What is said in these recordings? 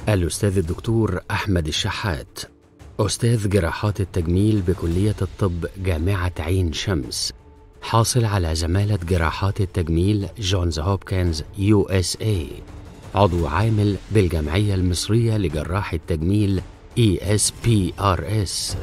الأستاذ الدكتور أحمد الشحات أستاذ جراحات التجميل بكلية الطب جامعة عين شمس حاصل على زمالة جراحات التجميل جونز هوبكنز يو اس اي عضو عامل بالجمعية المصرية لجراح التجميل اي اس بي ار اس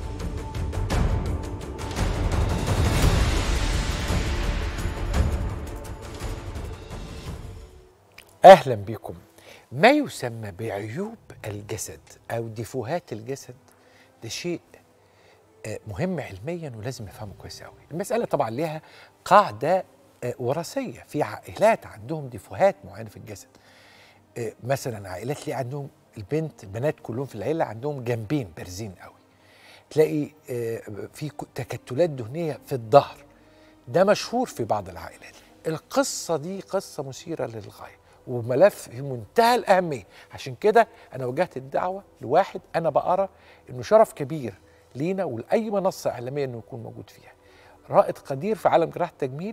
اهلا بكم ما يسمى بعيوب الجسد او ديفوهات الجسد ده شيء آه، مهم علميا ولازم نفهمه كويس قوي المساله طبعا ليها قاعده آه، وراثيه في عائلات عندهم ديفوهات معينه في الجسد آه، مثلا عائلات ليه عندهم البنت البنات كلهم في العيله عندهم جنبين بارزين قوي تلاقي آه، في ك- تكتلات دهنيه في الظهر ده مشهور في بعض العائلات القصة دي قصة مثيرة للغاية وملف في منتهى الأهمية عشان كده أنا وجهت الدعوة لواحد أنا بقرا إنه شرف كبير لينا ولأي منصة إعلامية إنه يكون موجود فيها رائد قدير في عالم جراحة التجميل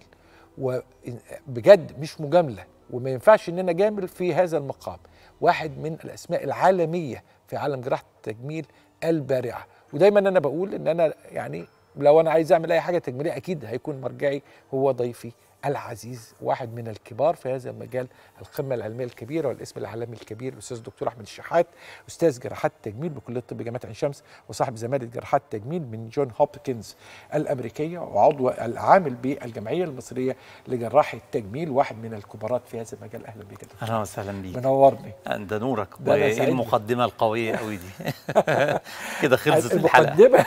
وبجد مش مجاملة وما ينفعش إن أنا جامل في هذا المقام واحد من الأسماء العالمية في عالم جراحة التجميل البارعة ودايما أنا بقول إن أنا يعني لو انا عايز اعمل اي حاجه تجميليه اكيد هيكون مرجعي هو ضيفي العزيز واحد من الكبار في هذا المجال القمه العلميه الكبيره والاسم العالمي الكبير الاستاذ الدكتور احمد الشحات استاذ جراحات التجميل بكليه الطب جامعه عين شمس وصاحب زماله جراحات التجميل من جون هوبكنز الامريكيه وعضو العامل بالجمعيه المصريه لجراح التجميل واحد من الكبارات في هذا المجال اهلا بك يا دكتور اهلا وسهلا بيك منورني ده نورك ده أنا وايه سعيد. المقدمه القويه قوي دي كده خلصت الحلقه المقدمة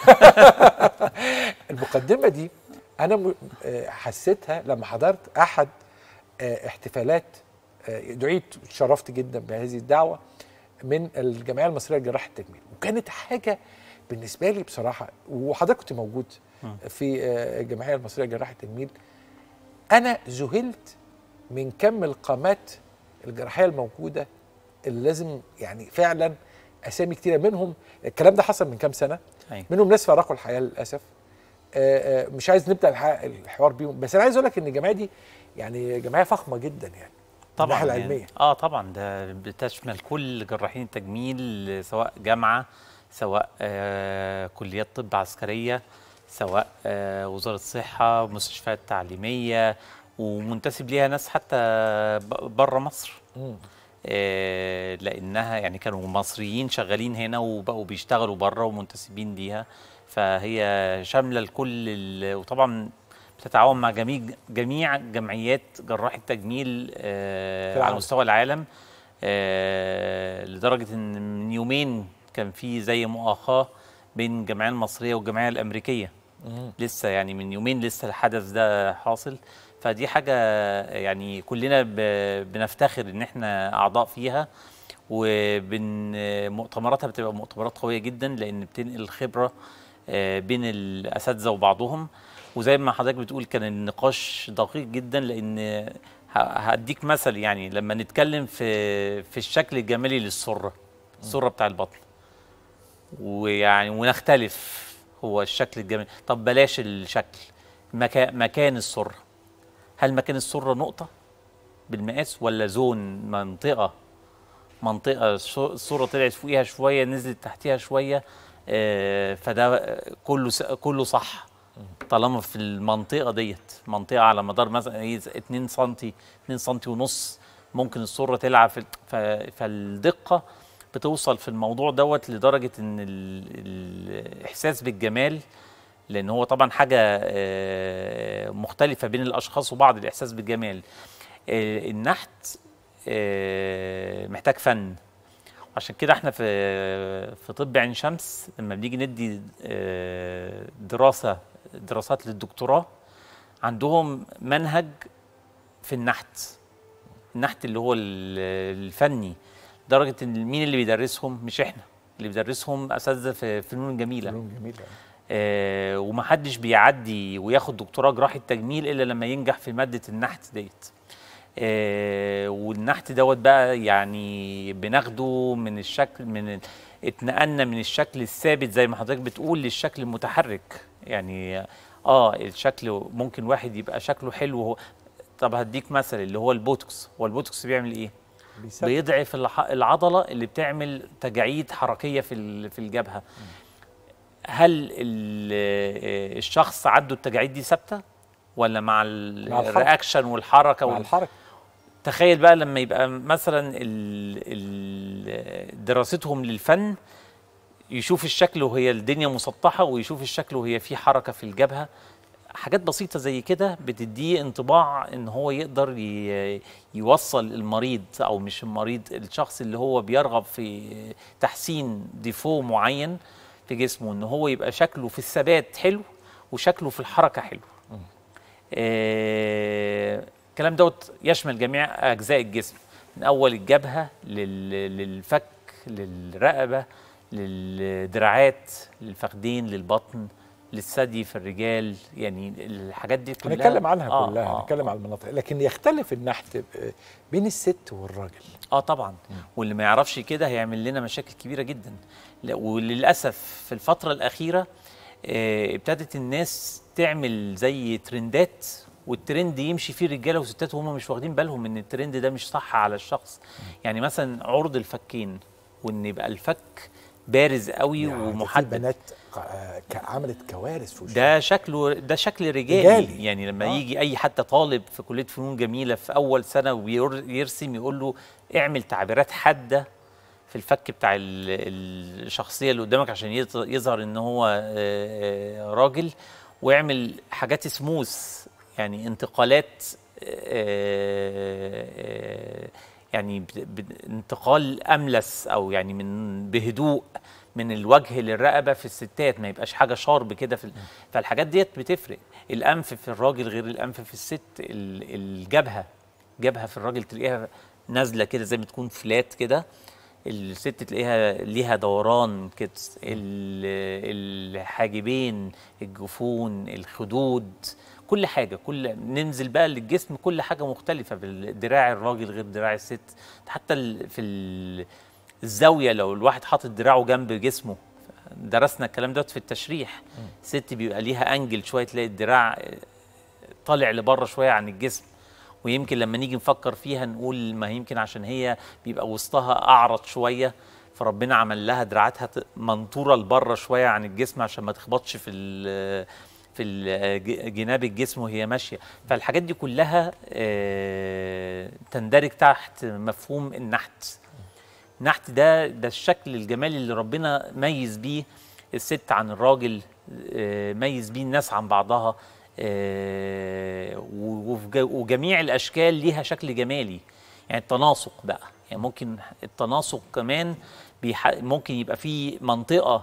المقدمة دي أنا م- آه، حسيتها لما حضرت أحد آه، احتفالات آه، دعيت شرفت جدا بهذه الدعوة من الجمعية المصرية لجراحة التجميل وكانت حاجة بالنسبة لي بصراحة وحضرتك كنت موجود في آه، الجمعية المصرية لجراحة التجميل أنا ذهلت من كم القامات الجراحية الموجودة اللي لازم يعني فعلا اسامي كتيره منهم الكلام ده حصل من كام سنه أيوة. منهم ناس فارقوا الحياه للاسف آه، آه، مش عايز نبدا الح- الحوار بيهم بس انا عايز اقول لك ان الجمعيه دي يعني جمعيه فخمه جدا يعني طبعا الناحية يعني العلميه اه طبعا ده بتشمل كل جراحين التجميل سواء جامعه سواء آه كليات طب عسكريه سواء آه وزاره الصحه مستشفيات تعليميه ومنتسب ليها ناس حتى بره مصر مم. آه، لانها يعني كانوا مصريين شغالين هنا وبقوا بيشتغلوا بره ومنتسبين ليها فهي شامله لكل ال- وطبعا بتتعاون مع جميع جميع جمعيات جراح التجميل آه، في العالم. على مستوى العالم آه، لدرجه ان من يومين كان في زي مؤاخاه بين الجمعيه المصريه والجمعيه الامريكيه مم. لسه يعني من يومين لسه الحدث ده حاصل فدي حاجة يعني كلنا ب- بنفتخر ان احنا اعضاء فيها وبن مؤتمراتها بتبقى مؤتمرات قوية جدا لان بتنقل خبرة آه، بين الاساتذة وبعضهم وزي ما حضرتك بتقول كان النقاش دقيق جدا لان ه- هديك مثل يعني لما نتكلم في في الشكل الجمالي للسرة السرة بتاع البطن ويعني ونختلف هو الشكل الجميل طب بلاش الشكل مكان مكان السره هل مكان السره نقطه بالمقاس ولا زون منطقه منطقه الش- السره طلعت فوقيها شويه نزلت تحتيها شويه آه، فده كله س- كله صح طالما في المنطقه ديت منطقه على مدار مثلا إيه 2 سم 2 سم ونص ممكن السره تلعب في ف- فالدقه بتوصل في الموضوع دوت لدرجه ان ال- الاحساس بالجمال لان هو طبعا حاجه آه، مختلفه بين الاشخاص وبعض الاحساس بالجمال آه، النحت آه، محتاج فن عشان كده احنا في في طب عين شمس لما بنيجي ندي آه، دراسه دراسات للدكتوراه عندهم منهج في النحت النحت اللي هو ال- الفني لدرجه ان مين اللي بيدرسهم مش احنا اللي بيدرسهم اساتذه في فنون جميله فنون جميله آه ومحدش بيعدي وياخد دكتوراه جراحة تجميل إلا لما ينجح في مادة النحت ديت آه والنحت دوت بقى يعني بناخده من الشكل من ال- اتنقلنا من الشكل الثابت زي ما حضرتك بتقول للشكل المتحرك يعني اه الشكل ممكن واحد يبقى شكله حلو وهو طب هديك مثل اللي هو البوتوكس هو البوتوكس بيعمل ايه بيثبت. بيضعف الح- العضله اللي بتعمل تجاعيد حركيه في ال- في الجبهه هل ال- الشخص عنده التجاعيد دي ثابته ولا مع ال- مع الحركة. الرياكشن والحركه مع وال- الحركه تخيل بقى لما يبقى مثلا ال- ال- دراستهم للفن يشوف الشكل وهي الدنيا مسطحة ويشوف الشكل وهي في حركة في الجبهة حاجات بسيطة زي كده بتديه انطباع ان هو يقدر ي- يوصل المريض او مش المريض الشخص اللي هو بيرغب في تحسين ديفو معين في جسمه ان هو يبقى شكله في الثبات حلو وشكله في الحركة حلو آه، الكلام دوت يشمل جميع اجزاء الجسم من اول الجبهه لل- للفك للرقبه للدراعات للفخدين للبطن للثدي في الرجال يعني الحاجات دي كلها هنتكلم عنها آه، كلها آه، هنتكلم على المناطق لكن يختلف النحت ب- بين الست والراجل اه طبعا واللي ما يعرفش كده هيعمل لنا مشاكل كبيره جدا لا، وللاسف في الفتره الاخيره آه، ابتدت الناس تعمل زي ترندات والترند يمشي فيه رجاله وستات وهم مش واخدين بالهم ان الترند ده مش صح على الشخص يعني مثلا عرض الفكين وان يبقى الفك بارز قوي يعني في ومحدد بنات ق- ك- عملت كوارث في وشها ده شكله ده شكل رجالي, رجالي. يعني لما آه. آه. يجي اي حتى طالب في كليه فنون جميله في اول سنه ويرسم يقول له اعمل تعبيرات حاده في الفك بتاع ال- الشخصيه اللي قدامك عشان يظ- يظهر ان هو آه، آه، راجل واعمل حاجات سموث يعني انتقالات آه، آه، يعني ب- ب- انتقال املس او يعني من بهدوء من الوجه للرقبه في الستات ما يبقاش حاجه شارب كده في ال- فالحاجات ديت بتفرق الانف في الراجل غير الانف في الست ال- الجبهه جبهه في الراجل تلاقيها نازله كده زي ما تكون فلات كده الست تلاقيها ليها دوران كده ال- الحاجبين الجفون الخدود كل حاجه كل ننزل بقى للجسم كل حاجه مختلفه بالدراع الراجل غير دراع الست حتى ال- في ال- الزاويه لو الواحد حاطط دراعه جنب جسمه درسنا الكلام دوت في التشريح الست بيبقى ليها انجل شويه تلاقي الدراع طالع لبره شويه عن الجسم ويمكن لما نيجي نفكر فيها نقول ما يمكن عشان هي بيبقى وسطها اعرض شويه فربنا عمل لها دراعاتها ت- منطوره لبره شويه عن الجسم عشان ما تخبطش في ال في ال- ج- جناب الجسم وهي ماشيه فالحاجات دي كلها آه، تندرج تحت مفهوم النحت النحت ده ده الشكل الجمالي اللي ربنا ميز بيه الست عن الراجل آه، ميز بيه الناس عن بعضها آه، و- وفي ج- وجميع الاشكال ليها شكل جمالي يعني التناسق بقى يعني ممكن التناسق كمان بيح... ممكن يبقى في منطقه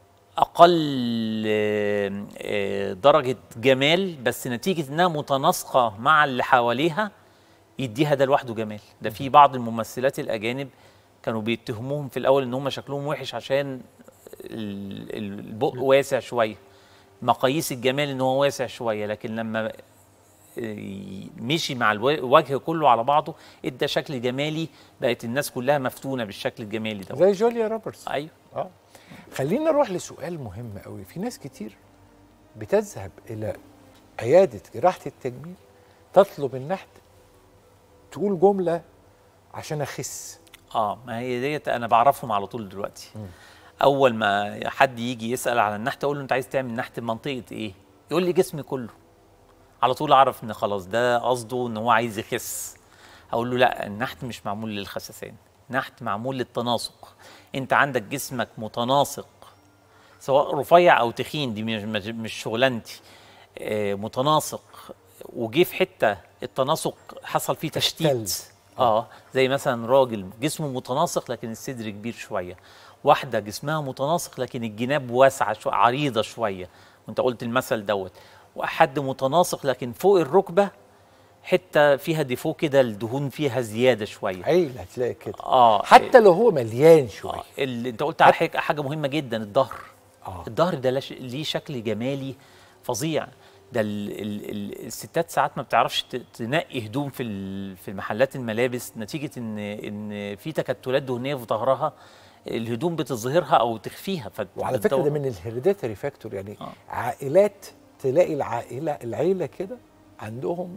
اقل آه، آه، درجه جمال بس نتيجه انها متناسقه مع اللي حواليها يديها ده لوحده جمال ده في بعض الممثلات الاجانب كانوا بيتهموهم في الاول ان هم شكلهم وحش عشان ال- ال- البق واسع شويه مقاييس الجمال ان هو واسع شويه لكن لما آه، مشي مع الو- الوجه كله على بعضه ادى شكل جمالي بقت الناس كلها مفتونه بالشكل الجمالي ده زي جوليا روبرتس ايوه اه خلينا نروح لسؤال مهم قوي في ناس كتير بتذهب الى عياده جراحه التجميل تطلب النحت تقول جمله عشان اخس اه ما هي ديت انا بعرفهم على طول دلوقتي اول ما حد يجي يسال على النحت اقول له انت عايز تعمل نحت منطقه ايه يقول لي جسمي كله على طول اعرف ان خلاص ده قصده ان هو عايز يخس اقول له لا النحت مش معمول للخسسان نحت معمول للتناسق انت عندك جسمك متناسق سواء رفيع او تخين دي مش مش- مش شغلانتي آه، متناسق وجه في حته التناسق حصل فيه تشتيت اختل. اه زي مثلا راجل جسمه متناسق لكن الصدر كبير شويه واحده جسمها متناسق لكن الجناب واسعه شويه عريضه شويه وانت قلت المثل دوت وحد متناسق لكن فوق الركبه حته فيها ديفو كده الدهون فيها زياده شويه عيل هتلاقي كده اه حتى لو هو مليان شويه آه، اللي انت قلت على حاجه حاجه مهمه جدا الظهر آه. الظهر ده لش- ليه شكل جمالي فظيع ده ال ال ال الستات ساعات ما بتعرفش ت- تنقي هدوم في ال- في محلات الملابس نتيجه ان ان في تكتلات دهنيه في ظهرها الهدوم بتظهرها او تخفيها فت- وعلى فكره ده بتدور- من الهيريديتري فاكتور يعني آه. عائلات تلاقي العائله العيله كده عندهم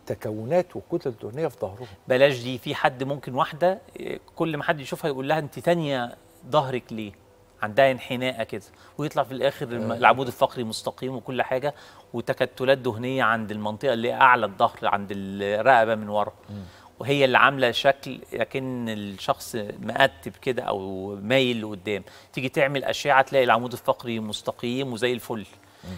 تكونات وكتل دهنيه في ظهرهم بلاش دي في حد ممكن واحده إيه، كل ما حد يشوفها يقول لها انت تانية ظهرك ليه عندها انحناءه كده ويطلع في الاخر الم- العمود الفقري مستقيم وكل حاجه وتكتلات دهنيه عند المنطقه اللي اعلى الظهر عند الرقبه من ورا وهي اللي عامله شكل لكن الشخص مقتب كده او مايل لقدام تيجي تعمل اشعه تلاقي العمود الفقري مستقيم وزي الفل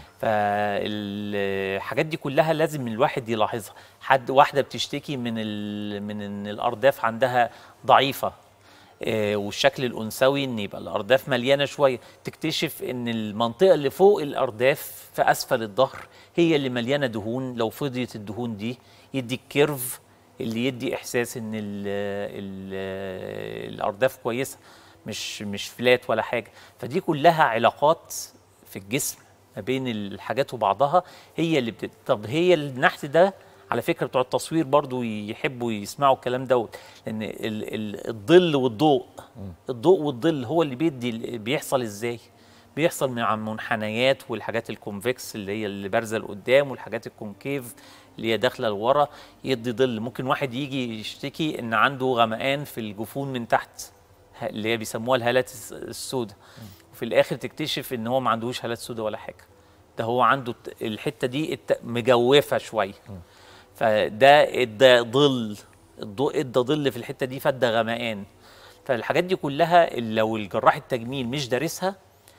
فالحاجات دي كلها لازم الواحد يلاحظها حد واحده بتشتكي من ال... من ان الارداف عندها ضعيفه آه، والشكل الانثوي ان يبقى الارداف مليانه شويه تكتشف ان المنطقه اللي فوق الارداف في اسفل الظهر هي اللي مليانه دهون لو فضيت الدهون دي يدي الكيرف اللي يدي احساس ان ال ال الارداف كويسه مش مش فلات ولا حاجه فدي كلها علاقات في الجسم ما بين الحاجات وبعضها هي اللي بت... طب هي النحت ده على فكره بتوع التصوير برضو يحبوا يسمعوا الكلام دوت لان ال... ال... الظل والضوء الضوء والظل هو اللي بيدي بيحصل ازاي بيحصل مع المنحنيات والحاجات الكونفكس اللي هي اللي بارزه لقدام والحاجات الكونكيف اللي هي داخله لورا يدي ظل ممكن واحد يجي يشتكي ان عنده غمقان في الجفون من تحت ه- اللي هي بيسموها الهالات الس- السوداء وفي الاخر تكتشف ان هو ما عندهوش هالات سوداء ولا حاجه ده هو عنده الت- الحته دي الت- مجوفه شويه فده ادى ظل الضوء ادى ظل في الحته دي فادى غمقان فالحاجات دي كلها اللي لو الجراح التجميل مش دارسها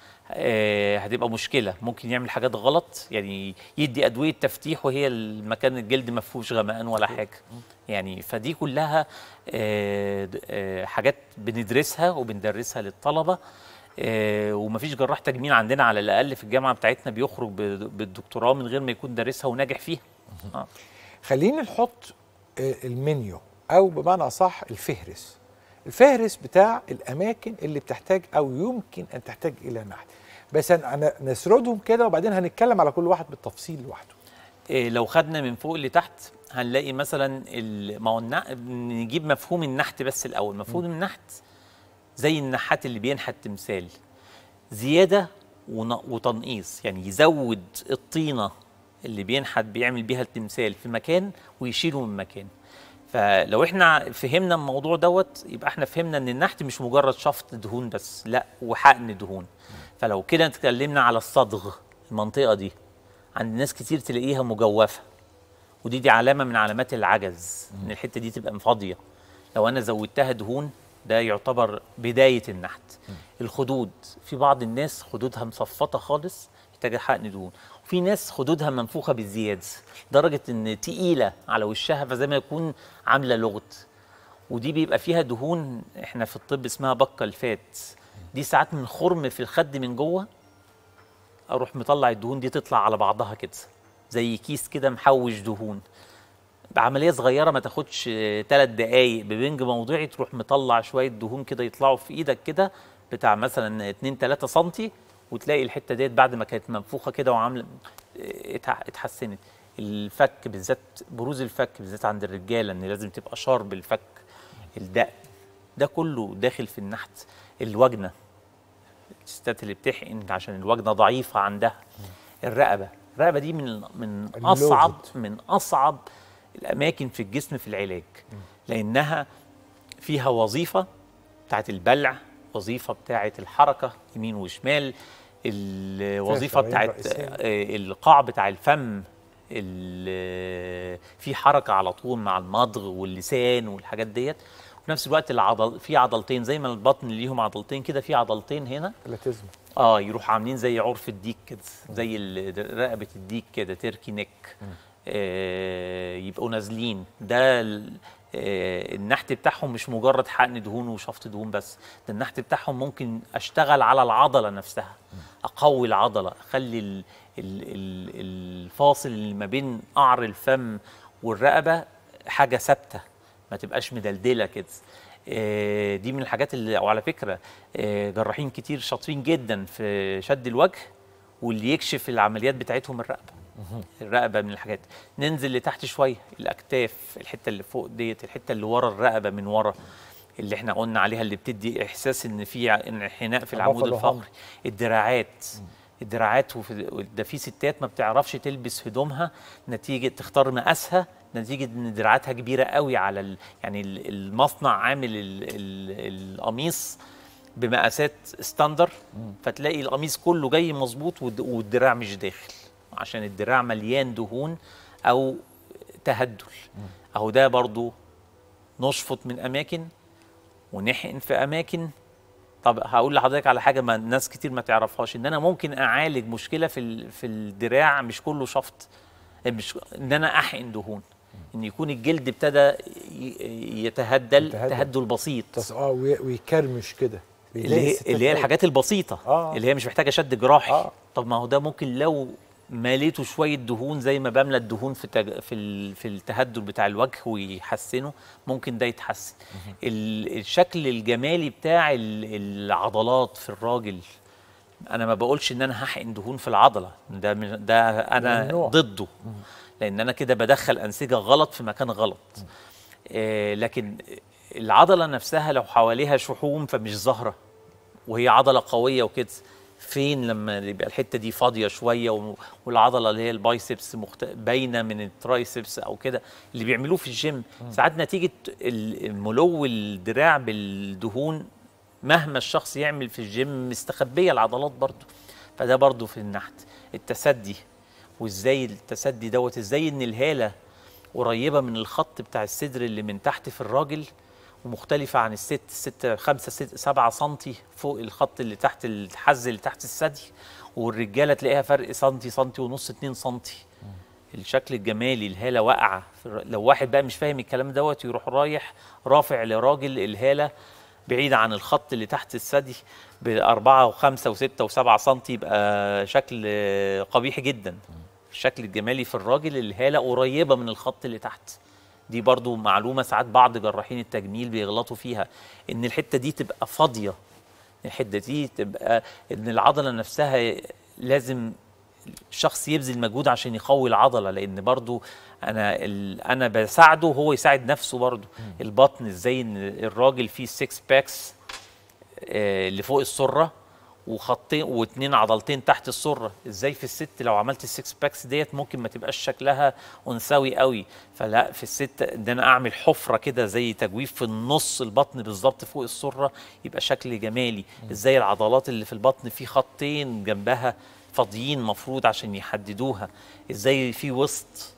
آه، هتبقى مشكله ممكن يعمل حاجات غلط يعني يدي ادويه تفتيح وهي المكان الجلد ما فيهوش غمقان ولا حاجه يعني فدي كلها آه، د- آه، حاجات بندرسها وبندرسها للطلبه آه، ومفيش جراح تجميل عندنا على الاقل في الجامعه بتاعتنا بيخرج ب- بالدكتوراه من غير ما يكون دارسها وناجح فيها آه. خلينا نحط آه، المنيو او بمعنى اصح الفهرس الفهرس بتاع الاماكن اللي بتحتاج او يمكن ان تحتاج الى نحت بس هن- هن- نسردهم كده وبعدين هنتكلم على كل واحد بالتفصيل لوحده إيه لو خدنا من فوق لتحت هنلاقي مثلا ال- ما هو النح- نجيب مفهوم النحت بس الاول مفهوم النحت زي النحات اللي بينحت تمثال زياده ون- وتنقيص يعني يزود الطينه اللي بينحت بيعمل بيها التمثال في مكان ويشيله من مكان فلو احنا فهمنا الموضوع دوت يبقى احنا فهمنا ان النحت مش مجرد شفط دهون بس لا وحقن دهون فلو كده اتكلمنا على الصدغ المنطقه دي عند ناس كتير تلاقيها مجوفه ودي دي علامه من علامات العجز ان الحته دي تبقى فاضيه لو انا زودتها دهون ده يعتبر بدايه النحت الخدود في بعض الناس خدودها مصفطه خالص محتاجه حقن دهون وفي ناس خدودها منفوخه بالزياده لدرجه ان تقيله على وشها فزي ما يكون عامله لغط ودي بيبقى فيها دهون احنا في الطب اسمها بقه الفات دي ساعات من خرم في الخد من جوه اروح مطلع الدهون دي تطلع على بعضها كده زي كيس كده محوش دهون بعمليه صغيره ما تاخدش ثلاث دقايق ببنج موضعي تروح مطلع شويه دهون كده يطلعوا في ايدك كده بتاع مثلا 2 3 سم وتلاقي الحته ديت بعد ما كانت منفوخه كده وعامله اتح- اتحسنت الفك بالذات بروز الفك بالذات عند الرجاله ان لازم تبقى شارب الفك الدق ده كله داخل في النحت الوجنه الستات اللي بتحقن عشان الوجنه ضعيفه عندها الرقبه الرقبه دي من من اللغط. اصعب من اصعب الاماكن في الجسم في العلاج لانها فيها وظيفه بتاعت البلع وظيفه بتاعت الحركه يمين وشمال الوظيفه شرايين بتاعت رئيسية. آه، القاع بتاع الفم ال- في حركه على طول مع المضغ واللسان والحاجات ديت وفي نفس الوقت العضل في عضلتين زي ما البطن ليهم عضلتين كده في عضلتين هنا بلاتيزم اه يروح عاملين زي عرف الديك كده زي ال- رقبه الديك كده تركي نيك آه يبقوا نازلين ده ال- آه النحت بتاعهم مش مجرد حقن دهون وشفط دهون بس ده النحت بتاعهم ممكن اشتغل على العضله نفسها اقوي العضله اخلي ال ال ال الفاصل اللي ما بين قعر الفم والرقبه حاجه ثابته ما تبقاش مدلدله كده آه، دي من الحاجات اللي وعلى فكره آه، جراحين كتير شاطرين جدا في شد الوجه واللي يكشف العمليات بتاعتهم الرقبه الرقبه من الحاجات ننزل لتحت شويه الاكتاف الحته اللي فوق ديت الحته اللي ورا الرقبه من ورا اللي احنا قلنا عليها اللي بتدي احساس ان في ع- انحناء في العمود البافلو هام. الفقري الدراعات الدراعات وفي ده في ستات ما بتعرفش تلبس هدومها نتيجه تختار مقاسها نتيجه ان دراعاتها كبيره قوي على ال... يعني ال- المصنع عامل ال... ال... القميص بمقاسات ستاندر فتلاقي القميص كله جاي مظبوط والد- والدراع مش داخل عشان الدراع مليان دهون او تهدل اهو ده برضو نشفط من اماكن ونحقن في اماكن طب هقول لحضرتك على حاجه ما ناس كتير ما تعرفهاش ان انا ممكن اعالج مشكله في ال- في الدراع مش كله شفط مش ان انا احقن دهون ان يكون الجلد ابتدى ي- يتهدل يتهدل. تهدل بسيط تص... اه وي- ويكرمش كده اللي هي بيلاقي اللي هي الستات الحاجات البسيطه آه. اللي هي مش محتاجه شد جراحي آه. طب ما هو ده ممكن لو ماليته شويه دهون زي ما بملى الدهون في تج... في ال... في التهدل بتاع الوجه ويحسنه ممكن ده يتحسن ال... الشكل الجمالي بتاع ال... العضلات في الراجل انا ما بقولش ان انا هحقن دهون في العضله ده من- ده انا ممنوع. ضده لان انا كده بدخل انسجه غلط في مكان غلط آه لكن العضله نفسها لو حواليها شحوم فمش ظاهره وهي عضله قويه وكده فين لما يبقى الحته دي فاضيه شويه و- والعضله اللي هي البايسبس مخت... باينه من الترايسبس او كده اللي بيعملوه في الجيم ساعات نتيجه ال- ملو الدراع بالدهون مهما الشخص يعمل في الجيم مستخبيه العضلات برضه فده برضه في النحت التسدي وازاي التسدي دوت ازاي ان الهاله قريبه من الخط بتاع الصدر اللي من تحت في الراجل ومختلفة عن الست ست خمسة ست سبعة سنتي فوق الخط اللي تحت الحز اللي تحت الثدي والرجالة تلاقيها فرق سنتي سنتي ونص اتنين سنتي الشكل الجمالي الهالة واقعة في الر- لو واحد بقى مش فاهم الكلام دوت يروح رايح رافع لراجل الهالة بعيدة عن الخط اللي تحت الثدي بأربعة وخمسة وستة وسبعة سنتي يبقى شكل آه، قبيح جدا الشكل الجمالي في الراجل الهالة قريبة من الخط اللي تحت دي برضو معلومة ساعات بعض جراحين التجميل بيغلطوا فيها ان الحتة دي تبقى فاضية الحتة دي تبقى ان العضلة نفسها لازم الشخص يبذل مجهود عشان يقوي العضلة لان برضو انا ال... انا بساعده وهو يساعد نفسه برضو البطن ازاي ان الراجل فيه سكس باكس آه، اللي فوق السره وخطين واتنين عضلتين تحت السره ازاي في الست لو عملت السكس باكس ديت ممكن ما تبقاش شكلها انثوي قوي فلا في الست ان انا اعمل حفره كده زي تجويف في النص البطن بالظبط فوق السره يبقى شكل جمالي ازاي العضلات اللي في البطن في خطين جنبها فاضيين مفروض عشان يحددوها ازاي في وسط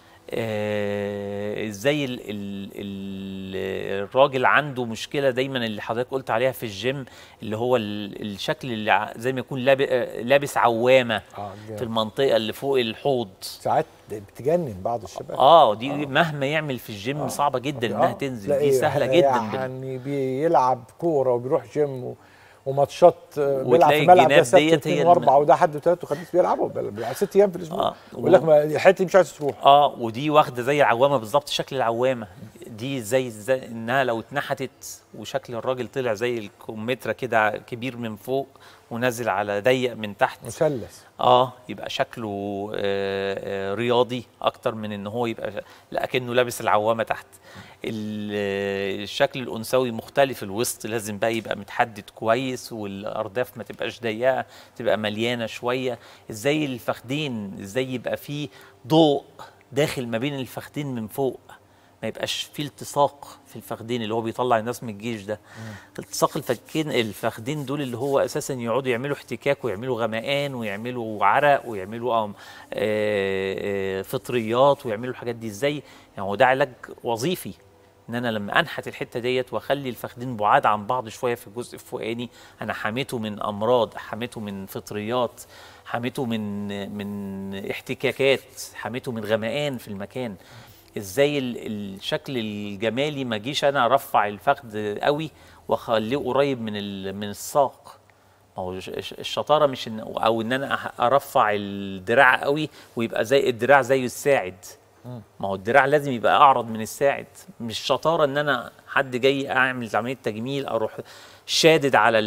آه، ازاي ال ال ال الراجل عنده مشكله دايما اللي حضرتك قلت عليها في الجيم اللي هو ال- الشكل اللي ع- زي ما يكون لاب- آه، لابس عوامه اه في المنطقه اللي فوق الحوض ساعات بتجنن بعض الشباب اه دي مهما يعمل في الجيم صعبه جدا انها آه، تنزل تلاقي دي سهله جدا بال- يعني بيلعب كوره وبيروح جيم و... وماتشات آه، بيلعب وتلاقي في ملعب ده الجناب سبت ديت واثنين هي واربعه الم- وده حد وثلاث وخميس بيلعبوا بال- بال- ست ايام في الاسبوع آه، يقول لك ما- الحته دي مش عايز تروح اه ودي واخده زي العوامه بالظبط شكل العوامه دي زي, زي انها لو اتنحتت وشكل الراجل طلع زي الكمثرى كده كبير من فوق ونازل على ضيق من تحت مثلث اه يبقى شكله آه آه رياضي اكتر من ان هو يبقى لكنه لابس العوامه تحت ال- آه، الشكل الانثوي مختلف الوسط لازم بقى يبقى متحدد كويس والارداف ما تبقاش ضيقه تبقى مليانه شويه ازاي الفخدين ازاي يبقى فيه ضوء داخل ما بين الفخدين من فوق ما يبقاش فيه التصاق في الفخدين اللي هو بيطلع الناس من الجيش ده التصاق الفكين الفخدين دول اللي هو اساسا يقعدوا يعملوا احتكاك ويعملوا غمقان ويعملوا عرق ويعملوا آم، آه، آه، فطريات ويعملوا الحاجات دي ازاي يعني هو ده علاج وظيفي ان انا لما انحت الحته ديت واخلي الفخدين بعاد عن بعض شويه في الجزء الفوقاني انا حميته من امراض حميته من فطريات حميته من من احتكاكات حميته من غمقان في المكان ازاي ال- الشكل الجمالي ما جيش انا ارفع الفخذ قوي واخليه قريب من ال- من الساق ما هو الش- الش- الشطاره مش إن او ان انا أح- ارفع الدراع قوي ويبقى زي الدراع زي الساعد ما هو الدراع لازم يبقى اعرض من الساعد مش شطاره ان انا حد جاي اعمل عمليه تجميل اروح شادد على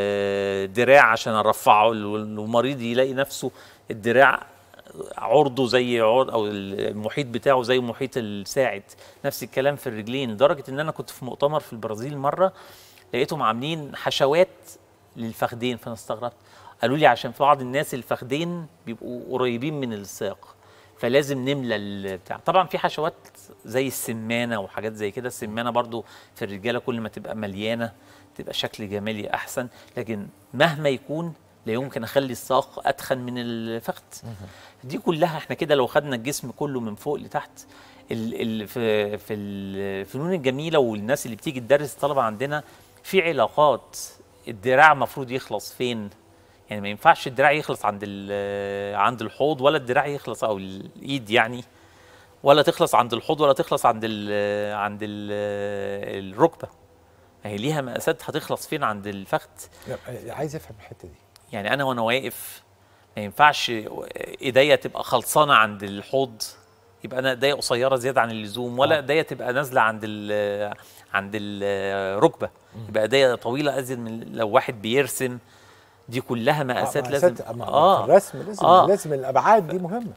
الدراع عشان ارفعه والمريض يلاقي نفسه الدراع عرضه زي عرض او المحيط بتاعه زي محيط الساعد نفس الكلام في الرجلين لدرجه ان انا كنت في مؤتمر في البرازيل مره لقيتهم عاملين حشوات للفخدين فانا استغربت قالوا لي عشان في بعض الناس الفخدين بيبقوا قريبين من الساق فلازم نملى البتاع طبعا في حشوات زي السمانه وحاجات زي كده السمانه برضو في الرجاله كل ما تبقى مليانه تبقى شكل جمالي احسن لكن مهما يكون لا يمكن اخلي الساق اتخن من الفخذ دي كلها احنا كده لو خدنا الجسم كله من فوق لتحت ال ال في في الفنون الجميله والناس اللي بتيجي تدرس الطلبه عندنا في علاقات الدراع المفروض يخلص فين يعني ما ينفعش الدراع يخلص عند ال- عند الحوض ولا الدراع يخلص او الايد يعني ولا تخلص عند الحوض ولا تخلص عند ال عند ال الركبه ما هي ليها مقاسات هتخلص فين عند الفخذ لا، عايز افهم الحته دي يعني انا وانا واقف ما ينفعش ايديا تبقى خلصانه عند الحوض يبقى انا ايديا قصيره زياده عن اللزوم ولا آه. ايديا تبقى نازله عند ال عند الركبه يبقى ايديا طويله ازيد من لو واحد بيرسم دي كلها مقاسات لازم اه اه الرسم لازم آه. لازم الابعاد دي مهمه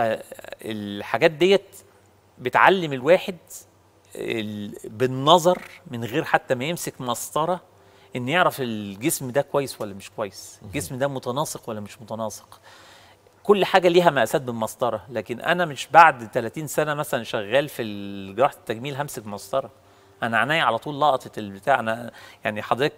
فالحاجات ديت بتعلم الواحد ال- بالنظر من غير حتى ما يمسك مسطره ان يعرف الجسم ده كويس ولا مش كويس الجسم ده متناسق ولا مش متناسق كل حاجه ليها مقاسات بالمسطره لكن انا مش بعد 30 سنه مثلا شغال في جراحه التجميل همسك مسطره انا عينيا على طول لقطت البتاع انا يعني حضرتك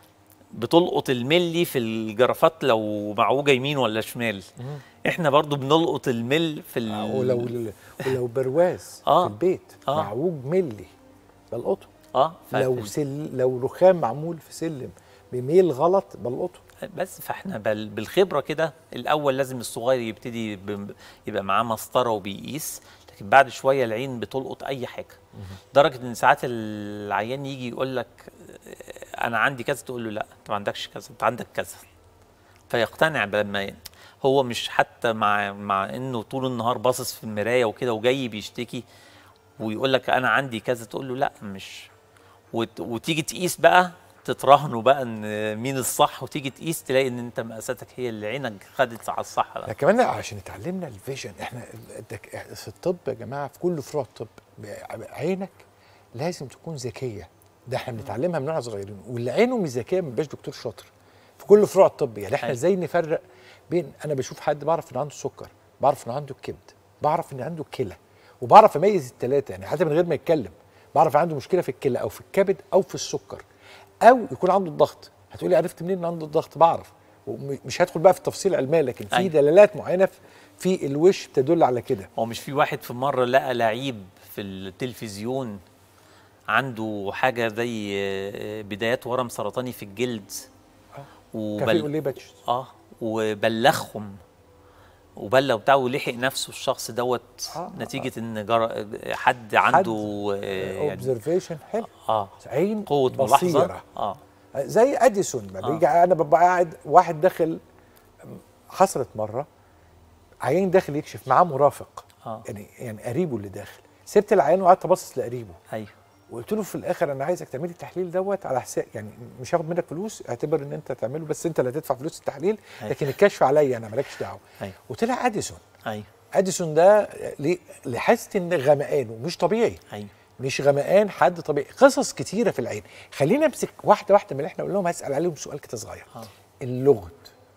بتلقط الملي في الجرافات لو معوجه يمين ولا شمال احنا برضو بنلقط المل في ال... ولو ولو برواز آه. في البيت آه. معوج ملي بلقطه اه ف... لو سل لو رخام معمول في سلم بميل غلط بلقطه بس فاحنا بل... بالخبره كده الاول لازم الصغير يبتدي ب... يبقى معاه مسطره وبيقيس لكن بعد شويه العين بتلقط اي حاجه لدرجه ان ساعات العيان يجي يقول لك آه، انا عندي كذا تقول له لا انت ما عندكش كذا انت عندك كذا فيقتنع لما ي- هو مش حتى مع مع انه طول النهار باصص في المرايه وكده وجاي بيشتكي ويقول لك انا عندي كذا تقول له لا مش وت... وتيجي تقيس بقى تتراهنوا بقى ان مين الصح وتيجي تقيس تلاقي ان انت مقاساتك هي اللي عينك خدت على الصح لا بقى. كمان عشان اتعلمنا الفيجن احنا الدك- في الطب يا جماعه في كل فروع الطب عينك لازم تكون ذكيه ده احنا بنتعلمها من واحنا صغيرين واللي عينه مش ذكيه ما بيبقاش دكتور شاطر في كل فروع الطب يعني احنا أيوة. ازاي نفرق بين انا بشوف حد بعرف ان عنده سكر بعرف ان عنده كبد بعرف ان عنده كلى وبعرف اميز الثلاثه يعني حتى من غير ما يتكلم بعرف عنده مشكله في الكلى او في الكبد او في السكر او يكون عنده الضغط هتقولي عرفت منين ان عنده الضغط بعرف ومش هدخل بقى في التفصيل العلميه لكن في أيوة. دلالات معينه في- في الوش تدل على كده هو مش في واحد في مره لقى لعيب في التلفزيون عنده حاجه زي آه، بدايات ورم سرطاني في الجلد كافيه اوليه باتش اه وبلغهم وبلغ بتاعه ولحق نفسه الشخص دوت آه، نتيجه ان جر... حد عنده آه، يعني اوبزرفيشن حلو اه عين قوه ملاحظه بصيره اه زي اديسون ما آه. بيجي انا ببقى قاعد واحد داخل حصلت مره عيان داخل يكشف معاه مرافق اه يعني يعني قريبه اللي داخل سبت العيان وقعدت ابصص لقريبه ايوه وقلت له في الاخر انا عايزك تعملي التحليل دوت على حساب يعني مش هاخد منك فلوس اعتبر ان انت تعمله بس انت اللي هتدفع فلوس التحليل أيوة. لكن الكشف عليا انا مالكش دعوه ايوه وطلع اديسون ايوه اديسون ده ليه؟ لاحظت ان غمقانه مش طبيعي ايوه مش غمقان حد طبيعي قصص كتيره في العين خلينا امسك واحده واحده من اللي احنا قلنا لهم هسال عليهم سؤال كده صغير آه. اللغط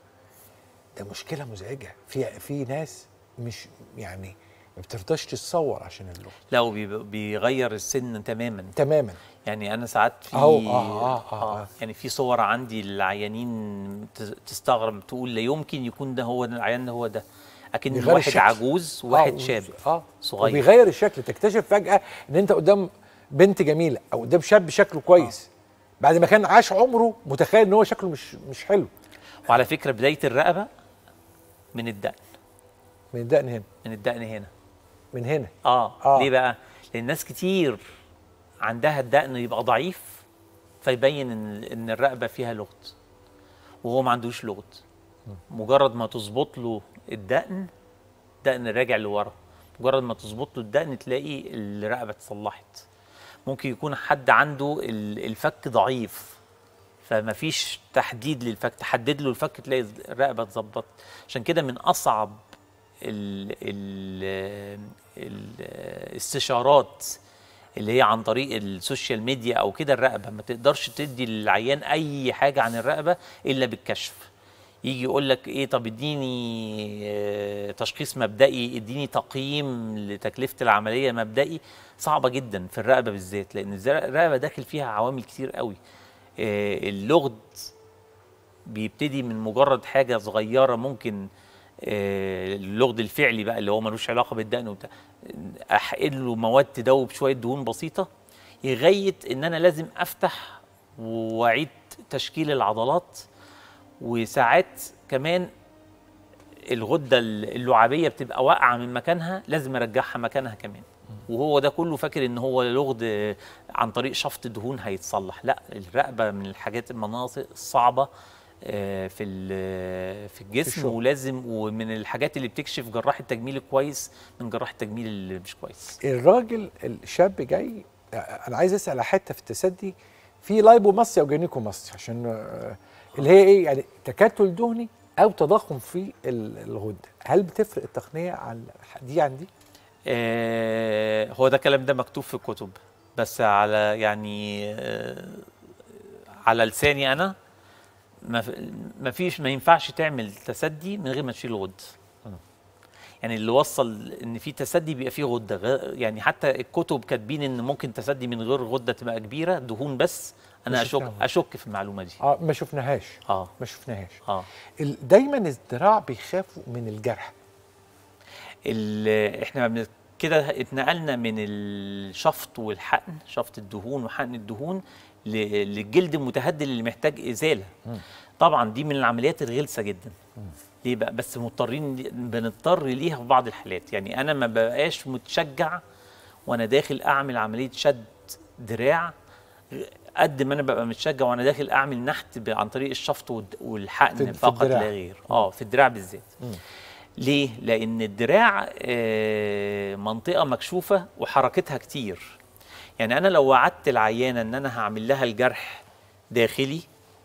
ده مشكله مزعجه في في ناس مش يعني ما بترضاش تتصور عشان اللغط لا وبي- بيغير السن تماما تماما يعني انا ساعات في أهو، آه، آه، آه، آه. يعني في صور عندي العيانين ت- تستغرب تقول لا يمكن يكون ده هو ده العيان ده هو ده اكن بيغير واحد الشكل. عجوز وواحد آه، شاب اه صغير. وبيغير الشكل تكتشف فجاه ان انت قدام بنت جميله او قدام شاب شكله كويس بعد ما كان عاش عمره متخيل ان هو شكله مش مش حلو وعلى فكره بدايه الرقبه من الدقن من الدقن هنا من الدقن هنا من هنا اه, آه. ليه بقى لان ناس كتير عندها الدقن يبقى ضعيف فيبين ان ان الرقبه فيها لغط وهو ما عندوش لغط مجرد ما تظبط له الدقن دقن راجع لورا مجرد ما تظبط له الدقن تلاقي الرقبه اتصلحت ممكن يكون حد عنده ال- الفك ضعيف فما فيش تحديد للفك تحدد له الفك تلاقي الرقبه اتظبطت عشان كده من اصعب ال ال الاستشارات اللي هي عن طريق السوشيال ميديا او كده الرقبه ما تقدرش تدي للعيان اي حاجه عن الرقبه الا بالكشف يجي يقول لك ايه طب اديني آه، تشخيص مبدئي اديني تقييم لتكلفه العمليه مبدئي صعبه جدا في الرقبه بالذات لان الز- الرقبه داخل فيها عوامل كتير قوي آه، اللغد بيبتدي من مجرد حاجه صغيره ممكن آه، اللغد الفعلي بقى اللي هو ملوش علاقه بالدقن وبتاع احقن له مواد تدوب شويه دهون بسيطه لغايه ان انا لازم افتح واعيد تشكيل العضلات وساعات كمان الغده اللعابيه بتبقى واقعه من مكانها لازم ارجعها مكانها كمان وهو ده كله فاكر ان هو لغد عن طريق شفط دهون هيتصلح لا الرقبه من الحاجات المناطق الصعبه آه، في ال- في الجسم الشغل. ولازم ومن الحاجات اللي بتكشف جراح التجميل الكويس من جراح التجميل اللي مش كويس الراجل الشاب جاي انا عايز اسال على حته في التسدي في لايبوماستيا وجينيكوماستيا عشان آه، اللي هي ايه يعني تكتل دهني او تضخم في ال- الغده هل بتفرق التقنيه عن دي عن دي آه، هو ده الكلام ده مكتوب في الكتب بس على يعني آه، على لساني انا ما ف- ما فيش ما ينفعش تعمل تسدي من غير ما تشيل غد يعني اللي وصل ان في تسدي بيبقى فيه غده غ- يعني حتى الكتب كاتبين ان ممكن تسدي من غير غده تبقى كبيره دهون بس انا مش اشك شفناها. اشك في المعلومه دي اه ما شفناهاش اه ما شفناهاش اه ال- دايما الذراع بيخافوا من الجرح ال- احنا بن- كده اتنقلنا من الشفط والحقن شفط الدهون وحقن الدهون ل- للجلد المتهدل اللي محتاج ازاله طبعا دي من العمليات الغلسه جدا ليه بقى بس مضطرين بنضطر ليها في بعض الحالات يعني انا ما ببقاش متشجع وانا داخل اعمل عمليه شد دراع قد ما انا ببقى متشجع وانا داخل اعمل نحت ب- عن طريق الشفط والد- في- والحقن في فقط الدراع. لا غير اه في الدراع بالذات ليه؟ لأن الدراع آه، منطقة مكشوفة وحركتها كتير. يعني أنا لو وعدت العيانة إن أنا هعمل لها الجرح داخلي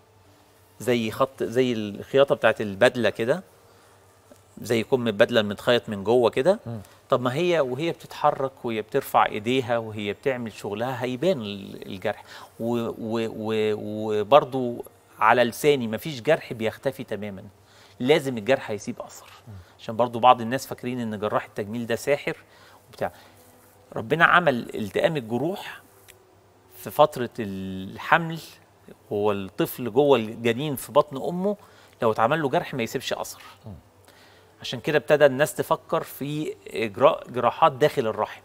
زي خط زي الخياطة بتاعت البدلة كده زي كم البدلة المتخيط من جوه كده طب ما هي وهي بتتحرك وهي بترفع ايديها وهي بتعمل شغلها هيبان ال- الجرح و- و- و- وبرضو على لساني مفيش جرح بيختفي تماما لازم الجرح هيسيب اثر عشان برضو بعض الناس فاكرين ان جراح التجميل ده ساحر وبتاع ربنا عمل التئام الجروح في فترة الحمل هو الطفل جوه الجنين في بطن امه لو اتعمل له جرح ما يسيبش اثر عشان كده ابتدى الناس تفكر في اجراء جراحات داخل الرحم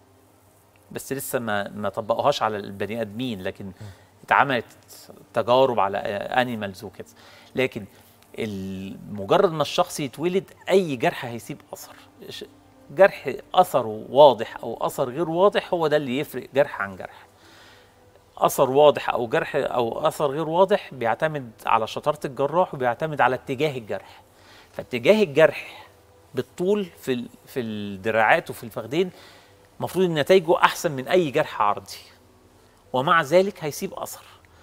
بس لسه ما ما طبقوهاش على البني ادمين لكن اتعملت تجارب على انيمالز وكده لكن ال- مجرد ما الشخص يتولد اي جرح هيسيب اثر ش- جرح اثره واضح او اثر غير واضح هو ده اللي يفرق جرح عن جرح اثر واضح او جرح او اثر غير واضح بيعتمد على شطاره الجراح وبيعتمد على اتجاه الجرح فاتجاه الجرح بالطول في ال- في الدراعات وفي الفخذين المفروض ان نتائجه احسن من اي جرح عرضي ومع ذلك هيسيب اثر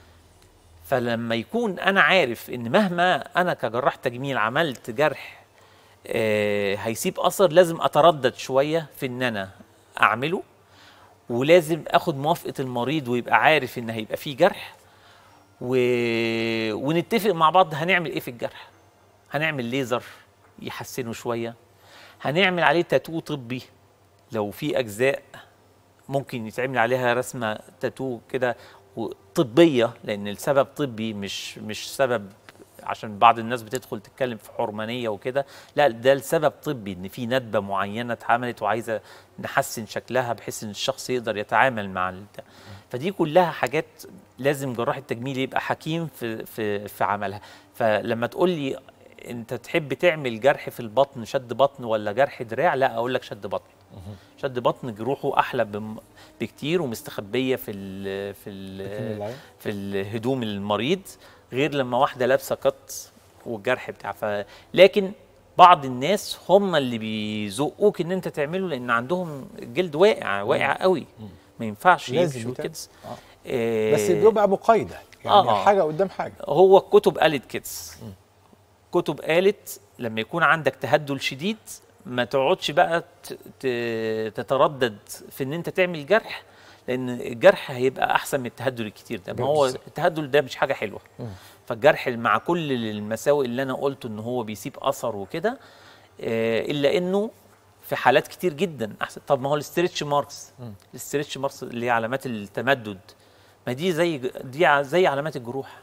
فلما يكون انا عارف ان مهما انا كجراح تجميل عملت جرح آه هيسيب اثر لازم اتردد شويه في ان انا اعمله ولازم اخد موافقه المريض ويبقى عارف ان هيبقى فيه جرح و... ونتفق مع بعض هنعمل ايه في الجرح هنعمل ليزر يحسنه شويه هنعمل عليه تاتو طبي لو في اجزاء ممكن يتعمل عليها رسمه تاتو كده و- طبيه لان السبب طبي مش مش سبب عشان بعض الناس بتدخل تتكلم في حرمانيه وكده لا ده السبب طبي ان في ندبه معينه اتعملت وعايزه نحسن شكلها بحيث ان الشخص يقدر يتعامل مع ال- ده. فدي كلها حاجات لازم جراح التجميل يبقى حكيم في في في عملها فلما تقول لي انت تحب تعمل جرح في البطن شد بطن ولا جرح دراع لا اقول لك شد بطن شد بطن جروحه احلى بم- بكتير ومستخبيه في ال في بتكون ال العين؟ في الهدوم المريض غير لما واحده لابسه قط والجرح بتاع ف لكن بعض الناس هم اللي بيزقوك ان انت تعمله لان عندهم الجلد واقع واقع قوي ما ينفعش لازم يمشوا يتعمل. كده آه. آه، بس بيبقى مقايضه يعني آه، آه. حاجه قدام حاجه هو الكتب قالت كده كتب قالت لما يكون عندك تهدل شديد ما تقعدش بقى ت- ت- تتردد في ان انت تعمل جرح لان الجرح هيبقى احسن من التهدل الكتير ده ما هو بالظبط. التهدل ده مش حاجه حلوه فالجرح مع كل المساوئ اللي انا قلته ان هو بيسيب اثر وكده آه، الا انه في حالات كتير جدا احسن طب ما هو الاسترتش ماركس الاسترتش ماركس اللي هي علامات التمدد ما دي زي دي ع- زي علامات الجروح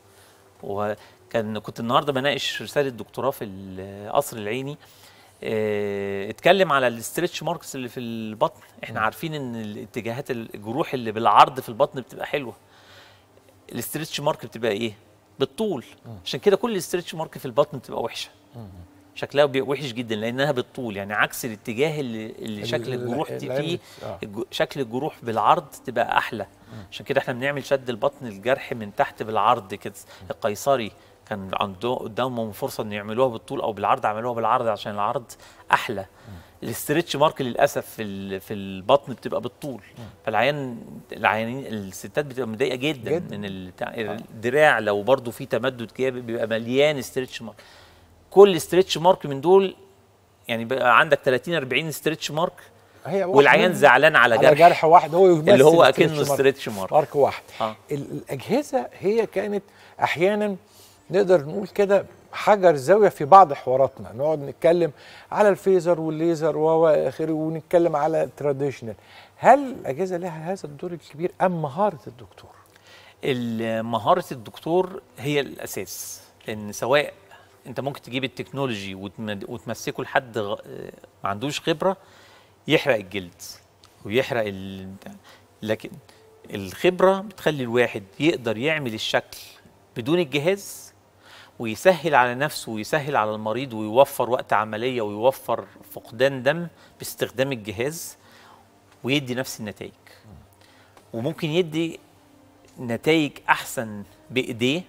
وكان كنت النهارده بناقش رساله دكتوراه في القصر العيني آه، اتكلم على الاسترتش ماركس اللي في البطن احنا عارفين ان الاتجاهات الجروح اللي بالعرض في البطن بتبقى حلوه الاسترتش مارك بتبقى ايه بالطول عشان كده كل الاسترتش مارك في البطن بتبقى وحشه شكلها بيبقى وحش جدا لانها بالطول يعني عكس الاتجاه اللي, اللي شكل ال- الجروح دي العين- فيه آه. الج- شكل الجروح بالعرض تبقى احلى عشان كده احنا بنعمل شد البطن الجرح من تحت بالعرض كده القيصري كان عنده قدامهم فرصه ان يعملوها بالطول او بالعرض عملوها بالعرض عشان العرض احلى الاسترتش مارك للاسف في ال- في البطن بتبقى بالطول فالعيان العيانين الستات بتبقى متضايقه جدا, جداً. من التع- الدراع لو برضو في تمدد كده بيبقى مليان استرتش مارك كل استرتش مارك من دول يعني بقى عندك 30 40 استرتش مارك هي واحد والعيان منهم زعلان على على جرح, جرح واحد هو يمثل اللي هو stretch اكنه mark. ستريتش مارك مارك واحد آه. ال- الاجهزه هي كانت احيانا نقدر نقول كده حجر زاويه في بعض حواراتنا نقعد نتكلم على الفيزر والليزر و اخره ونتكلم على التراديشنال هل الاجهزه لها هذا الدور الكبير ام مهاره الدكتور ال- مهاره الدكتور هي الاساس لان سواء انت ممكن تجيب التكنولوجي وتم- وتمسكه لحد غ- ما عندوش خبره يحرق الجلد ويحرق ال... لكن الخبره بتخلي الواحد يقدر يعمل الشكل بدون الجهاز ويسهل على نفسه ويسهل على المريض ويوفر وقت عمليه ويوفر فقدان دم باستخدام الجهاز ويدي نفس النتائج وممكن يدي نتائج احسن بايديه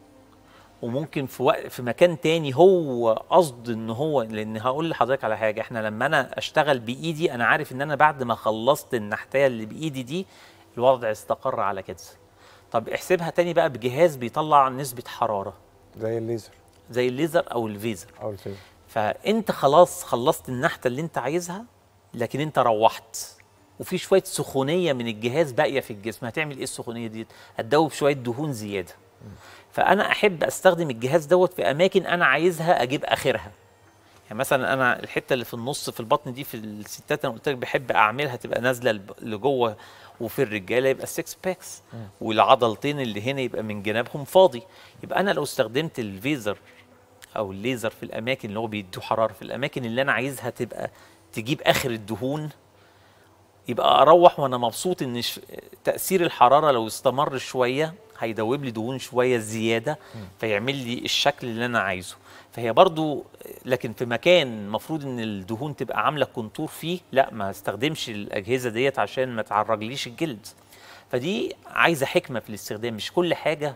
وممكن في وقت في مكان تاني هو قصد ان هو لان هقول لحضرتك على حاجه احنا لما انا اشتغل بايدي انا عارف ان انا بعد ما خلصت النحتايه اللي بايدي دي الوضع استقر على كده طب احسبها تاني بقى بجهاز بيطلع نسبه حراره زي الليزر زي الليزر او الفيزر او الفيزر فانت خلاص خلصت النحته اللي انت عايزها لكن انت روحت وفي شويه سخونيه من الجهاز باقيه في الجسم هتعمل ايه السخونيه دي هتدوب شويه دهون زياده فانا احب استخدم الجهاز دوت في اماكن انا عايزها اجيب اخرها يعني مثلا انا الحته اللي في النص في البطن دي في الستات انا قلت لك بحب اعملها تبقى نازله لب- لجوه وفي الرجاله يبقى السكس باكس والعضلتين اللي هنا يبقى من جنابهم فاضي يبقى انا لو استخدمت الفيزر او الليزر في الاماكن اللي هو بيدوا حراره في الاماكن اللي انا عايزها تبقى تجيب اخر الدهون يبقى اروح وانا مبسوط ان ش- تاثير الحراره لو استمر شويه هيدوب لي دهون شويه زياده فيعمل لي الشكل اللي انا عايزه فهي برضو لكن في مكان المفروض ان الدهون تبقى عامله كونتور فيه لا ما استخدمش الاجهزه ديت عشان ما تعرجليش الجلد فدي عايزه حكمه في الاستخدام مش كل حاجه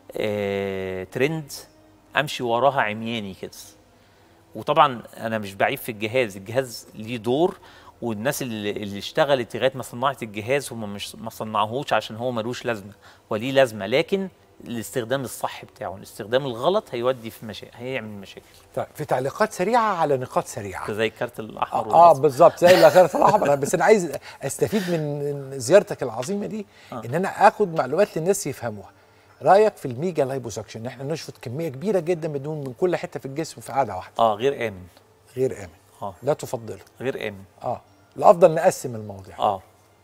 آه ترند امشي وراها عمياني كده وطبعا انا مش بعيب في الجهاز الجهاز ليه دور والناس اللي, اللي اشتغلت لغايه ما صنعت الجهاز هم مش ما صنعوهوش عشان هو ملوش لازمه وليه لازمه لكن الاستخدام الصح بتاعه الاستخدام الغلط هيودي في مشاكل هيعمل مشاكل طيب في تعليقات سريعه على نقاط سريعه زي الكارت الاحمر اه والأصفر. بالظبط زي الاخيره الاحمر بس انا عايز استفيد من زيارتك العظيمه دي آه. ان انا اخد معلومات للناس يفهموها رايك في الميجا لايبوسكشن ان احنا نشفط كميه كبيره جدا من دهون من كل حته في الجسم في قعده واحده اه غير امن غير امن اه لا تفضله غير امن اه الافضل نقسم المواضيع اه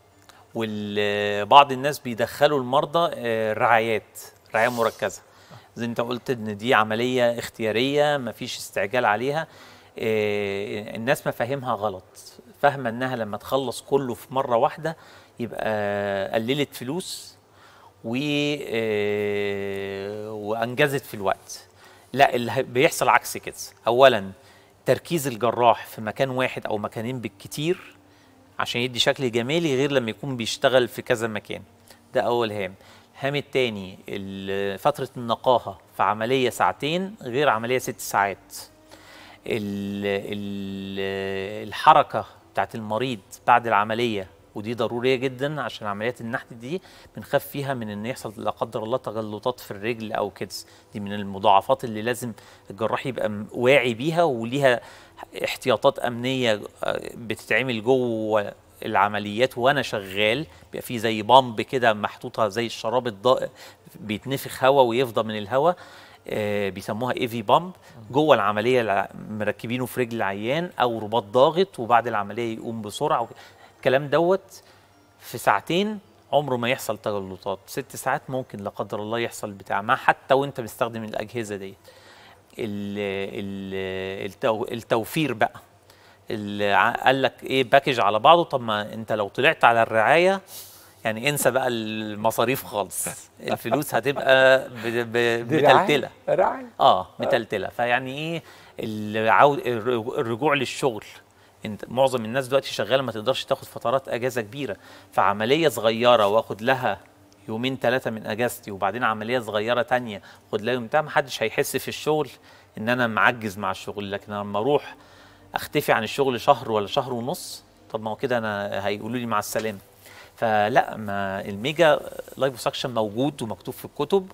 وبعض الناس بيدخلوا المرضى آه، رعايات رعايه مركزه زي انت قلت ان دي عمليه اختياريه مفيش استعجال عليها آه، الناس مفاهيمها غلط فاهمه انها لما تخلص كله في مره واحده يبقى قللت فلوس و آه، وانجزت في الوقت لا اللي هي- بيحصل عكس كده اولا تركيز الجراح في مكان واحد او مكانين بالكتير عشان يدي شكل جمالي غير لما يكون بيشتغل في كذا مكان ده اول هام الهام التاني ال- فترة النقاهة في عملية ساعتين غير عملية ست ساعات ال ال الحركة بتاعت المريض بعد العملية ودي ضرورية جدا عشان عمليات النحت دي بنخاف فيها من ان يحصل لا قدر الله تجلطات في الرجل او كده دي من المضاعفات اللي لازم الجراح يبقى م- واعي بيها وليها احتياطات امنية آه، بتتعمل جوه العمليات وانا شغال بيبقى في زي بامب كده محطوطه زي الشراب الضائق بيتنفخ هواء ويفضى من الهواء آه بيسموها اي في بامب جوه العمليه الع- مركبينه في رجل العيان او رباط ضاغط وبعد العمليه يقوم بسرعه وك- الكلام دوت في ساعتين عمره ما يحصل تجلطات ست ساعات ممكن لا قدر الله يحصل بتاع ما حتى وانت مستخدم الاجهزه ديت ال- ال- التو- التوفير بقى اللي ع- قال لك ايه باكج على بعضه طب ما انت لو طلعت على الرعايه يعني انسى بقى المصاريف خالص الفلوس هتبقى ب- ب- دي رعاية. متلتله رعاية اه متلتله فيعني ايه العو... الرجوع الرجوع للشغل انت معظم الناس دلوقتي شغاله ما تقدرش تاخد فترات اجازه كبيره فعمليه صغيره واخد لها يومين ثلاثه من اجازتي وبعدين عمليه صغيره تانية خد لها يوم بتاع ما حدش هيحس في الشغل ان انا معجز مع الشغل لكن لما اروح اختفي عن الشغل شهر ولا شهر ونص طب ما هو كده انا هيقولوا لي مع السلامه فلا ما الميجا لايبوسكشن موجود ومكتوب في الكتب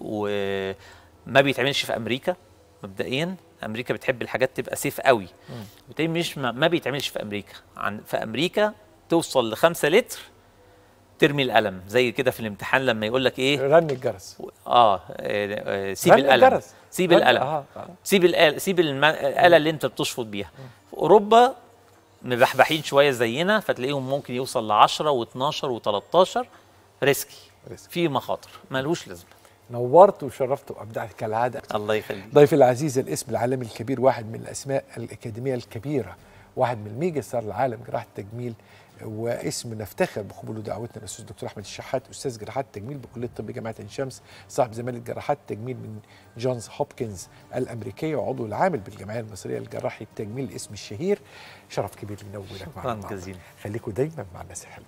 وما بيتعملش في امريكا مبدئيا امريكا بتحب الحاجات تبقى سيف قوي وبالتالي مش ما, ما بيتعملش في امريكا عن في امريكا توصل لخمسة لتر ترمي القلم زي كده في الامتحان لما يقول لك ايه رن الجرس اه, آه, آه سيب رن القلم الجرس. سيب رن- القلم آه، آه. سيب الآلة سيب الم- الآلة اللي أنت بتشفط بيها في أوروبا مبحبحين شوية زينا فتلاقيهم ممكن يوصل ل 10 و12 و13 ريسكي ريسكي. في مخاطر ملوش لازمة نورت وشرفت وابدعت كالعاده الله يخليك ضيفي العزيز الاسم العالمي الكبير واحد من الاسماء الاكاديميه الكبيره واحد من الميجا ستار العالم جراحه التجميل واسم نفتخر بقبوله دعوتنا الاستاذ الدكتور احمد الشحات استاذ جراحات التجميل بكليه طب جامعه عين شمس صاحب زماله جراحات التجميل من جونز هوبكنز الامريكيه وعضو العامل بالجمعيه المصريه لجراحي التجميل الاسم الشهير شرف كبير لنا وجودك معنا شكراً النهاردة. جزيلا. خليكم دايما مع الناس الحلوه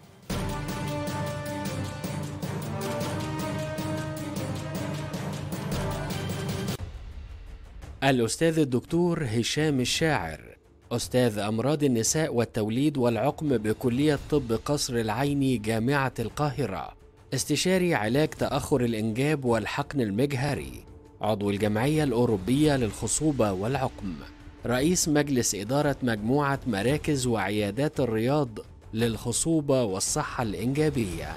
الأستاذ الدكتور هشام الشاعر أستاذ أمراض النساء والتوليد والعقم بكلية طب قصر العيني جامعة القاهرة استشاري علاج تأخر الإنجاب والحقن المجهري عضو الجمعية الأوروبية للخصوبة والعقم رئيس مجلس إدارة مجموعة مراكز وعيادات الرياض للخصوبة والصحة الإنجابية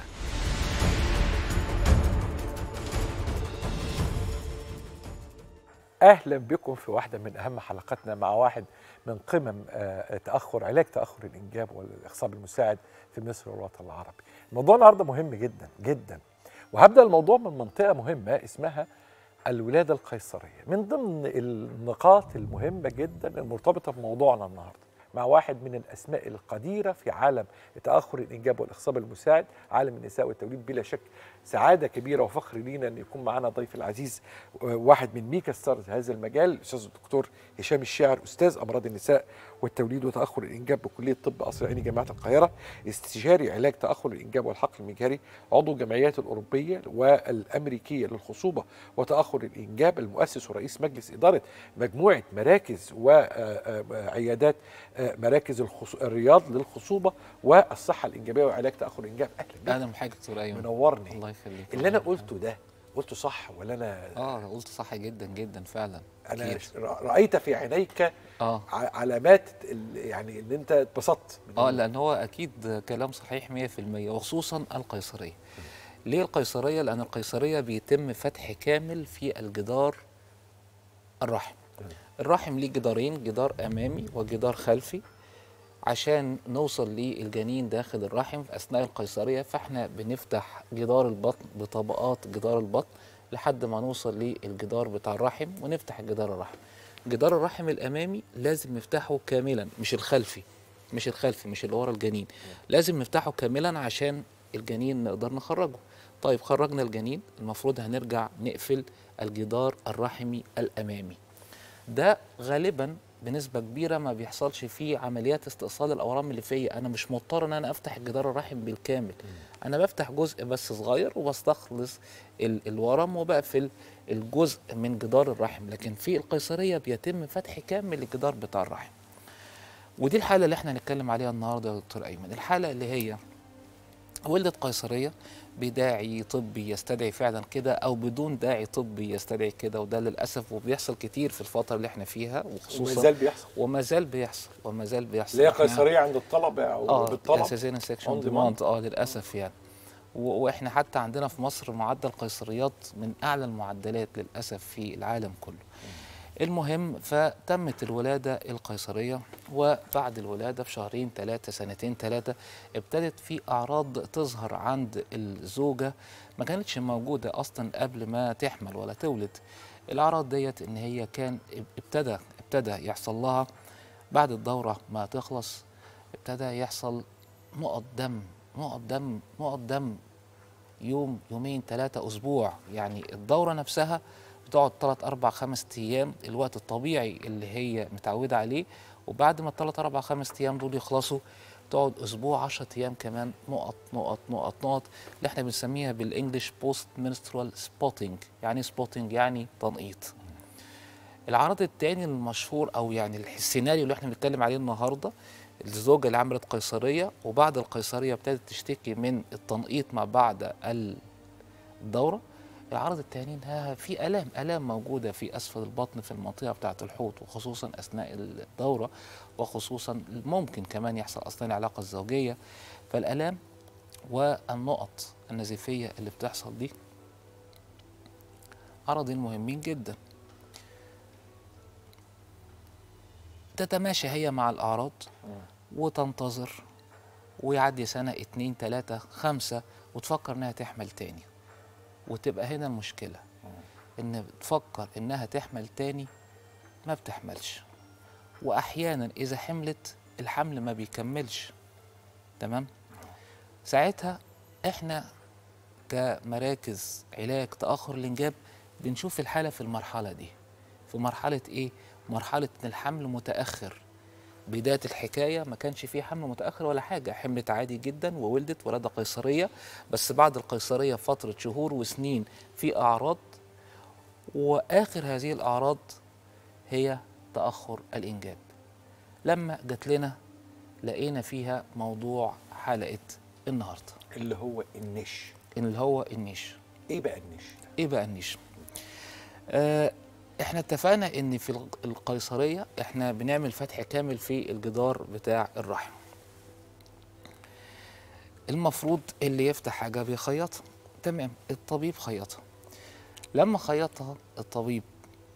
اهلا بكم في واحده من اهم حلقاتنا مع واحد من قمم آه، تاخر علاج تاخر الانجاب والاخصاب المساعد في مصر والوطن العربي. الموضوع النهارده مهم جدا جدا وهبدا الموضوع من منطقه مهمه اسمها الولاده القيصريه من ضمن النقاط المهمه جدا المرتبطه بموضوعنا النهارده مع واحد من الاسماء القديره في عالم تاخر الانجاب والاخصاب المساعد عالم النساء والتوليد بلا شك سعاده كبيره وفخر لينا ان يكون معنا ضيف العزيز آه، واحد من ميكا ستارز هذا المجال الاستاذ الدكتور هشام الشاعر استاذ امراض النساء والتوليد وتاخر الانجاب بكليه طب قصر عيني جامعه القاهره استشاري علاج تاخر الانجاب والحقل المجهري عضو الجمعيات الاوروبيه والامريكيه للخصوبه وتاخر الانجاب المؤسس ورئيس مجلس اداره مجموعه مراكز وعيادات مراكز الخص- الرياض للخصوبه والصحه الانجابيه وعلاج تاخر الانجاب اهلا بك اهلا بحضرتك دكتور ايمن منورني الله يخليك اللي انا قلته ده قلته صح ولا انا اه قلت صح جدا جدا فعلا انا كتير. رايت في عينيك اه ع- علامات ال- يعني ان انت اتبسطت من اه ال- لان هو اكيد كلام صحيح 100% وخصوصا القيصريه ليه القيصريه لان القيصريه بيتم فتح كامل في الجدار الرحم الرحم ليه جدارين جدار امامي وجدار خلفي عشان نوصل للجنين داخل الرحم في اثناء القيصريه فاحنا بنفتح جدار البطن بطبقات جدار البطن لحد ما نوصل للجدار بتاع الرحم ونفتح جدار الرحم جدار الرحم الامامي لازم نفتحه كاملا مش الخلفي مش الخلفي مش اللي ورا الجنين لازم نفتحه كاملا عشان الجنين نقدر نخرجه طيب خرجنا الجنين المفروض هنرجع نقفل الجدار الرحمي الامامي ده غالبا بنسبه كبيره ما بيحصلش فيه عمليات استئصال الاورام الليفيه انا مش مضطر ان انا افتح الجدار الرحم بالكامل انا بفتح جزء بس صغير وبستخلص ال- الورم وبقفل الجزء من جدار الرحم لكن في القيصريه بيتم فتح كامل الجدار بتاع الرحم ودي الحاله اللي احنا هنتكلم عليها النهارده يا دكتور ايمن الحاله اللي هي ولدت قيصريه بداعي طبي يستدعي فعلا كده او بدون داعي طبي يستدعي كده وده للاسف وبيحصل كتير في الفتره اللي احنا فيها وخصوصا وما زال بيحصل وما زال بيحصل وما زال بيحصل اللي هي إحنا- قيصريه عند الطلبه او اه بالطلب اساسيا سيكشن On ديماند اه للاسف يعني و- واحنا حتى عندنا في مصر معدل قيصريات من اعلى المعدلات للاسف في العالم كله المهم فتمت الولادة القيصرية وبعد الولادة بشهرين ثلاثة سنتين ثلاثة ابتدت في أعراض تظهر عند الزوجة ما كانتش موجودة أصلا قبل ما تحمل ولا تولد الأعراض ديت إن هي كان ابتدى ابتدى يحصل لها بعد الدورة ما تخلص ابتدى يحصل نقط دم نقط دم نقط دم يوم يومين ثلاثة أسبوع يعني الدورة نفسها بتقعد ثلاث أربع خمس أيام الوقت الطبيعي اللي هي متعودة عليه وبعد ما الثلاث أربع خمس أيام دول يخلصوا تقعد أسبوع 10 أيام كمان نقط نقط نقط نقط اللي احنا بنسميها بالإنجلش بوست منسترال سبوتنج يعني سبوتنج يعني تنقيط العرض الثاني المشهور او يعني السيناريو اللي احنا بنتكلم عليه النهارده الزوجه اللي عملت قيصريه وبعد القيصريه ابتدت تشتكي من التنقيط ما بعد الدوره العرض الثاني انها في الام الام موجوده في اسفل البطن في المنطقه بتاعه الحوض وخصوصا اثناء الدوره وخصوصا ممكن كمان يحصل اثناء العلاقه الزوجيه فالالام والنقط النزيفيه اللي بتحصل دي عرضين مهمين جدا تتماشى هي مع الأعراض وتنتظر ويعدي سنة اتنين تلاتة خمسة وتفكر إنها تحمل تاني وتبقى هنا المشكلة إن تفكر إنها تحمل تاني ما بتحملش وأحيانا إذا حملت الحمل ما بيكملش تمام ساعتها إحنا كمراكز علاج تأخر الإنجاب بنشوف الحالة في المرحلة دي في مرحلة إيه؟ مرحلة إن الحمل متأخر بداية الحكاية ما كانش فيه حمل متأخر ولا حاجة حملت عادي جدا وولدت ولادة قيصرية بس بعد القيصرية فترة شهور وسنين في أعراض وآخر هذه الأعراض هي تأخر الإنجاب لما جات لنا لقينا فيها موضوع حلقة النهاردة اللي هو النش اللي هو النيش ايه بقى النش ده؟ ايه بقى النيش آه احنا اتفقنا ان في الق- القيصريه احنا بنعمل فتح كامل في الجدار بتاع الرحم المفروض اللي يفتح حاجه بيخيطها تمام الطبيب خيطها لما خيطها الطبيب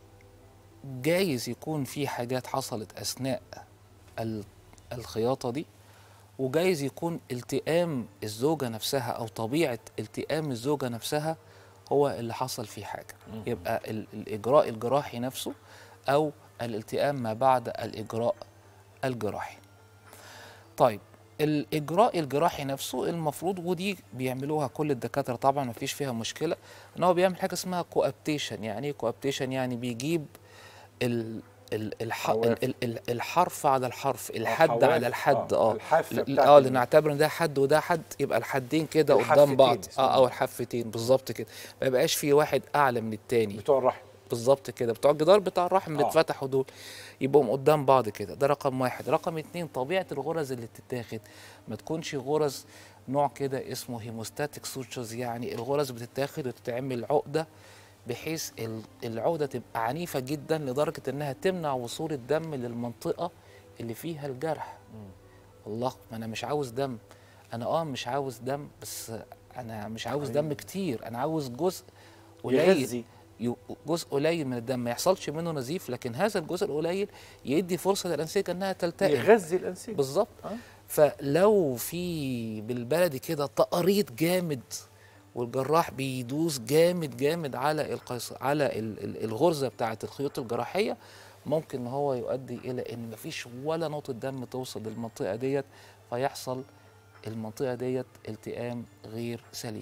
جايز يكون في حاجات حصلت اثناء ال- الخياطه دي وجايز يكون التئام الزوجه نفسها او طبيعه التئام الزوجه نفسها هو اللي حصل فيه حاجه يبقى ال- الاجراء الجراحي نفسه او الالتئام ما بعد الاجراء الجراحي طيب الاجراء الجراحي نفسه المفروض ودي بيعملوها كل الدكاتره طبعا ما فيش فيها مشكله ان هو بيعمل حاجه اسمها كوابتيشن يعني ايه كوابتيشن يعني بيجيب ال ال الح حواف. ال ال الحرف على الحرف الحد حواف. على الحد آه، اه الحافة ل- بتاعت اه ال- لنعتبر ان ده حد وده حد يبقى الحدين كده قدام الحفتين بعض اسمهم. اه او الحفتين بالظبط كده ما يبقاش في واحد اعلى من التاني بتوع الرحم بالظبط كده بتوع الجدار بتاع الرحم اللي آه. اتفتحوا دول يبقوا قدام بعض كده ده رقم واحد رقم اتنين طبيعة الغرز اللي بتتاخد ما تكونش غرز نوع كده اسمه هيموستاتيك سوتشرز يعني الغرز بتتاخد وتتعمل عقدة بحيث ال- العقدة تبقى عنيفة جدا لدرجة انها تمنع وصول الدم للمنطقة اللي فيها الجرح الله ما انا مش عاوز دم انا اه مش عاوز دم بس انا مش عاوز دم كتير انا عاوز جزء قليل يغذي يو- جزء قليل من الدم ما يحصلش منه نزيف لكن هذا الجزء القليل يدي فرصه للانسجه انها تلتئم يغذي الانسجه بالظبط آه. فلو في بالبلدي كده تقريط جامد والجراح بيدوس جامد جامد على القيص على ال- ال- الغرزه بتاعه الخيوط الجراحيه ممكن ان هو يؤدي الى ان مفيش ولا نقطه دم توصل للمنطقه ديت فيحصل المنطقه ديت التئام غير سليم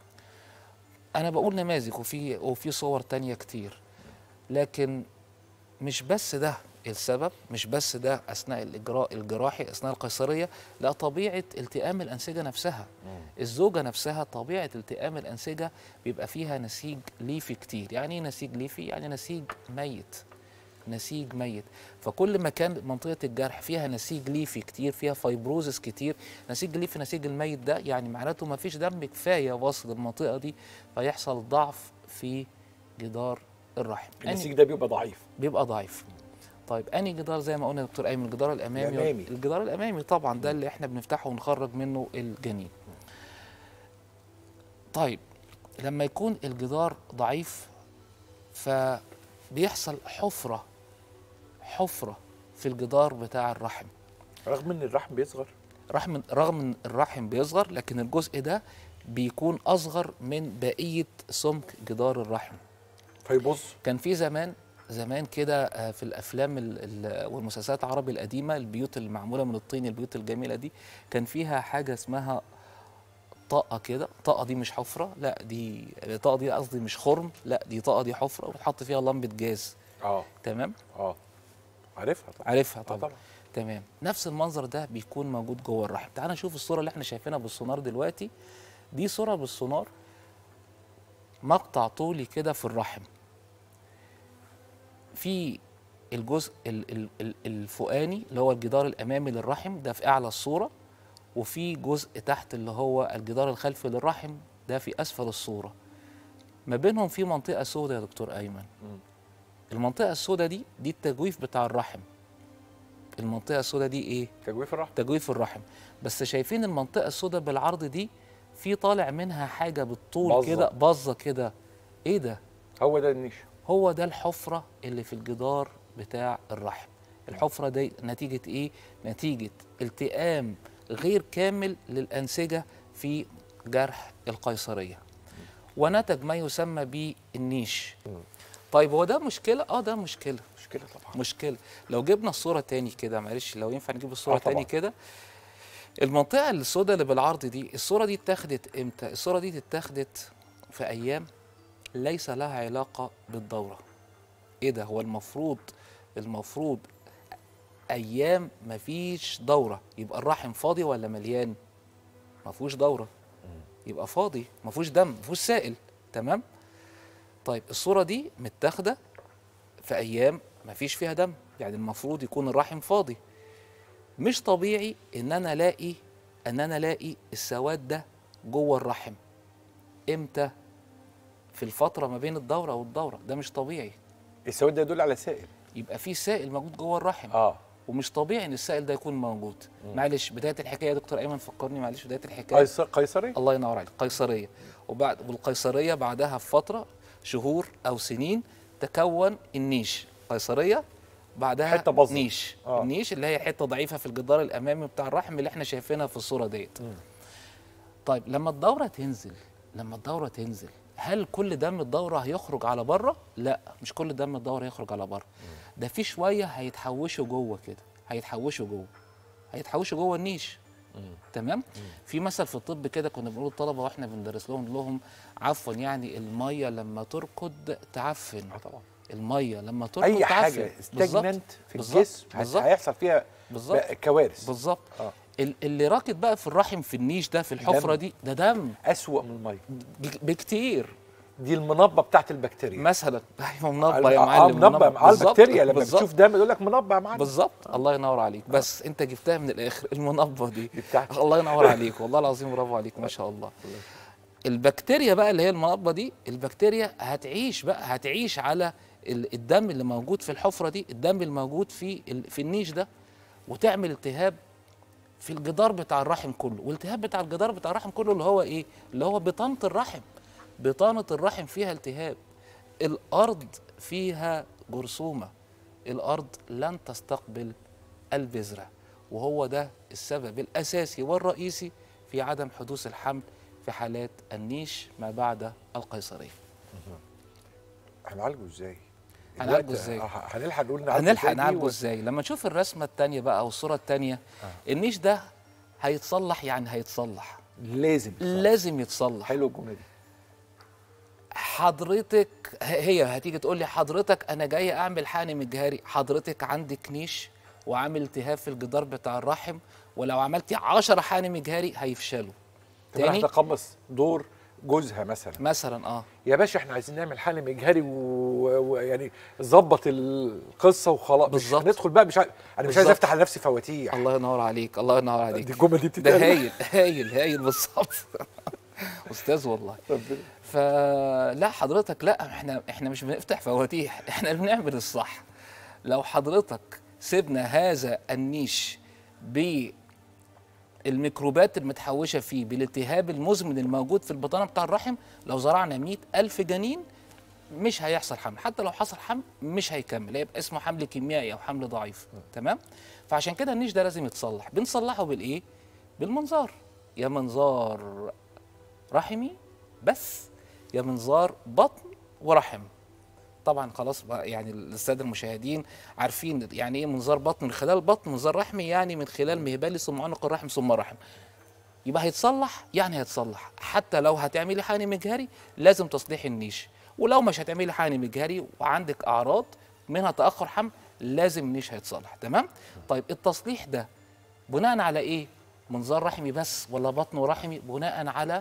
انا بقول نماذج وفي وفي صور تانية كتير لكن مش بس ده السبب مش بس ده اثناء الاجراء الجراحي اثناء القيصريه لا طبيعه التئام الانسجه نفسها الزوجه نفسها طبيعه التئام الانسجه بيبقى فيها نسيج ليفي كتير يعني ايه نسيج ليفي يعني نسيج ميت نسيج ميت فكل ما كان منطقه الجرح فيها نسيج ليفي كتير فيها فايبروزس كتير نسيج ليفي نسيج الميت ده يعني معناته ما فيش دم كفايه واصل المنطقه دي فيحصل ضعف في جدار الرحم النسيج ده بيبقى ضعيف بيبقى ضعيف طيب انهي جدار زي ما قلنا يا دكتور ايمن الجدار الامامي الأمامي. الجدار الامامي طبعا ده اللي احنا بنفتحه ونخرج منه الجنين طيب لما يكون الجدار ضعيف فبيحصل حفره حفره في الجدار بتاع الرحم رغم ان الرحم بيصغر رحم رغم ان الرحم بيصغر لكن الجزء ده بيكون اصغر من بقيه سمك جدار الرحم فيبص كان في زمان زمان كده آه، في الافلام ال- ال- والمسلسلات العربي القديمه البيوت اللي معموله من الطين البيوت الجميله دي كان فيها حاجه اسمها طاقه كده طاقه دي مش حفره لا دي طاقه دي قصدي مش خرم لا دي طاقه دي حفره وتحط فيها لمبه جاز اه تمام اه عارفها طبعا عارفها آه طبعا طبعا تمام نفس المنظر ده بيكون موجود جوه الرحم تعال نشوف الصوره اللي احنا شايفينها بالسونار دلوقتي دي صوره بالسونار مقطع طولي كده في الرحم في الجزء ال- ال- ال- الفوقاني اللي هو الجدار الامامي للرحم ده في اعلى الصوره وفي جزء تحت اللي هو الجدار الخلفي للرحم ده في اسفل الصوره ما بينهم في منطقه سوداء يا دكتور ايمن المنطقه السوداء دي دي التجويف بتاع الرحم المنطقه السوداء دي ايه تجويف الرحم تجويف الرحم بس شايفين المنطقه السوداء بالعرض دي في طالع منها حاجه بالطول بظة. كده باظه كده ايه ده هو ده النيش هو ده الحفرة اللي في الجدار بتاع الرحم الحفرة دي نتيجة ايه؟ نتيجة التئام غير كامل للأنسجة في جرح القيصرية ونتج ما يسمى بالنيش طيب هو ده مشكلة؟ اه ده مشكلة مشكله طبعا مشكلة لو جبنا الصورة تاني كده معلش لو ينفع نجيب الصورة آه طبعاً. تاني كده المنطقة السوداء اللي بالعرض دي الصورة دي اتاخدت امتى؟ الصورة دي اتاخدت في أيام ليس لها علاقة بالدورة ايه ده هو المفروض المفروض أيام مفيش دورة يبقى الرحم فاضي ولا مليان؟ مفهوش دورة يبقى فاضي مفهوش دم مفهوش سائل تمام؟ طيب الصورة دي متاخدة في ايام ما فيش فيها دم يعني المفروض يكون الرحم فاضي مش طبيعي ان انا الاقي ان انا الاقي السواد ده جوه الرحم امتى في الفتره ما بين الدوره والدوره ده مش طبيعي السواد ده يدل على سائل يبقى في سائل موجود جوه الرحم اه ومش طبيعي ان السائل ده يكون موجود معلش بدايه الحكايه يا دكتور ايمن فكرني معلش بدايه الحكايه قيصر قيصري الله ينور عليك قيصريه وبعد والقيصريه بعدها بفتره شهور او سنين تكون النيش قيصريه بعدها حتة باظة. نيش آه. النيش اللي هي حته ضعيفه في الجدار الامامي بتاع الرحم اللي احنا شايفينها في الصوره ديت طيب لما الدوره تنزل لما الدوره تنزل هل كل دم الدوره هيخرج على بره لا مش كل دم الدوره هيخرج على بره ده في شويه هيتحوشوا جوه كده هيتحوشوا جوه هيتحوشوا جوه النيش تمام في مثل في الطب كده كنا بنقول للطلبه واحنا بندرس لهم نقول لهم عفوا يعني الميه لما تركض تعفن اه طبعا الميه لما تركض اي تعفن حاجه بالظبط. استجمنت في بالظبط. الجسم هت- بالظبط. هيحصل فيها بالظبط. بقى كوارث بالظبط آه. ال- اللي راكد بقى في الرحم في النيش ده في الحفره دم. دي ده دم اسوأ من الميه بك- بكتير دي المنبه بتاعت البكتيريا مثلا ايوه منبه يا آه، معلم منبه مع بالظبط، البكتيريا لما بالظبط. بتشوف دم يقول لك منبه يا معلم بالظبط الله ينور عليك بس انت جبتها من الاخر المنبه دي دي بتاعتي. الله ينور عليك والله العظيم برافو عليك ما شاء الله البكتيريا بقى اللي هي المنبه دي البكتيريا هتعيش بقى هتعيش على ال- الدم اللي موجود في الحفره دي الدم الموجود في ال- في النيش ده وتعمل التهاب في الجدار بتاع الرحم كله والالتهاب بتاع الجدار بتاع الرحم كله اللي هو ايه اللي هو بطانه الرحم بطانه الرحم فيها التهاب الارض فيها جرثومه الارض لن تستقبل البذره وهو ده السبب الاساسي والرئيسي في عدم حدوث الحمل في حالات النيش ما بعد القيصريه هنعالجه ازاي؟ هنعالجه دلوقتي إزاي؟ ه- هنلحق نقول نعالجه هنلحق إزاي دي نعالجه و- ازاي لما نشوف الرسمه الثانيه بقى او الصوره الثانيه النيش ده هيتصلح يعني هيتصلح لازم لازم يتصلح حلو الجمله دي حضرتك هي هتيجي تقول لي حضرتك انا جاي اعمل حقن مجهري حضرتك عندك نيش وعامل التهاب في الجدار بتاع الرحم ولو عملتي 10 حقن مجهري هيفشلوا طب انا تاني هتقمص دور جوزها مثلا مثلا اه يا باشا احنا عايزين نعمل حل مجهري و- ويعني ظبط القصه وخلاص مش بالظبط. هندخل بقى مش عايز انا مش عايز بالظبط. افتح على نفسي فواتيح الله ينور عليك الله ينور عليك دي الجمله دي ده بتتقال هايل هايل هايل بالظبط استاذ والله ربنا- فلا حضرتك لا احنا احنا مش بنفتح فواتيح احنا بنعمل الصح لو حضرتك سيبنا هذا النيش بالميكروبات المتحوشة فيه بالالتهاب المزمن الموجود في البطانة بتاع الرحم لو زرعنا مئة ألف جنين مش هيحصل حمل حتى لو حصل حمل مش هيكمل هيبقى اسمه حمل كيميائي او حمل ضعيف تمام فعشان كده النيش ده لازم يتصلح بنصلحه بالايه بالمنظار يا منظار رحمي بس يا منظار بطن ورحم طبعا خلاص بقى يعني الساده المشاهدين عارفين يعني ايه منظار بطن من خلال البطن منظار رحمي يعني من خلال مهبلي ثم عنق الرحم ثم رحم يبقى هيتصلح يعني هيتصلح حتى لو هتعملي حقن مجهري لازم تصليح النيش ولو مش هتعملي حقن مجهري وعندك اعراض منها تاخر حمل لازم النيش هيتصلح تمام طيب التصليح ده بناء على ايه منظار رحمي بس ولا بطن ورحمي بناء على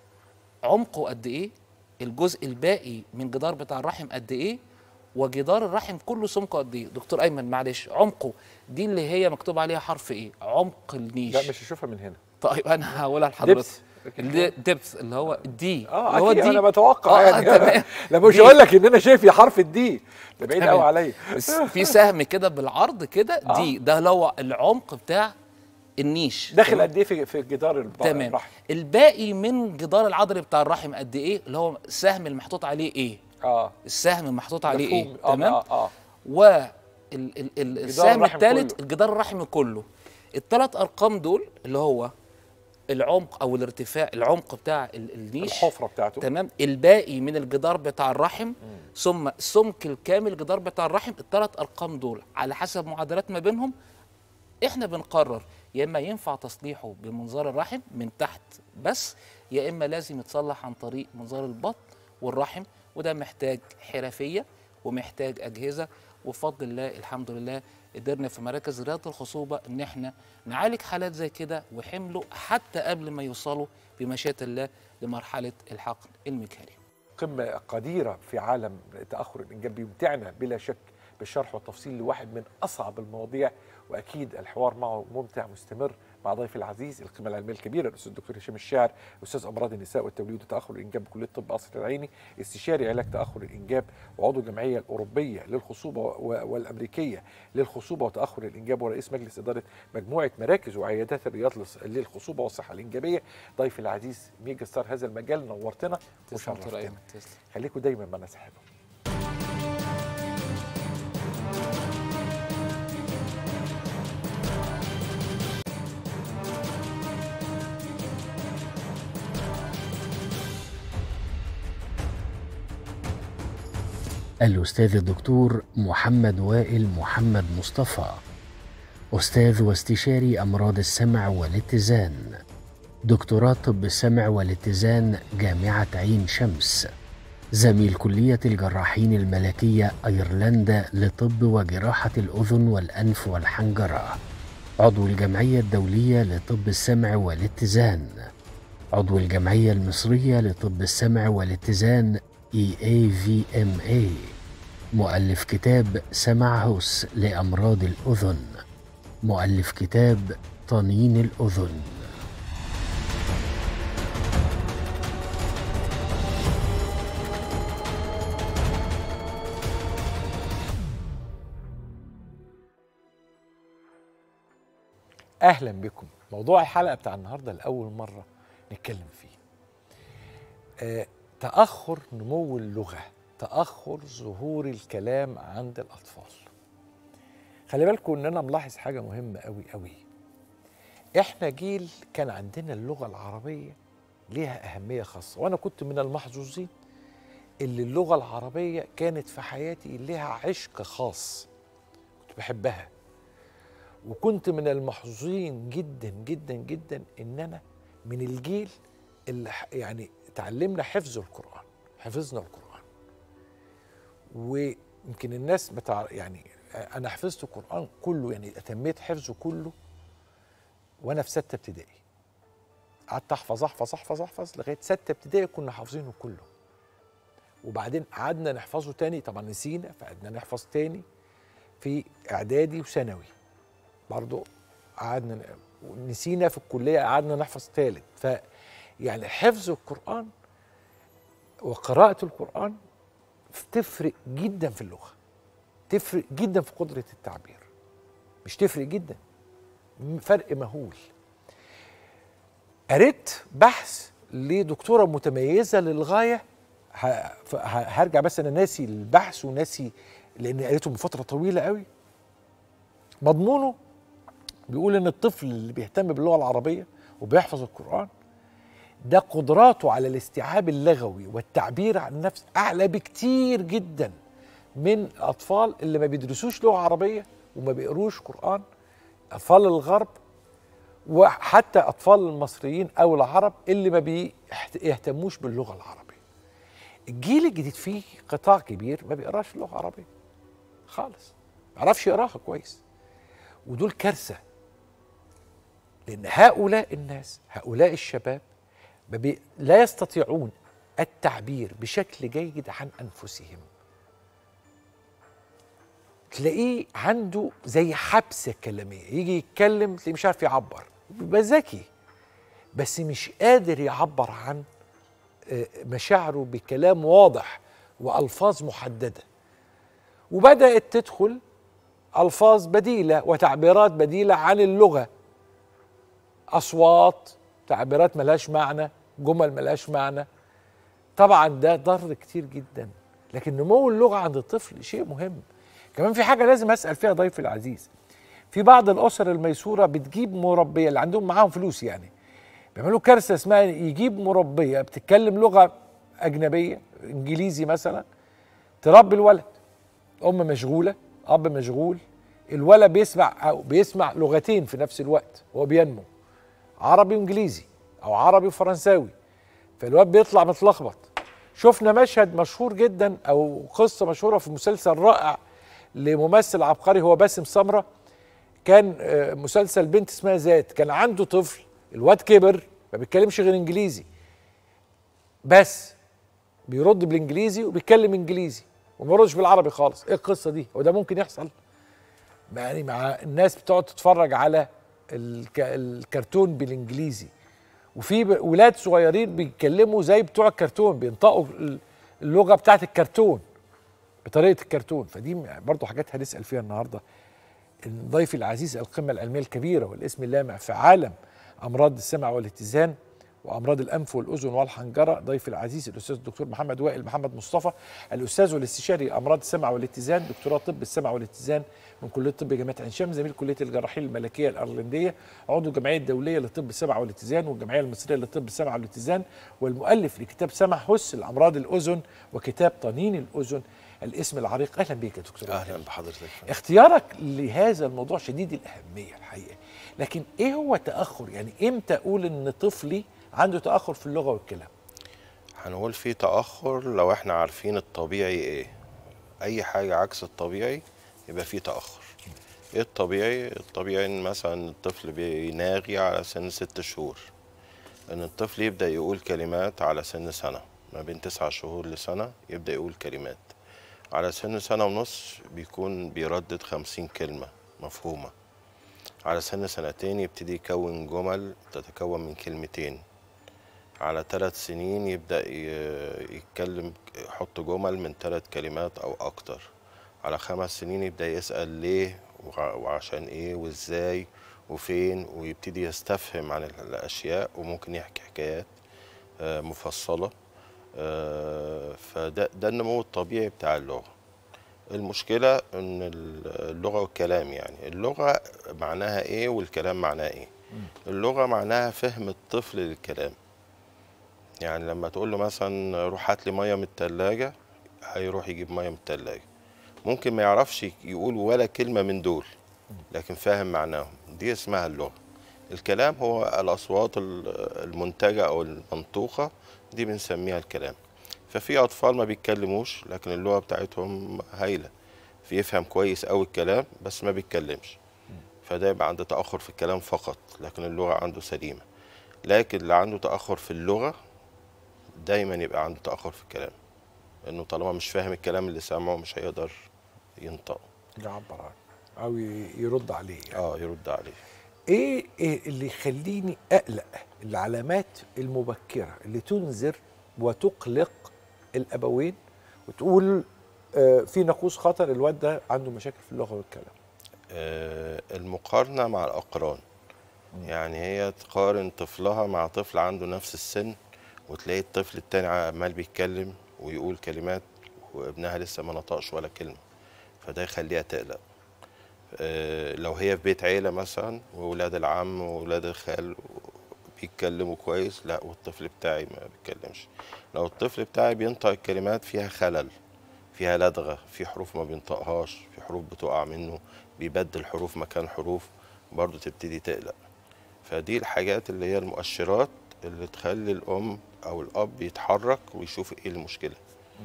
عمقه قد ايه الجزء الباقي من جدار بتاع الرحم قد ايه وجدار الرحم كله سمكه قد ايه دكتور ايمن معلش عمقه دي اللي هي مكتوب عليها حرف ايه عمق النيش لا مش هشوفها من هنا طيب انا هقولها لحضرتك دبس. الدبس اللي هو الدي اه اللي هو اكيد الدي انا بتوقع آه، يعني تمام. لا مش دي. هقول لك ان انا شايف يا حرف الدي ده بعيد تمام. قوي عليا بس في سهم كده بالعرض كده دي ده اللي هو العمق بتاع النيش داخل تمام؟ قد ايه في في جدار الب- تمام الرحم الباقي من جدار العضلي بتاع الرحم قد ايه اللي هو السهم المحطوط عليه ايه اه السهم المحطوط عليه ايه مفهوم. آه، تمام اه اه و ال- ال- ال- السهم الرحم الثالث كله. الجدار الرحمي كله الثلاث ارقام دول اللي هو العمق او الارتفاع العمق بتاع ال- النيش الحفره بتاعته تمام الباقي من الجدار بتاع الرحم ثم السمك الكامل الجدار بتاع الرحم الثلاث ارقام دول على حسب معادلات ما بينهم احنا بنقرر يا اما ينفع تصليحه بمنظار الرحم من تحت بس يا اما لازم يتصلح عن طريق منظار البطن والرحم وده محتاج حرفيه ومحتاج اجهزه وبفضل الله الحمد لله قدرنا في مراكز رياضه الخصوبه ان احنا نعالج حالات زي كده وحملوا حتى قبل ما يوصلوا بمشيئه الله لمرحله الحقن المجهري قمه قديره في عالم تاخر الانجاب بيمتعنا بلا شك بالشرح والتفصيل لواحد من اصعب المواضيع واكيد الحوار معه ممتع مستمر مع ضيفي العزيز القيمه العلميه الكبيره الاستاذ الدكتور هشام الشاعر استاذ امراض النساء والتوليد وتاخر الانجاب بكليه طب قصر العيني استشاري علاج تاخر الانجاب وعضو الجمعيه الاوروبيه للخصوبه و- والامريكيه للخصوبه وتاخر الانجاب ورئيس مجلس اداره مجموعه مراكز وعيادات الرياض للص- للخصوبه والصحه الانجابيه ضيفي العزيز ميجا ستار هذا المجال نورتنا تسلم دكتور وشرفتنا ايمن تسلم خليكم دايما معنا صاحبه الأستاذ الدكتور محمد وائل محمد مصطفى أستاذ واستشاري أمراض السمع والاتزان دكتوراه طب السمع والاتزان جامعة عين شمس زميل كلية الجراحين الملكية أيرلندا لطب وجراحة الأذن والأنف والحنجرة عضو الجمعية الدولية لطب السمع والاتزان عضو الجمعية المصرية لطب السمع والاتزان EAVMA مؤلف كتاب سمع هوس لأمراض الأذن مؤلف كتاب طنين الأذن اهلا بكم موضوع الحلقه بتاع النهارده لاول مره نتكلم فيه آه، تاخر نمو اللغه تاخر ظهور الكلام عند الاطفال خلي بالكم ان انا ملاحظ حاجه مهمه قوي قوي احنا جيل كان عندنا اللغه العربيه ليها اهميه خاصه وانا كنت من المحظوظين اللي اللغه العربيه كانت في حياتي لها عشق خاص كنت بحبها وكنت من المحظوظين جدا جدا جدا ان انا من الجيل اللي ح- يعني تعلمنا حفظ القران حفظنا القران ويمكن الناس بتاع يعني انا حفظت القران كله يعني اتميت حفظه كله وانا في سته ابتدائي قعدت احفظ احفظ احفظ احفظ لغايه سته ابتدائي كنا حافظينه كله وبعدين قعدنا نحفظه تاني طبعا نسينا فقعدنا نحفظ تاني في اعدادي وثانوي برضو قعدنا ن- نسينا في الكليه قعدنا نحفظ تالت ف يعني حفظ القران وقراءه القران تفرق جدا في اللغه تفرق جدا في قدره التعبير مش تفرق جدا م- فرق مهول قريت بحث لدكتوره متميزه للغايه ه- ف- ه- هرجع بس انا ناسي البحث وناسي لان قريته من فتره طويله قوي مضمونه بيقول ان الطفل اللي بيهتم باللغه العربيه وبيحفظ القران ده قدراته على الاستيعاب اللغوي والتعبير عن النفس اعلى بكتير جدا من الاطفال اللي ما بيدرسوش لغه عربيه وما بيقروش قران اطفال الغرب وحتى اطفال المصريين او العرب اللي ما بيهتموش باللغه العربيه الجيل الجديد فيه قطاع كبير ما بيقراش اللغه العربيه خالص ما يعرفش يقراها كويس ودول كارثه لان هؤلاء الناس هؤلاء الشباب ما بي لا يستطيعون التعبير بشكل جيد عن انفسهم تلاقيه عنده زي حبسه كلاميه يجي يتكلم تلاقيه مش عارف يعبر بيبقى ذكي بس مش قادر يعبر عن آه، مشاعره بكلام واضح والفاظ محدده وبدات تدخل الفاظ بديله وتعبيرات بديله عن اللغه اصوات تعبيرات ملهاش معنى جمل ملهاش معنى طبعا ده ضر كتير جدا لكن نمو اللغه عند الطفل شيء مهم كمان في حاجه لازم اسال فيها ضيفي العزيز في بعض الاسر الميسوره بتجيب مربيه اللي عندهم معاهم فلوس يعني بيعملوا كارثه اسمها يجيب مربيه بتتكلم لغه اجنبيه انجليزي مثلا تربي الولد ام مشغوله اب مشغول الولد بيسمع او بيسمع لغتين في نفس الوقت وهو بينمو عربي وانجليزي او عربي وفرنساوي فالواد بيطلع متلخبط شفنا مشهد مشهور جدا او قصه مشهوره في مسلسل رائع لممثل عبقري هو باسم سمره كان آه، مسلسل بنت اسمها ذات كان عنده طفل الواد كبر ما بيتكلمش غير انجليزي بس بيرد بالانجليزي وبيتكلم انجليزي وما بيردش بالعربي خالص ايه القصه دي هو ده ممكن يحصل يعني مع الناس بتقعد تتفرج على الك... الكرتون بالانجليزي وفي ب- ولاد صغيرين بيتكلموا زي بتوع الكرتون بينطقوا ال- اللغه بتاعت الكرتون بطريقه الكرتون فدي برضو حاجات هنسال فيها النهارده ضيفي العزيز القمه العلميه الكبيره والاسم اللامع في عالم امراض السمع والاتزان وامراض الانف والاذن والحنجره ضيفي العزيز الاستاذ الدكتور محمد وائل محمد مصطفى الاستاذ والاستشاري امراض السمع والاتزان دكتوراه طب السمع والاتزان من كليه طب جامعه عين شمس زميل كليه الجراحين الملكيه الايرلنديه عضو الجمعيه الدوليه لطب السمع والاتزان والجمعيه المصريه لطب السمع والاتزان والمؤلف لكتاب سمع هس لامراض الاذن وكتاب طنين الاذن الاسم العريق اهلا بك يا دكتور اهلا بحضرتك اختيارك لهذا الموضوع شديد الاهميه الحقيقه لكن ايه هو تاخر يعني امتى اقول ان طفلي عنده تاخر في اللغه والكلام هنقول في تاخر لو احنا عارفين الطبيعي ايه اي حاجه عكس الطبيعي يبقى في تاخر ايه الطبيعي الطبيعي ان مثلا الطفل بيناغي على سن ست شهور ان الطفل يبدا يقول كلمات على سن سنه ما بين تسعة شهور لسنه يبدا يقول كلمات على سن سنه ونص بيكون بيردد خمسين كلمه مفهومه على سن سنتين يبتدي يكون جمل تتكون من كلمتين على ثلاث سنين يبدأ ي- يتكلم يحط جمل من ثلاث كلمات أو أكتر على خمس سنين يبدأ يسأل ليه وع- وعشان إيه وإزاي وفين ويبتدي يستفهم عن ال- الأشياء وممكن يحكي حكايات آه، مفصلة آه، فده ده النمو الطبيعي بتاع اللغة المشكلة إن ال- اللغة والكلام يعني اللغة معناها إيه والكلام معناه إيه اللغة معناها فهم الطفل للكلام يعني لما تقول له مثلا روح هات لي ميه من التلاجة هيروح يجيب ميه من التلاجة ممكن ما يعرفش يقول ولا كلمة من دول لكن فاهم معناهم دي اسمها اللغة الكلام هو الأصوات ال- المنتجة أو المنطوقة دي بنسميها الكلام ففي أطفال ما بيتكلموش لكن اللغة بتاعتهم هايلة في يفهم كويس أوي الكلام بس ما بيتكلمش فده يبقى عنده تأخر في الكلام فقط لكن اللغة عنده سليمة لكن اللي عنده تاخر في اللغه دايما يبقى عنده تاخر في الكلام لانه طالما مش فاهم الكلام اللي سامعه مش هيقدر ينطقه يعبر عنه او ي- يرد عليه يعني. اه يرد عليه ايه ايه اللي يخليني اقلق العلامات المبكره اللي تنذر وتقلق الابوين وتقول آه في نقوص خطر الواد ده عنده مشاكل في اللغه والكلام آه، المقارنة مع الأقران يعني هي تقارن طفلها مع طفل عنده نفس السن وتلاقي الطفل التاني عمال بيتكلم ويقول كلمات وابنها لسه ما نطقش ولا كلمة فده يخليها تقلق آه، لو هي في بيت عيلة مثلا وولاد العم وولاد الخال بيتكلموا كويس لا والطفل بتاعي ما بيتكلمش لو الطفل بتاعي بينطق الكلمات فيها خلل فيها لدغة في حروف ما بينطقهاش في حروف بتقع منه بيبدل حروف مكان حروف برضو تبتدي تقلق فدي الحاجات اللي هي المؤشرات اللي تخلي الأم أو الأب يتحرك ويشوف إيه المشكلة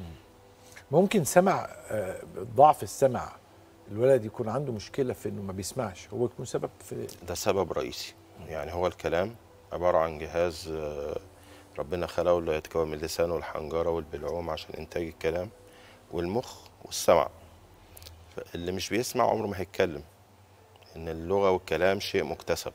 ممكن سمع آه ضعف السمع الولد يكون عنده مشكله في انه ما بيسمعش هو يكون سبب في ده سبب رئيسي يعني هو الكلام عبارة عن جهاز آه، ربنا خلقه اللي يتكون من اللسان والحنجرة والبلعوم عشان إنتاج الكلام والمخ والسمع اللي مش بيسمع عمره ما هيتكلم إن اللغة والكلام شيء مكتسب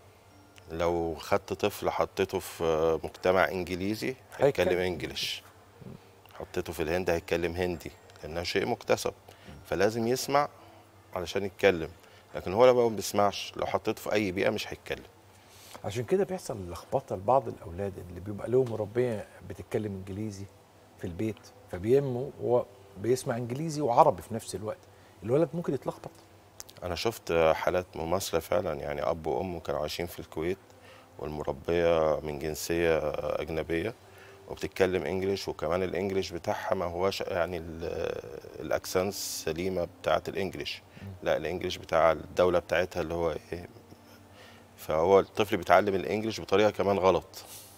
لو خدت طفل حطيته في آه، مجتمع إنجليزي هيتكلم هيتكلم. إنجليش حطيته في الهند هيتكلم هندي لأنه شيء مكتسب فلازم يسمع علشان يتكلم لكن هو لو ما بيسمعش لو حطيته في أي بيئة مش هيتكلم عشان كده بيحصل لخبطه لبعض الاولاد اللي بيبقى لهم مربيه بتتكلم انجليزي في البيت فبينمو هو بيسمع انجليزي وعربي في نفس الوقت الولد ممكن يتلخبط انا شفت حالات مماثله فعلا يعني اب وام كانوا عايشين في الكويت والمربيه من جنسيه اجنبيه وبتتكلم انجليش وكمان الانجليش بتاعها ما هواش يعني ال- الاكسنس السليمه بتاعه الانجليش لا الانجليش بتاع الدوله بتاعتها اللي هو ايه فهو الطفل بيتعلم الانجليش بطريقه كمان غلط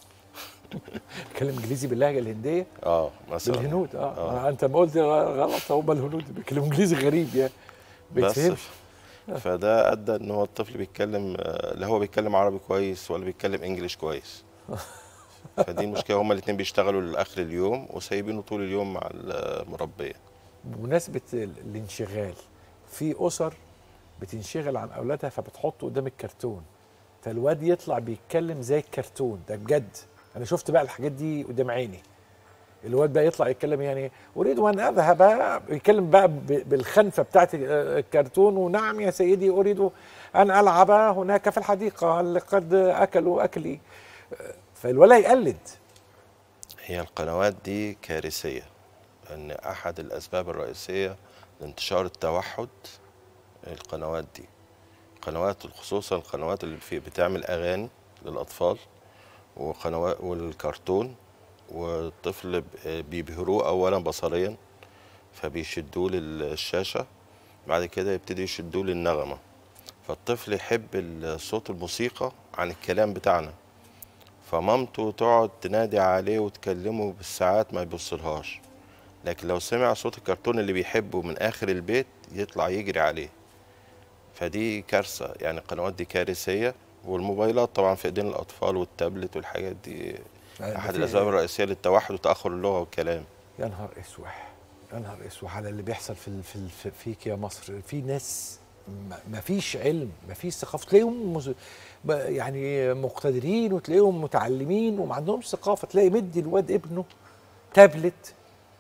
بيتكلم انجليزي باللهجه الهنديه اه مثلا بالهنود اه, آه. آه. انت ما قلت غلط هم الهنود بيتكلموا انجليزي غريب يعني بس بيتفهمش فده ادى ان هو الطفل بيتكلم آه، لا هو بيتكلم عربي كويس ولا بيتكلم انجليش كويس فدي المشكله هما الاثنين بيشتغلوا لاخر اليوم وسايبينه طول اليوم مع المربيه بمناسبه ال- الانشغال في اسر بتنشغل عن اولادها فبتحطه قدام الكرتون فالواد يطلع بيتكلم زي الكرتون ده بجد انا شفت بقى الحاجات دي قدام عيني الواد بقى يطلع يتكلم يعني اريد ان اذهب يتكلم بقى ب- بالخنفه بتاعت الكرتون ونعم يا سيدي اريد ان العب هناك في الحديقه لقد اكلوا اكلي فالولد يقلد هي القنوات دي كارثيه ان احد الاسباب الرئيسيه لانتشار التوحد القنوات دي قنوات خصوصا القنوات اللي في بتعمل اغاني للاطفال وقنوات والكرتون والطفل ب- بيبهروه اولا بصريا فبيشدوه للشاشه بعد كده يبتدي يشدوه للنغمه فالطفل يحب ال- صوت الموسيقى عن الكلام بتاعنا فمامته تقعد تنادي عليه وتكلمه بالساعات ما يبصلهاش لكن لو سمع صوت الكرتون اللي بيحبه من اخر البيت يطلع يجري عليه فدي كارثه يعني القنوات دي كارثيه والموبايلات طبعا في ايدين الاطفال والتابلت والحاجات دي احد في- الاسباب الرئيسيه للتوحد وتاخر اللغه والكلام يا نهار اسوح يا نهار اسوح على اللي بيحصل في ال- في ال- في- فيك يا مصر في ناس ما- ما فيش علم ما فيش ثقافه تلاقيهم مز- ب- يعني مقتدرين وتلاقيهم متعلمين وما عندهمش ثقافه تلاقي مدي الواد ابنه تابلت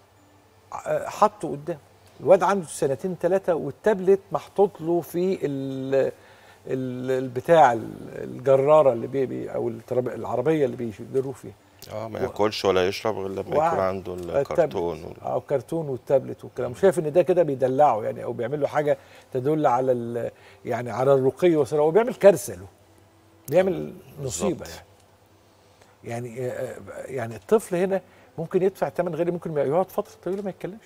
ع- حطه قدامه الواد عنده سنتين ثلاثه والتابلت محطوط له في ال ال- البتاع ال- الجراره اللي بي بي او التراب- العربيه اللي بيجروه فيها اه ما ياكلش ولا يشرب غير لما وقعد. يكون عنده الكرتون وال- او كرتون والتابلت والكلام شايف ان ده كده بيدلعه يعني او بيعمل له حاجه تدل على ال- يعني على الرقي والثراء هو بيعمل كارثه له بيعمل مصيبه بالظبط. يعني يعني آه، يعني الطفل هنا ممكن يدفع ثمن غير ممكن يقعد فتره طويله ما يتكلمش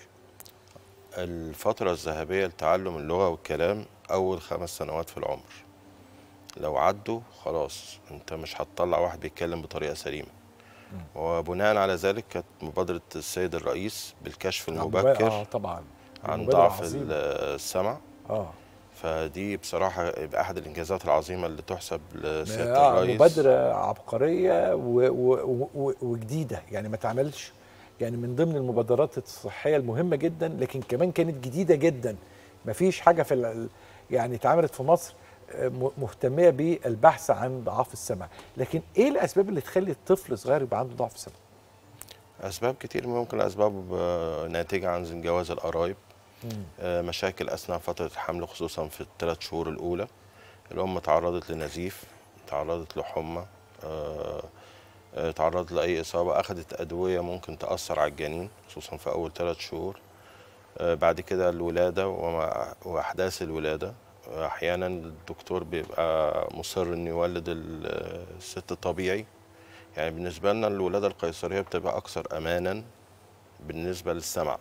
الفترة الذهبية لتعلم اللغة والكلام أول خمس سنوات في العمر لو عدوا خلاص أنت مش هتطلع واحد بيتكلم بطريقة سليمة وبناء على ذلك كانت مبادرة السيد الرئيس بالكشف اه المبكر طبعا عن المبادرة ضعف عظيمة. ال- السمع اه فدي بصراحه يبقى احد الانجازات العظيمه اللي تحسب لسياده آه، الرئيس مبادرة عبقرية و و و وجديدة يعني ما تعملش يعني من ضمن المبادرات الصحية المهمة جدا لكن كمان كانت جديدة جدا ما فيش حاجة في ال- يعني اتعملت في مصر آه، م- مهتمية بالبحث عن ضعاف السمع لكن ايه الاسباب اللي تخلي الطفل صغير يبقى عنده ضعف سمع اسباب كتير ممكن اسباب آه، ناتجه عن جواز القرايب آه، مشاكل اثناء فتره الحمل خصوصا في الثلاث شهور الاولى الام تعرضت لنزيف تعرضت لحمى آه، آه، تعرضت لاي اصابه اخذت ادويه ممكن تاثر على الجنين خصوصا في اول ثلاث شهور آه، بعد كده الولاده ومع- واحداث الولاده آه، احيانا الدكتور بيبقى مصر انه يولد ال- الست طبيعي يعني بالنسبه لنا الولاده القيصريه بتبقى اكثر امانا بالنسبه للسمع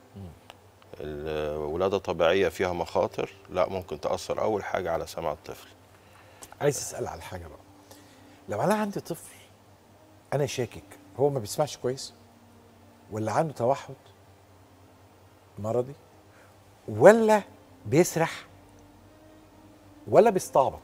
الولاده طبيعيه فيها مخاطر لا ممكن تاثر اول حاجه على سمع الطفل عايز اسال على حاجه بقى لو انا عندي طفل انا شاكك هو ما بيسمعش كويس ولا عنده توحد مرضي ولا بيسرح ولا بيستعبط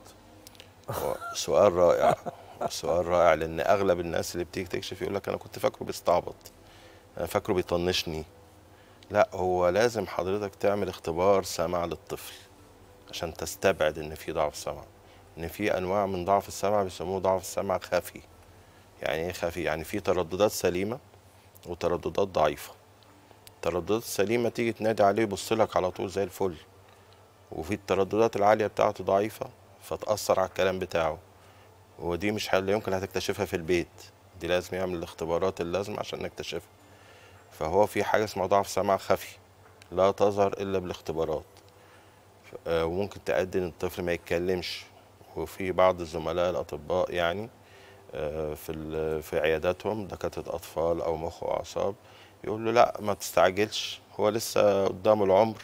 هو سؤال رائع سؤال رائع لان اغلب الناس اللي بتيجي تكشف يقول لك انا كنت فاكره بيستعبط انا فاكره بيطنشني لا هو لازم حضرتك تعمل اختبار سمع للطفل عشان تستبعد ان في ضعف سمع ان في انواع من ضعف السمع بيسموه ضعف السمع خفي يعني ايه خفي يعني في ترددات سليمه وترددات ضعيفه الترددات السليمه تيجي تنادي عليه يبص لك على طول زي الفل وفي الترددات العاليه بتاعته ضعيفه فتاثر على الكلام بتاعه ودي مش حل يمكن هتكتشفها في البيت دي لازم يعمل الاختبارات اللازمه عشان نكتشفها فهو في حاجه اسمها ضعف سمع خفي لا تظهر الا بالاختبارات ف- آه، وممكن تؤدي ان الطفل ما يتكلمش وفي بعض الزملاء الاطباء يعني آه، في ال- في عياداتهم دكاتره اطفال او مخ واعصاب يقول له لا ما تستعجلش هو لسه قدامه العمر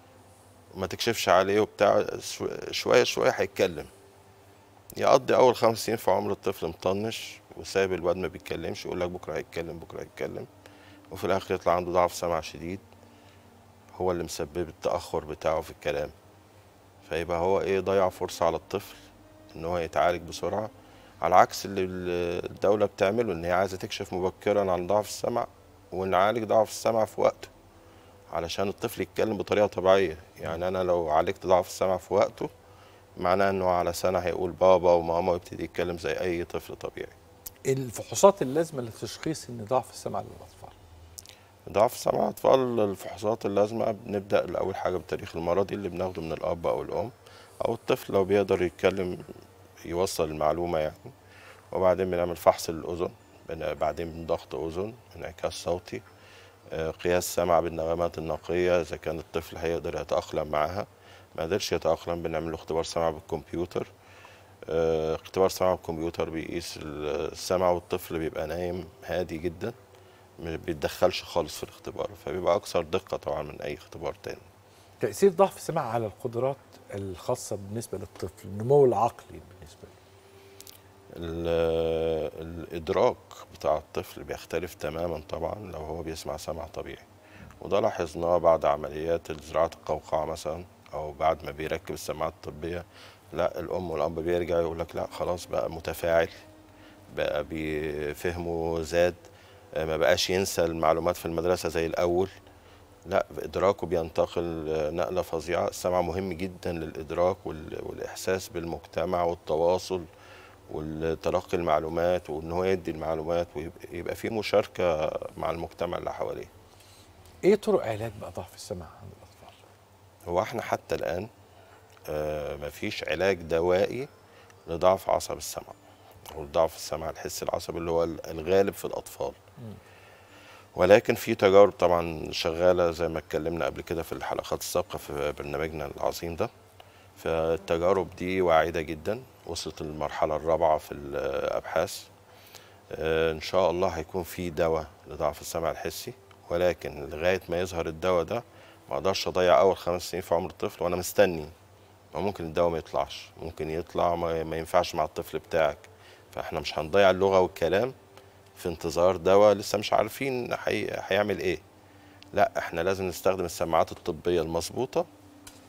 ما تكشفش عليه وبتاع شو- شويه شويه هيتكلم يقضي اول خمس سنين في عمر الطفل مطنش وسايب الواد ما بيتكلمش يقول لك بكره هيتكلم بكره هيتكلم وفي الاخر يطلع عنده ضعف سمع شديد هو اللي مسبب التاخر بتاعه في الكلام فيبقى هو ايه ضيع فرصه على الطفل ان هو يتعالج بسرعه على عكس اللي ال- الدوله بتعمله ان هي عايزه تكشف مبكرا عن ضعف السمع ونعالج ضعف السمع في وقته علشان الطفل يتكلم بطريقه طبيعيه يعني انا لو عالجت ضعف السمع في وقته معناه انه على سنه هيقول بابا وماما ويبتدي يتكلم زي اي طفل طبيعي الفحوصات اللازمه لتشخيص ان ضعف السمع للاطفال ضعف سمع الاطفال الفحوصات اللازمه بنبدا الاول حاجه بالتاريخ المرضي اللي بناخده من الاب او الام او الطفل لو بيقدر يتكلم يوصل المعلومه يعني وبعدين بنعمل فحص للاذن بن- بعدين من ضغط اذن انعكاس صوتي آه، قياس سمع بالنغمات النقيه اذا كان الطفل هيقدر يتاقلم معاها ما قدرش يتاقلم بنعمل له اختبار سمع بالكمبيوتر آه، اختبار سمع بالكمبيوتر بيقيس السمع والطفل بيبقى نايم هادي جدا ما بيتدخلش خالص في الاختبار فبيبقى اكثر دقه طبعا من اي اختبار تاني تاثير ضعف السمع على القدرات الخاصه بالنسبه للطفل النمو العقلي بالنسبه له ال- الادراك بتاع الطفل بيختلف تماما طبعا لو هو بيسمع سمع طبيعي وده لاحظناه بعد عمليات زراعه القوقعه مثلا او بعد ما بيركب السماعات الطبيه لا الام والاب بيرجع يقول لك لا خلاص بقى متفاعل بقى بفهمه زاد آه، ما بقاش ينسى المعلومات في المدرسه زي الاول لا ادراكه بينتقل آه، نقله فظيعه السمع مهم جدا للادراك وال- والاحساس بالمجتمع والتواصل والتلقي المعلومات وان هو يدي المعلومات ويبقى في مشاركه مع المجتمع اللي حواليه ايه طرق علاج بقى ضعف السمع عند الاطفال هو احنا حتى الان آه، مفيش علاج دوائي لضعف عصب السمع او ضعف السمع الحسي العصبي اللي هو الغالب في الاطفال ولكن في تجارب طبعا شغاله زي ما اتكلمنا قبل كده في الحلقات السابقه في برنامجنا العظيم ده فالتجارب دي واعده جدا وصلت للمرحله الرابعه في الابحاث آه، ان شاء الله هيكون في دواء لضعف السمع الحسي ولكن لغايه ما يظهر الدواء ده ما اقدرش اضيع اول خمس سنين في عمر الطفل وانا مستني ما ممكن الدواء ما يطلعش ممكن يطلع ما, ما ينفعش مع الطفل بتاعك فاحنا مش هنضيع اللغه والكلام في انتظار دواء لسه مش عارفين هي- هيعمل ايه لا احنا لازم نستخدم السماعات الطبيه المظبوطه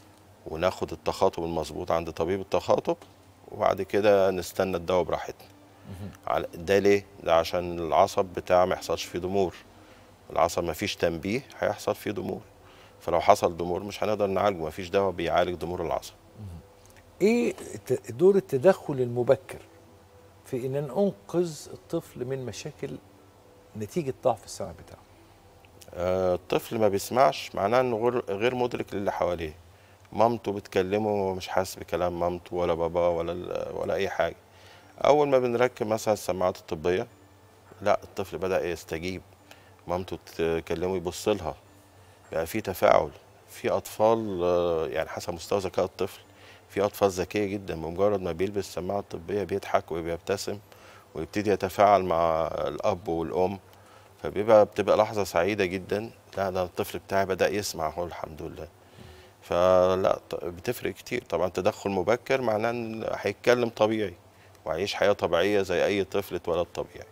وناخد التخاطب المظبوط عند طبيب التخاطب وبعد كده نستنى الدواء براحتنا على- ده ليه؟ ده عشان العصب بتاعه ما يحصلش فيه ضمور العصب ما فيش تنبيه هيحصل فيه ضمور فلو حصل ضمور مش هنقدر نعالجه ما فيش دواء بيعالج ضمور العصب ايه الت- دور التدخل المبكر في ان ننقذ الطفل من مشاكل نتيجه ضعف السمع بتاعه آه، الطفل ما بيسمعش معناه انه غير غير مدرك للي حواليه مامته بتكلمه وهو مش حاسس بكلام مامته ولا بابا ولا ال- ولا اي حاجه اول ما بنركب مثلا السماعات الطبيه لا الطفل بدا يستجيب مامته تكلمه يبص لها بقى في تفاعل في اطفال آه، يعني حسب مستوى ذكاء الطفل في اطفال ذكيه جدا بمجرد ما بيلبس السماعه الطبيه بيضحك وبيبتسم ويبتدي يتفاعل مع الاب والام فبيبقى بتبقى لحظه سعيده جدا لا ده الطفل بتاعي بدا يسمع هو الحمد لله فلا ط- بتفرق كتير طبعا تدخل مبكر معناه ان هيتكلم طبيعي وهيعيش حياه طبيعيه زي اي طفل اتولد طبيعي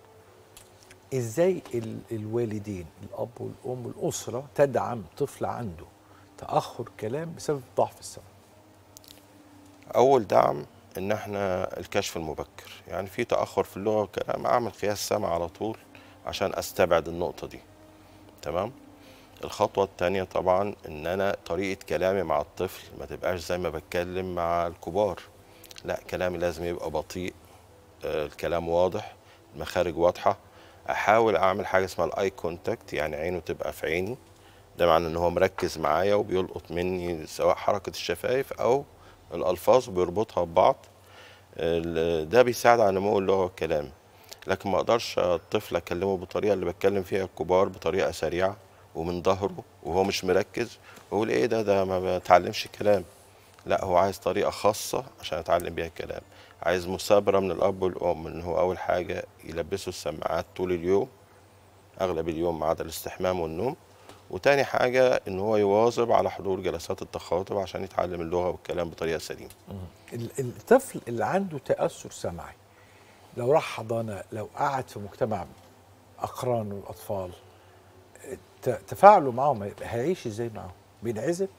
ازاي ال- الوالدين الاب والام والاسره تدعم طفل عنده تاخر كلام بسبب ضعف السمع اول دعم ان احنا الكشف المبكر يعني في تاخر في اللغه والكلام اعمل قياس سمع على طول عشان استبعد النقطه دي تمام الخطوه الثانيه طبعا ان انا طريقه كلامي مع الطفل ما تبقاش زي ما بتكلم مع الكبار لا كلامي لازم يبقى بطيء آه، الكلام واضح المخارج واضحه احاول اعمل حاجه اسمها الاي كونتاكت يعني عينه تبقى في عيني ده معناه ان هو مركز معايا وبيلقط مني سواء حركه الشفايف او الالفاظ وبيربطها ببعض ال- ده بيساعد على نمو اللغه والكلام لكن ما اقدرش الطفل اكلمه بالطريقه اللي بتكلم فيها الكبار بطريقه سريعه ومن ظهره وهو مش مركز واقول ايه ده ده ما بتعلمش كلام لا هو عايز طريقه خاصه عشان اتعلم بيها الكلام عايز مثابره من الاب والام ان هو اول حاجه يلبسه السماعات طول اليوم اغلب اليوم ما عدا الاستحمام والنوم وتاني حاجه ان هو يواظب على حضور جلسات التخاطب عشان يتعلم اللغه والكلام بطريقه سليمه ال- الطفل اللي عنده تاثر سمعي لو راح حضانه لو قعد في مجتمع اقرانه الاطفال ت- تفاعله معاهم هي- هيعيش ازاي معاهم بينعزل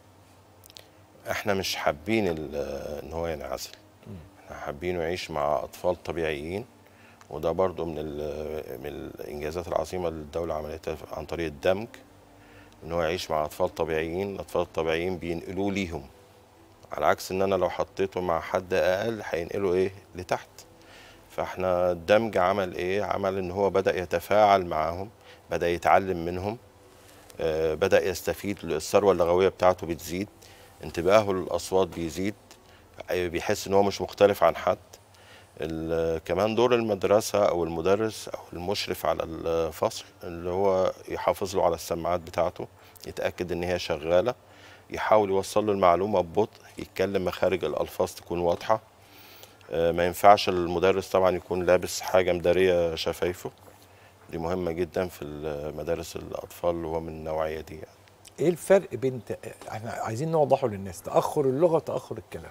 احنا مش حابين ال- ان هو ينعزل احنا حابينه يعيش مع اطفال طبيعيين وده برضو من ال- من الانجازات العظيمه اللي الدوله عملتها عن طريق الدمج ان هو يعيش مع اطفال طبيعيين الاطفال الطبيعيين بينقلوه ليهم على عكس ان انا لو حطيته مع حد اقل هينقله ايه لتحت فاحنا الدمج عمل ايه عمل ان هو بدا يتفاعل معاهم بدا يتعلم منهم آه، بدا يستفيد الثروه اللغويه بتاعته بتزيد انتباهه للاصوات بيزيد آه، بيحس ان هو مش مختلف عن حد ال- كمان دور المدرسه او المدرس او المشرف على الفصل اللي هو يحافظ له على السماعات بتاعته يتاكد ان هي شغاله يحاول يوصل له المعلومه ببطء يتكلم مخارج الالفاظ تكون واضحه آه، ما ينفعش المدرس طبعا يكون لابس حاجه مداريه شفايفه دي مهمه جدا في مدارس الاطفال اللي هو من النوعيه دي يعني. ايه الفرق بين ت... احنا عايزين نوضحه للناس تاخر اللغه وتاخر الكلام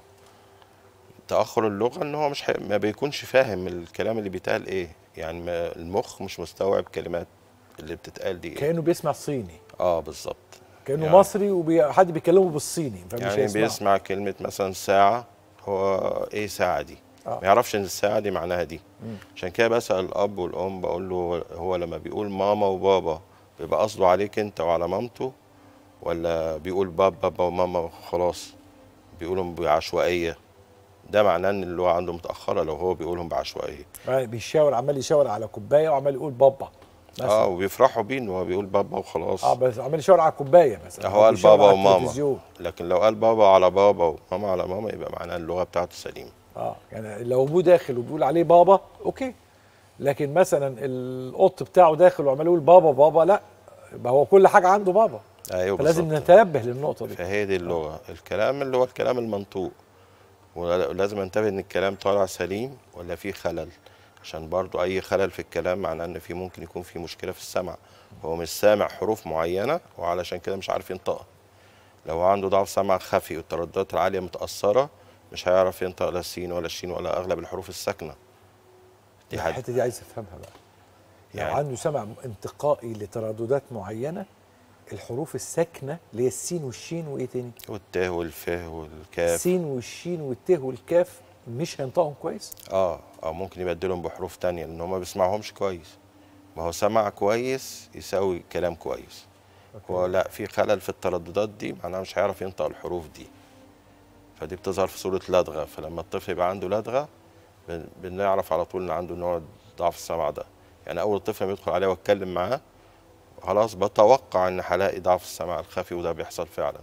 تاخر اللغه ان هو مش حي... ما بيكونش فاهم الكلام اللي بيتقال ايه يعني ما المخ مش مستوعب كلمات اللي بتتقال دي ايه كانه بيسمع صيني اه بالظبط كانه يعني- مصري وحد بيكلمه بالصيني فمش يعني هيسمعه. بيسمع كلمه مثلا ساعه هو ايه ساعه دي آه. ما يعرفش ان الساعه دي معناها دي عشان كده بسال الاب والام بقول له هو لما بيقول ماما وبابا بيبقى قصده عليك انت وعلى مامته ولا بيقول بابا بابا وماما خلاص بيقولهم بعشوائيه ده معناه ان اللغه عنده متاخره لو هو بيقولهم بعشوائيه آه، بيشاور عمال يشاور على كوبايه وعمال يقول بابا مثلا اه وبيفرحوا بيه ان هو بيقول بابا وخلاص اه بس عمال يشاور على كوبايه مثلا هو قال بيشاور بابا على وماما التلفزيون. لكن لو قال بابا على بابا وماما على ماما يبقى معناه اللغه بتاعته سليمه اه يعني لو ابوه داخل وبيقول عليه بابا اوكي لكن مثلا القط بتاعه داخل وعمال يقول بابا بابا لا يبقى هو كل حاجه عنده بابا ايوه فلازم بالظبط. نتنبه للنقطه دي فهي دي اللغه الكلام اللي هو الكلام المنطوق ولازم انتبه ان الكلام طالع سليم ولا فيه خلل عشان برضو اي خلل في الكلام معناه ان في ممكن يكون في مشكله في السمع هو مش سامع حروف معينه وعلشان كده مش عارف ينطقها لو عنده ضعف سمع خفي والترددات العاليه متاثره مش هيعرف ينطق لا السين ولا الشين ولا اغلب الحروف الساكنه دي حاجه الحته دي عايز افهمها بقى لو يعني- عنده سمع انتقائي لترددات معينه الحروف الساكنه اللي هي السين والشين وايه تاني والتاء والفاء والكاف السين والشين والت والكاف مش هينطقهم كويس اه اه ممكن يبدلهم بحروف تانية لان هم ما بيسمعهمش كويس ما هو سمع كويس يساوي كلام كويس هو لا في خلل في الترددات دي معناها مش هيعرف ينطق الحروف دي فدي بتظهر في صورة لدغة فلما الطفل يبقى عنده لدغة بن- بنعرف على طول ان عنده نوع ضعف السمع ده يعني اول طفل لما يدخل عليه واتكلم معاه خلاص بتوقع ان هلاقي ضعف السمع الخفي وده بيحصل فعلا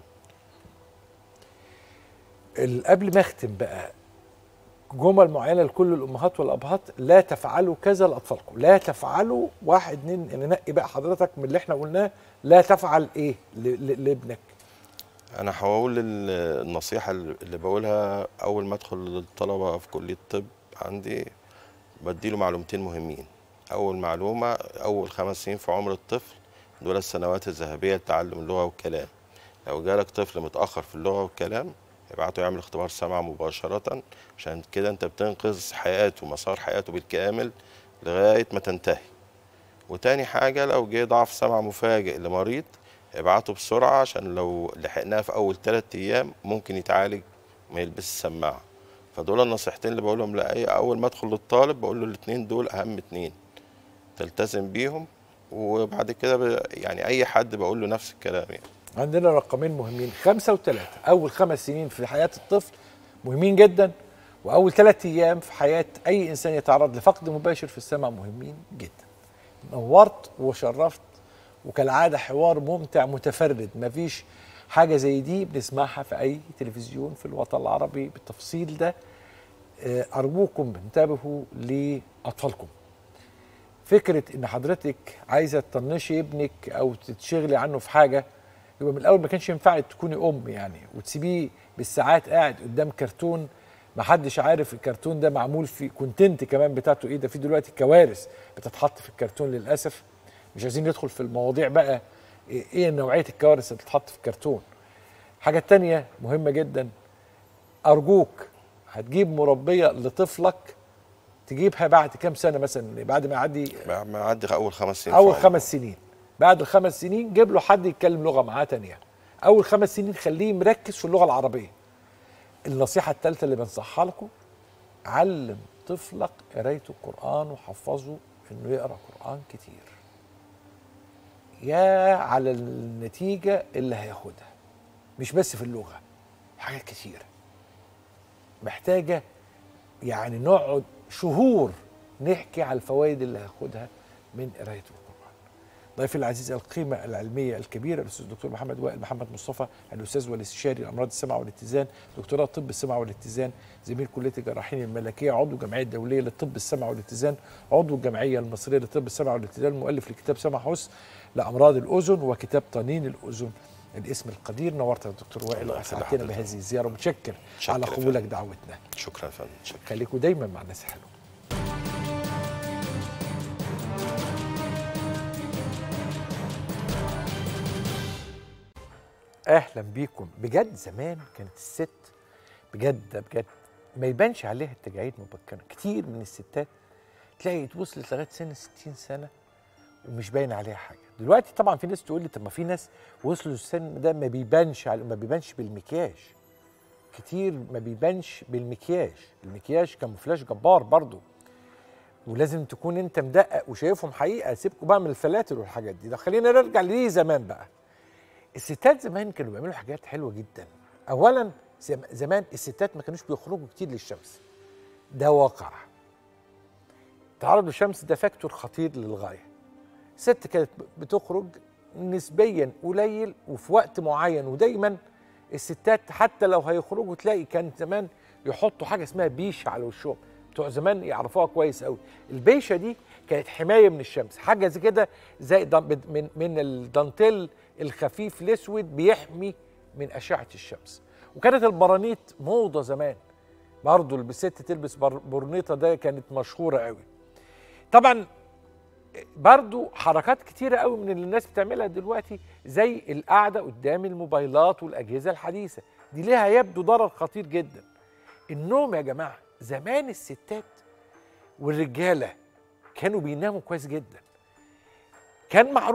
ال- قبل ما اختم بقى جمل معينه لكل الامهات والابهات لا تفعلوا كذا لاطفالكم لا تفعلوا واحد اتنين يعني نقي بقى حضرتك من اللي احنا قلناه لا تفعل ايه ل- ل- لابنك انا هقول ال- النصيحه اللي بقولها اول ما ادخل للطلبه في كليه الطب عندي بديله معلومتين مهمين اول معلومه اول خمس سنين في عمر الطفل دول السنوات الذهبيه لتعلم اللغه والكلام لو جالك طفل متاخر في اللغه والكلام ابعته يعمل اختبار سمع مباشره عشان كده انت بتنقذ حياته مسار حياته بالكامل لغايه ما تنتهي وتاني حاجة لو جه ضعف سمع مفاجئ لمريض ابعته بسرعة عشان لو لحقناه في أول ثلاثة أيام ممكن يتعالج ما يلبس السماعة فدول النصيحتين اللي بقولهم لأي أول ما أدخل للطالب بقول له الاتنين دول أهم اتنين تلتزم بيهم وبعد كده ب- يعني أي حد بقول له نفس الكلام يعني عندنا رقمين مهمين خمسة وثلاثة أول خمس سنين في حياة الطفل مهمين جدا وأول ثلاثة أيام في حياة أي إنسان يتعرض لفقد مباشر في السمع مهمين جدا نورت وشرفت وكالعادة حوار ممتع متفرد مفيش حاجة زي دي بنسمعها في أي تلفزيون في الوطن العربي بالتفصيل ده آه، أرجوكم انتبهوا لأطفالكم فكره ان حضرتك عايزه تطنشي ابنك او تتشغلي عنه في حاجه يبقى من الاول ما كانش ينفع تكوني ام يعني وتسيبيه بالساعات قاعد قدام كرتون ما حدش عارف الكرتون ده معمول في كونتنت كمان بتاعته ايه ده في دلوقتي كوارث بتتحط في الكرتون للاسف مش عايزين ندخل في المواضيع بقى ايه إيه نوعيه الكوارث اللي بتتحط في الكرتون حاجه تانية مهمه جدا ارجوك هتجيب مربيه لطفلك تجيبها بعد كام سنه مثلا بعد ما يعدي ما ما يعدي أول خمس سنين اول في عمره. خمس سنين بعد الخمس سنين جيب له حد يتكلم لغه معاه تانية اول خمس سنين خليه مركز في اللغه العربيه النصيحه الثالثه اللي بنصحها لكم علم طفلك قرايه القران وحفظه انه يقرا قران كتير يا على النتيجه اللي هياخدها مش بس في اللغه حاجات كتيره محتاجه يعني نقعد شهور نحكي على الفوائد اللي هاخدها من قرايه القران. ضيفي العزيز القيمه العلميه الكبيره الاستاذ الدكتور محمد وائل محمد مصطفى الاستاذ والاستشاري امراض السمع والاتزان دكتوراه طب السمع والاتزان زميل كليه الجراحين الملكيه عضو الجمعيه الدوليه للطب السمع والاتزان عضو الجمعيه المصريه للطب السمع والاتزان مؤلف لكتاب سمع حسن لامراض الاذن وكتاب طنين الاذن الاسم القدير نورت يا دكتور وائل الله يخلي واسعدتنا حضرتك. بهذه الزياره متشكر متشكر على يا قبولك فندم. دعوتنا شكرا يا فندم شكرا خليكم دايما مع الناس حلو اهلا بيكم بجد زمان كانت الست بجد بجد ما يبانش عليها التجاعيد مبكرا كتير من الستات تلاقي وصلت لغايه سن 60 سنه ومش باين عليها حاجه دلوقتي طبعا في ناس تقول لي طب ما في ناس وصلوا السن ده ما بيبانش على ما بيبانش بالمكياج كتير ما بيبانش بالمكياج المكياج كاموفلاج جبار برضو ولازم تكون انت مدقق وشايفهم حقيقه سيبكوا بقى من الفلاتر والحاجات دي ده خلينا نرجع ليه زمان بقى الستات زمان كانوا بيعملوا حاجات حلوه جدا اولا زم- زمان الستات ما كانوش بيخرجوا كتير للشمس ده واقع تعرض للشمس ده فاكتور خطير للغايه الست كانت بتخرج نسبيا قليل وفي وقت معين ودايما الستات حتى لو هيخرجوا تلاقي كان زمان يحطوا حاجه اسمها بيشه على وشهم بتوع زمان يعرفوها كويس قوي البيشه دي كانت حمايه من الشمس حاجه زي كده زي دم- من من الدانتيل الخفيف الاسود بيحمي من اشعه الشمس وكانت البرانيت موضه زمان برضه الست تلبس بر- برنيطه ده كانت مشهوره قوي طبعا برضو حركات كتيرة قوي من اللي الناس بتعملها دلوقتي زي القعدة قدام الموبايلات والأجهزة الحديثة دي ليها يبدو ضرر خطير جدا النوم يا جماعة زمان الستات والرجالة كانوا بيناموا كويس جدا كان معروف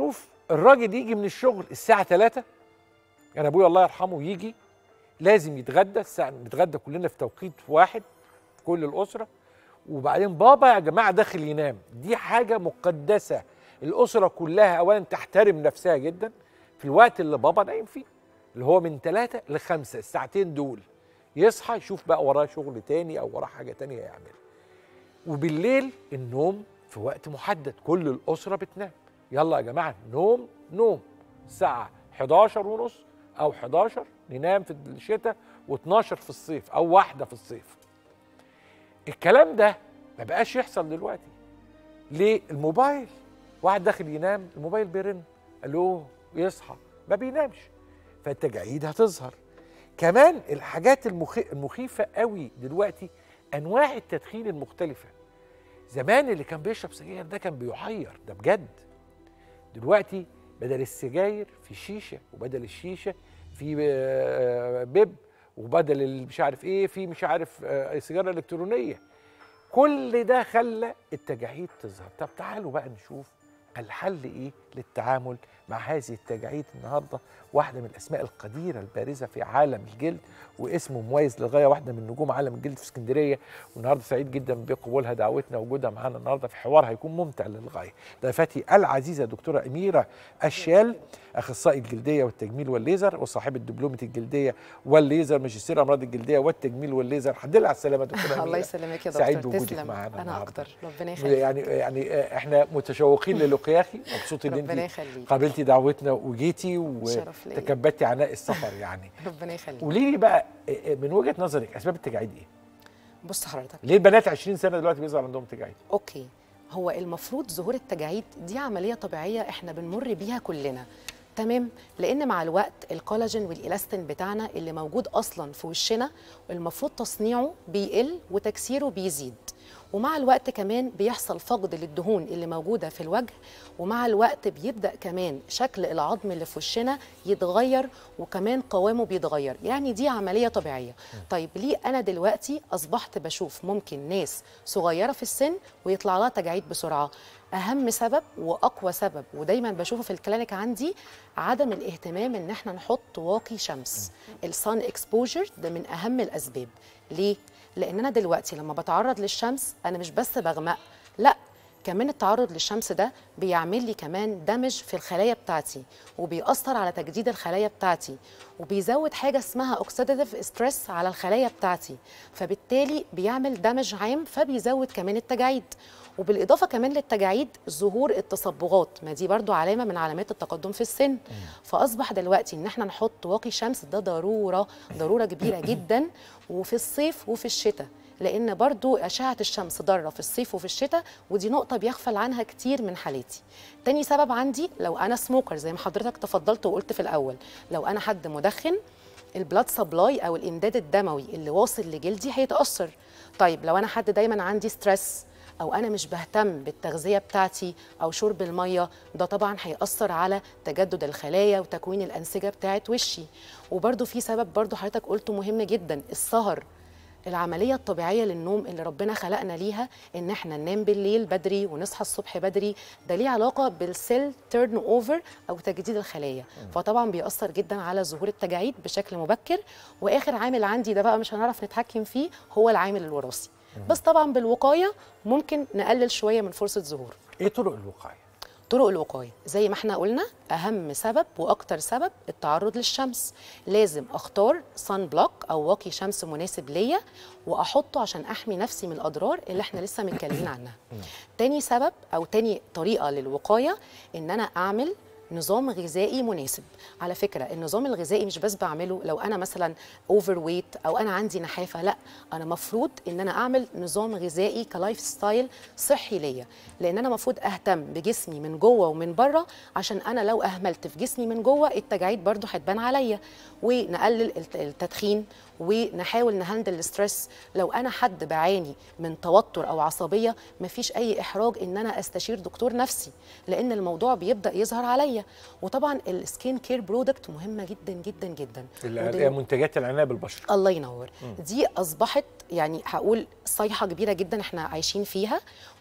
الراجل يجي من الشغل الساعه 3 يعني ابويا الله يرحمه يجي لازم يتغدى الساعه نتغدى كلنا في توقيت واحد كل الاسره وبعدين بابا يا جماعه داخل ينام دي حاجه مقدسه الاسره كلها اولا تحترم نفسها جدا في الوقت اللي بابا نايم فيه اللي هو من ثلاثة لخمسة الساعتين دول يصحى يشوف بقى وراه شغل تاني او وراه حاجه تانية يعملها وبالليل النوم في وقت محدد كل الاسره بتنام يلا يا جماعه نوم نوم الساعه 11 ونص او 11 ننام في الشتاء و12 في الصيف او واحده في الصيف الكلام ده ما بقاش يحصل دلوقتي ليه الموبايل واحد داخل ينام الموبايل بيرن الو يصحى ما بينامش فالتجاعيد هتظهر كمان الحاجات المخ... المخيفه قوي دلوقتي انواع التدخين المختلفه زمان اللي كان بيشرب سجاير ده كان بيحير ده بجد دلوقتي بدل السجاير في شيشه وبدل الشيشه في آه، بيب وبدل ال- مش عارف ايه في مش عارف آه، سيجاره الكترونيه كل ده خلى التجاعيد تظهر طب تعالوا بقى نشوف الحل ايه للتعامل مع هذه التجاعيد النهارده واحده من الاسماء القديره البارزه في عالم الجلد واسمه مميز للغايه واحده من نجوم عالم الجلد في اسكندريه والنهارده سعيد جدا بقبولها دعوتنا وجودها معانا النهارده في حوار هيكون ممتع للغايه ضيفتي العزيزه دكتوره اميره الشال اخصائي الجلديه والتجميل والليزر وصاحبه دبلومه الجلديه والليزر ماجستير امراض الجلديه والتجميل والليزر الحمد لله على السلامه دكتوره الله أميرة. يسلمك يا دكتور سعيد بوجودك تسلم معانا انا النهاردة. اكتر ربنا يخليك يعني يعني آه، احنا متشوقين للقياكي مبسوط ان ربنا انت يخليك قابلتي دعوتنا وجيتي شرف ليا. وتكبدتي عناء السفر يعني ربنا يخليك قولي لي بقى آه، آه، من وجهه نظرك اسباب التجاعيد ايه؟ بص حضرتك ليه البنات 20 سنه دلوقتي بيظهر عندهم تجاعيد؟ اوكي هو المفروض ظهور التجاعيد دي عمليه طبيعيه احنا بنمر بيها كلنا تمام لان مع الوقت الكولاجين والالاستين بتاعنا اللي موجود اصلا في وشنا المفروض تصنيعه بيقل وتكسيره بيزيد ومع الوقت كمان بيحصل فقد للدهون اللي موجوده في الوجه ومع الوقت بيبدا كمان شكل العظم اللي في وشنا يتغير وكمان قوامه بيتغير يعني دي عمليه طبيعيه طيب ليه انا دلوقتي اصبحت بشوف ممكن ناس صغيره في السن ويطلع لها تجاعيد بسرعه اهم سبب واقوى سبب ودايما بشوفه في الكلينيك عندي عدم الاهتمام ان احنا نحط واقي شمس السان اكسبوجر ده من اهم الاسباب ليه لان انا دلوقتي لما بتعرض للشمس انا مش بس بغمق لا كمان التعرض للشمس ده بيعمل لي كمان دمج في الخلايا بتاعتي وبيأثر على تجديد الخلايا بتاعتي وبيزود حاجة اسمها اوكسيديتيف ستريس على الخلايا بتاعتي فبالتالي بيعمل دمج عام فبيزود كمان التجاعيد وبالإضافة كمان للتجاعيد ظهور التصبغات ما دي برضو علامة من علامات التقدم في السن فأصبح دلوقتي إن احنا نحط واقي شمس ده ضرورة ضرورة كبيرة جدا وفي الصيف وفي الشتاء لان برضو اشعه الشمس ضاره في الصيف وفي الشتاء ودي نقطه بيغفل عنها كتير من حالاتي تاني سبب عندي لو انا سموكر زي ما حضرتك تفضلت وقلت في الاول لو انا حد مدخن البلاد سبلاي او الامداد الدموي اللي واصل لجلدي هيتاثر طيب لو انا حد دايما عندي ستريس او انا مش بهتم بالتغذيه بتاعتي او شرب الميه ده طبعا هياثر على تجدد الخلايا وتكوين الانسجه بتاعت وشي وبرده في سبب برده حضرتك قلته مهم جدا السهر العملية الطبيعية للنوم اللي ربنا خلقنا ليها إن إحنا ننام بالليل بدري ونصحى الصبح بدري ده ليه علاقة بالسيل تيرن أوفر أو تجديد الخلايا فطبعا بيأثر جدا على ظهور التجاعيد بشكل مبكر وآخر عامل عندي ده بقى مش هنعرف نتحكم فيه هو العامل الوراثي بس طبعا بالوقاية ممكن نقلل شوية من فرصة ظهور ايه طرق الوقايه؟ طرق الوقايه زي ما احنا قلنا اهم سبب واكتر سبب التعرض للشمس لازم اختار صن بلوك او واقي شمس مناسب ليا واحطه عشان احمي نفسي من الاضرار اللي احنا لسه متكلمين عنها تاني سبب او تاني طريقه للوقايه ان انا اعمل نظام غذائي مناسب على فكرة النظام الغذائي مش بس بعمله لو أنا مثلا اوفر ويت أو أنا عندي نحافة لا أنا مفروض إن أنا أعمل نظام غذائي كلايف ستايل صحي ليا لأن أنا مفروض أهتم بجسمي من جوه ومن بره عشان أنا لو أهملت في جسمي من جوه التجاعيد برضو هتبان عليا ونقلل الت- التدخين ونحاول نهندل الستريس لو انا حد بعاني من توتر او عصبيه مفيش اي احراج ان انا استشير دكتور نفسي لان الموضوع بيبدا يظهر عليا وطبعا السكين كير برودكت مهمه جدا جدا جدا ودل- منتجات العنايه بالبشره الله ينور دي اصبحت يعني هقول صيحه كبيره جدا احنا عايشين فيها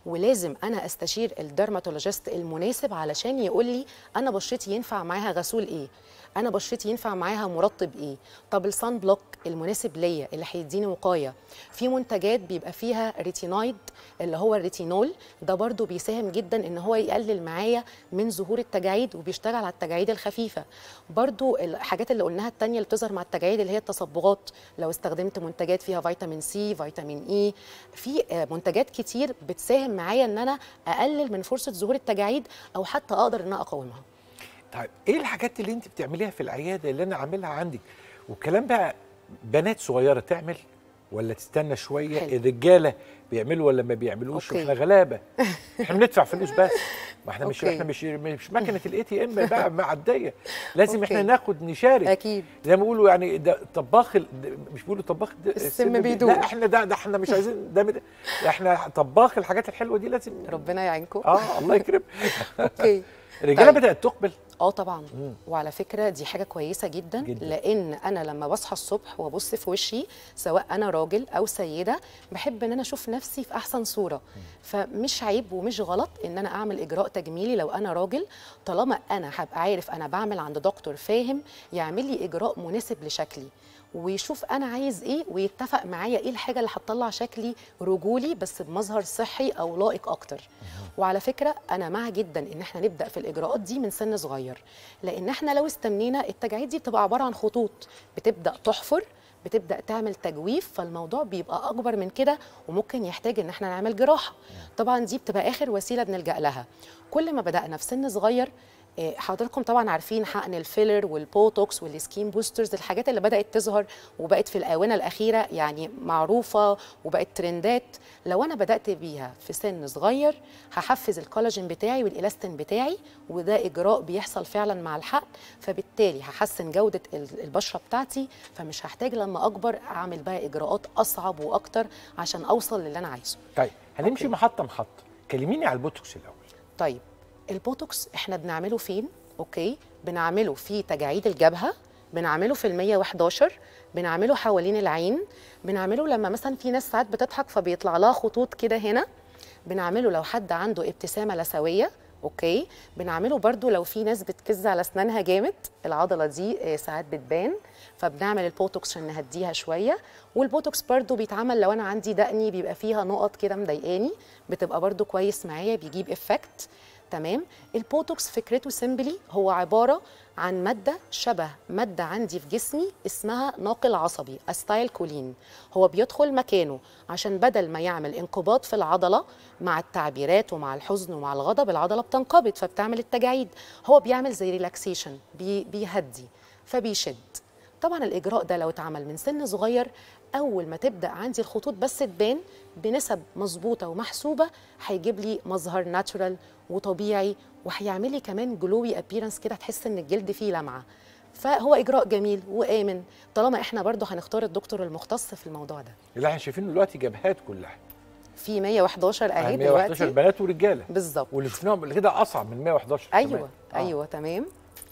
ولازم انا استشير الدرماتولوجيست المناسب علشان يقول لي انا بشرتي ينفع معاها غسول ايه انا بشرتي ينفع معاها مرطب ايه طب الصن بلوك المناسب ليا اللي هيديني وقايه في منتجات بيبقى فيها ريتينويد اللي هو الريتينول ده برضو بيساهم جدا ان هو يقلل معايا من ظهور التجاعيد وبيشتغل على التجاعيد الخفيفه برضو الحاجات اللي قلناها التانية اللي بتظهر مع التجاعيد اللي هي التصبغات لو استخدمت منتجات فيها فيتامين سي فيتامين اي في آه، منتجات كتير بتساهم معايا ان انا اقلل من فرصه ظهور التجاعيد او حتى اقدر ان انا اقاومها طيب ايه الحاجات اللي انت بتعمليها في العياده اللي انا عاملها عندك والكلام بقى بنات صغيره تعمل ولا تستنى شويه حلو. الرجاله بيعملوا ولا ما بيعملوش أوكي. واحنا غلابه احنا بندفع فلوس بس ما احنا مش أوكي. احنا مش مش ماكينه الاي تي ام بقى معديه لازم أوكي. احنا ناخد نشارك اكيد زي ما بيقولوا يعني ده طباخ ال- ده- مش بيقولوا طباخ ده السم بي- بيدوق. لا احنا ده, ده احنا مش عايزين ده, ده احنا طباخ الحاجات الحلوه دي لازم ربنا يعينكم اه الله يكرم اوكي الرجاله طيب. بدات تقبل اه طبعا وعلى فكره دي حاجه كويسه جدا, جداً. جداً. لان انا لما بصحى الصبح وابص في وشي سواء انا راجل او سيده بحب ان انا اشوف نفسي في احسن صوره فمش عيب ومش غلط ان انا اعمل اجراء تجميلي لو انا راجل طالما انا هبقى عارف انا بعمل عند دكتور فاهم يعمل لي اجراء مناسب لشكلي ويشوف انا عايز ايه ويتفق معايا ايه الحاجه اللي هتطلع شكلي رجولي بس بمظهر صحي او لائق اكتر وعلى فكره انا مع جدا ان احنا نبدا في الاجراءات دي من سن صغير لان احنا لو استنينا التجاعيد دي بتبقى عباره عن خطوط بتبدا تحفر بتبدا تعمل تجويف فالموضوع بيبقى اكبر من كده وممكن يحتاج ان احنا نعمل جراحه طبعا دي بتبقى اخر وسيله بنلجا لها كل ما بدانا في سن صغير إيه، حضراتكم طبعا عارفين حقن الفيلر والبوتوكس والسكين بوسترز الحاجات اللي بدات تظهر وبقت في الاونه الاخيره يعني معروفه وبقت ترندات لو انا بدات بيها في سن صغير هحفز الكولاجين بتاعي والالاستين بتاعي وده اجراء بيحصل فعلا مع الحقن فبالتالي هحسن جوده ال- البشره بتاعتي فمش هحتاج لما اكبر اعمل بقى اجراءات اصعب واكتر عشان اوصل للي انا عايزه طيب هنمشي أوكي. محطه محطه كلميني على البوتوكس الاول طيب البوتوكس احنا بنعمله فين؟ اوكي بنعمله في تجاعيد الجبهه بنعمله في ال 111 بنعمله حوالين العين بنعمله لما مثلا في ناس ساعات بتضحك فبيطلع لها خطوط كده هنا بنعمله لو حد عنده ابتسامه لثويه اوكي بنعمله برضو لو في ناس بتكز على اسنانها جامد العضله دي آه، ساعات بتبان فبنعمل البوتوكس عشان نهديها شويه والبوتوكس برضو بيتعمل لو انا عندي دقني بيبقى فيها نقط كده مضايقاني بتبقى برضو كويس معايا بيجيب افكت تمام البوتوكس فكرته سيمبلي هو عباره عن ماده شبه ماده عندي في جسمي اسمها ناقل عصبي استايل كولين هو بيدخل مكانه عشان بدل ما يعمل انقباض في العضله مع التعبيرات ومع الحزن ومع الغضب العضله بتنقبض فبتعمل التجاعيد هو بيعمل زي ريلاكسيشن بي بيهدي فبيشد طبعا الاجراء ده لو اتعمل من سن صغير اول ما تبدا عندي الخطوط بس تبان بنسب مظبوطه ومحسوبه هيجيب لي مظهر ناتشورال وطبيعي وهيعمل لي كمان جلوي ابييرنس كده تحس ان الجلد فيه لمعه فهو اجراء جميل وامن طالما احنا برضو هنختار الدكتور المختص في الموضوع ده اللي احنا شايفينه دلوقتي جبهات كلها في 111 اهي 111 دلوقتي بنات ورجاله بالظبط واللي شفناهم قبل كده اصعب من 111 ايوه كمان. آه. ايوه تمام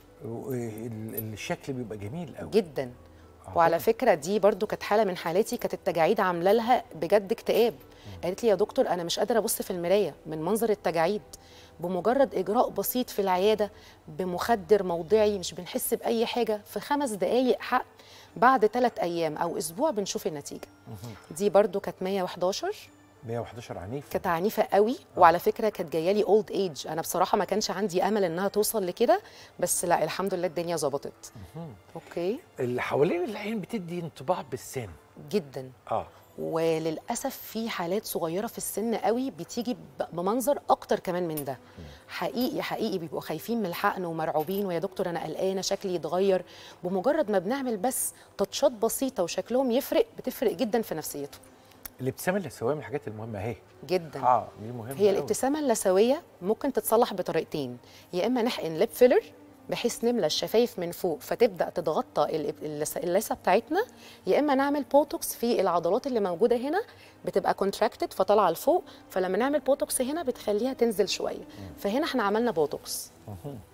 ال- الشكل بيبقى جميل قوي جدا وعلى فكره دي برضو كانت حاله من حالاتي كانت التجاعيد عامله لها بجد اكتئاب قالت لي يا دكتور انا مش قادره ابص في المرايه من منظر التجاعيد بمجرد اجراء بسيط في العياده بمخدر موضعي مش بنحس باي حاجه في خمس دقائق حق بعد ثلاث ايام او اسبوع بنشوف النتيجه دي برضو كانت 111 111 عنيف كانت عنيفه قوي وعلى فكره كانت جايه لي اولد ايج انا بصراحه ما كانش عندي امل انها توصل لكده بس لا الحمد لله الدنيا ظبطت اوكي اللي حوالين العين بتدي انطباع بالسن جدا اه وللاسف في حالات صغيره في السن قوي بتيجي ب- بمنظر اكتر كمان من ده حقيقي حقيقي بيبقوا خايفين من الحقن ومرعوبين ويا دكتور انا قلقانه شكلي يتغير بمجرد ما بنعمل بس تاتشات بسيطه وشكلهم يفرق بتفرق جدا في نفسيتهم الابتسامه اللثويه من الحاجات المهمه اهي جدا اه دي مهمه هي أوي. الابتسامه اللثويه ممكن تتصلح بطريقتين يا اما نحقن ليب فيلر بحيث نملى الشفايف من فوق فتبدا تتغطى ال- اللث- اللثه بتاعتنا يا اما نعمل بوتوكس في العضلات اللي موجوده هنا بتبقى كونتراكتد فطالعه لفوق فلما نعمل بوتوكس هنا بتخليها تنزل شويه فهنا احنا عملنا بوتوكس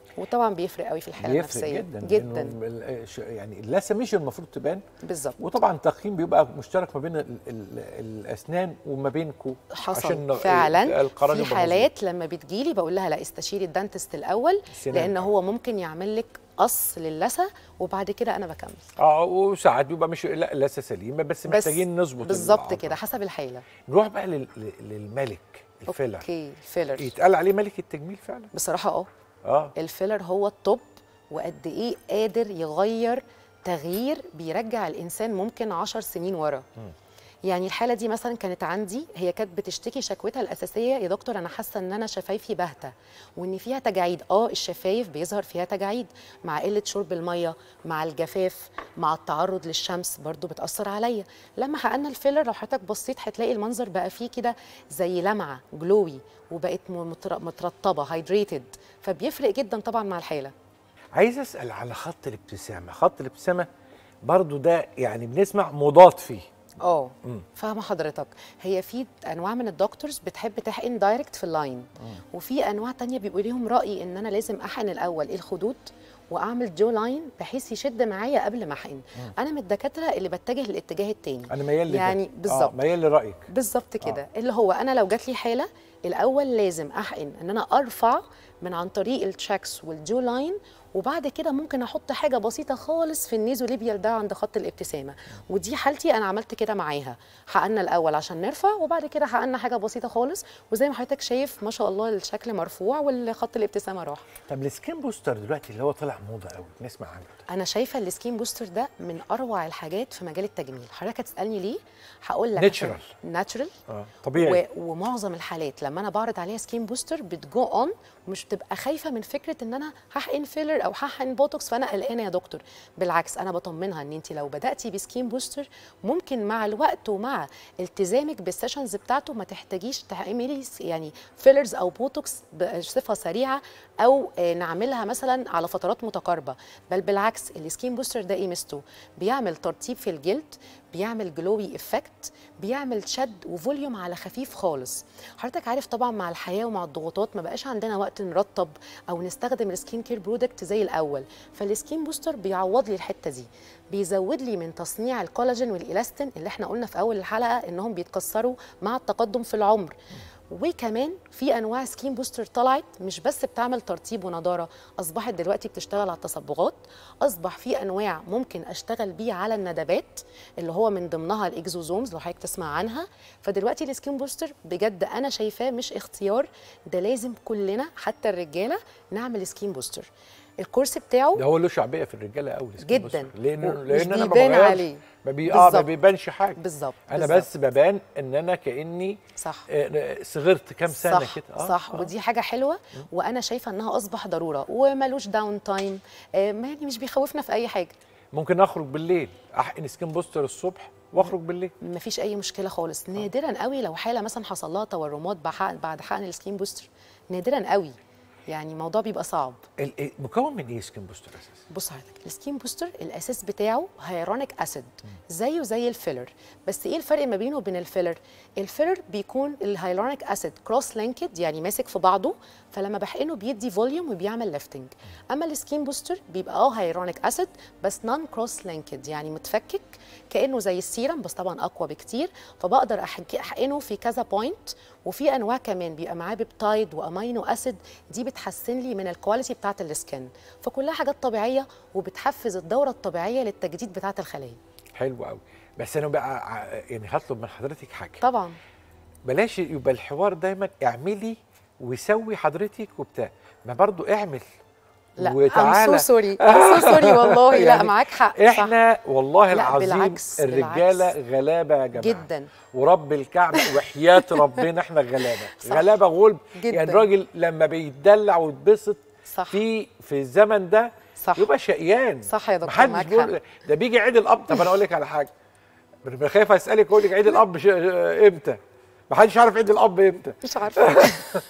وطبعا بيفرق قوي في الحاله بيفرق النفسيه جدا جدا إنه ال- ش- يعني اللثه مش المفروض تبان بالظبط وطبعا التقييم بيبقى مشترك ما بين ال ال الاسنان وما بينكم حصل فعلا القرار في يبقى حالات لما بتجيلي بقول لها لا استشيري الدانتست الاول السنان لان بقى. هو ممكن يعمل لك قص للثه وبعد كده انا بكمل اه وساعات بيبقى مش لا اللثه سليمه بس, بس محتاجين نظبط بالظبط العظم. كده حسب الحاله نروح بقى لل- لل- للملك الفيلر اوكي الفيلر يتقال عليه ملك التجميل فعلا بصراحه اه اه الفيلر هو الطب وقد ايه قادر يغير تغيير بيرجع الانسان ممكن عشر سنين ورا يعني الحاله دي مثلا كانت عندي هي كانت بتشتكي شكوتها الاساسيه يا دكتور انا حاسه ان انا شفايفي باهته وان فيها تجاعيد اه الشفايف بيظهر فيها تجاعيد مع قله شرب الميه مع الجفاف مع التعرض للشمس برضو بتاثر عليا لما حققنا الفيلر لو حضرتك بصيت هتلاقي المنظر بقى فيه كده زي لمعه جلوي وبقت م- متر- مترطبه هايدريتد فبيفرق جدا طبعا مع الحاله عايز اسال على خط الابتسامه خط الابتسامه برضو ده يعني بنسمع مضاد فيه اه فاهمه حضرتك هي في انواع من الدكتورز بتحب تحقن دايركت في اللاين وفي انواع تانية بيبقوا ليهم راي ان انا لازم احقن الاول الخدود واعمل جو لاين بحيث يشد معايا قبل ما احقن انا من الدكاتره اللي بتجه للاتجاه التاني انا ميال لده يعني بالظبط آه ميال لرايك بالظبط كده اللي هو انا لو جات لي حاله الاول لازم احقن ان انا ارفع من عن طريق التراكس والجو لاين وبعد كده ممكن احط حاجه بسيطه خالص في النيزوليبيال ده عند خط الابتسامه ودي حالتي انا عملت كده معاها حقنا الاول عشان نرفع وبعد كده حقنا حاجه بسيطه خالص وزي ما حضرتك شايف ما شاء الله الشكل مرفوع والخط الابتسامه راح طب السكين بوستر دلوقتي اللي هو طلع موضه قوي نسمع عنه ده. انا شايفه السكين بوستر ده من اروع الحاجات في مجال التجميل حضرتك هتسالني ليه هقول لك Natural. ناتشرال اه طبيعي و... ومعظم الحالات لما انا بعرض عليها سكين بوستر بتجو اون ومش بتبقى خايفه من فكره ان انا هحقن فيلر او هحقن بوتوكس فانا قلقانه يا دكتور بالعكس انا بطمنها ان انت لو بداتي بسكين بوستر ممكن مع الوقت ومع التزامك بالسيشنز بتاعته ما تحتاجيش تعملي س- يعني فيلرز او بوتوكس بصفه سريعه او آه، نعملها مثلا على فترات متقاربه بل بالعكس السكين بوستر ده ايه ميزته بيعمل ترطيب في الجلد بيعمل جلوي افكت بيعمل شد وفوليوم على خفيف خالص حضرتك عارف طبعا مع الحياه ومع الضغوطات ما بقاش عندنا وقت نرطب او نستخدم السكين كير برودكت زي الاول فالسكين بوستر بيعوض لي الحته دي بيزود لي من تصنيع الكولاجين والالاستين اللي احنا قلنا في اول الحلقه انهم بيتكسروا مع التقدم في العمر وكمان في انواع سكين بوستر طلعت مش بس بتعمل ترطيب ونضاره اصبحت دلوقتي بتشتغل على التصبغات اصبح في انواع ممكن اشتغل بيه على الندبات اللي هو من ضمنها الاكزوزومز لو حضرتك تسمع عنها فدلوقتي السكين بوستر بجد انا شايفاه مش اختيار ده لازم كلنا حتى الرجاله نعمل سكين بوستر الكورس بتاعه ده هو له شعبيه في الرجاله قوي السكين جدا. بوستر. لان ومش لان انا ما بيبان بغيرش. عليه. ما بي... اه ما بالظبط. بيبانش حاجه بالظبط انا بالظبط. بس ببان ان انا كاني صح آه، صغرت كام سنه صح كده آه، صح آه. ودي حاجه حلوه وانا شايفه انها اصبح ضروره وملوش داون تايم يعني مش بيخوفنا في اي حاجه ممكن اخرج بالليل احقن سكين بوستر الصبح واخرج بالليل مفيش اي مشكله خالص نادرا قوي لو حاله مثلا حصل لها تورمات بحق- بعد حقن السكين بوستر نادرا قوي يعني الموضوع بيبقى صعب ال- ال- مكون من ايه سكين بوستر اساسا بص حضرتك السكين بوستر الاساس بتاعه هيرونيك اسيد زيه زي الفيلر بس ايه الفرق ما بينه وبين الفيلر الفيلر بيكون الهيلورونيك اسيد كروس لينكد يعني ماسك في بعضه فلما بحقنه بيدي فوليوم وبيعمل ليفتنج اما السكين بوستر بيبقى اه هيلورونيك اسيد بس نون كروس لينكد يعني متفكك كانه زي السيرم بس طبعا اقوى بكتير فبقدر أحك- احقنه في كذا بوينت وفي انواع كمان بيبقى معاه بيبتايد وامينو اسيد دي بتحسن لي من الكواليتي بتاعه السكن فكلها حاجات طبيعيه وبتحفز الدوره الطبيعيه للتجديد بتاعه الخلايا حلو قوي بس انا بقى ع- يعني هطلب من حضرتك حاجه طبعا بلاش يبقى الحوار دايما اعملي وسوي حضرتك وبتاع ما برضو اعمل لا وتعالى ام سو سوري ام سو سوري والله لا يعني معاك حق صح. احنا والله لا، العظيم بالعكس، الرجاله بالعكس. غلابه يا جماعه جدا ورب الكعبه وحياه ربنا احنا غلابه صح. غلابه غلب جدا. يعني الراجل لما بيتدلع ويتبسط صح في في الزمن ده صح. يبقى شقيان صح يا دكتور محدش معاك بيقول ده بيجي عيد الاب طب انا اقول لك على حاجه انا خايف اسالك اقول لك عيد الاب ش... امتى محدش عارف عيد الاب امتى مش عارفه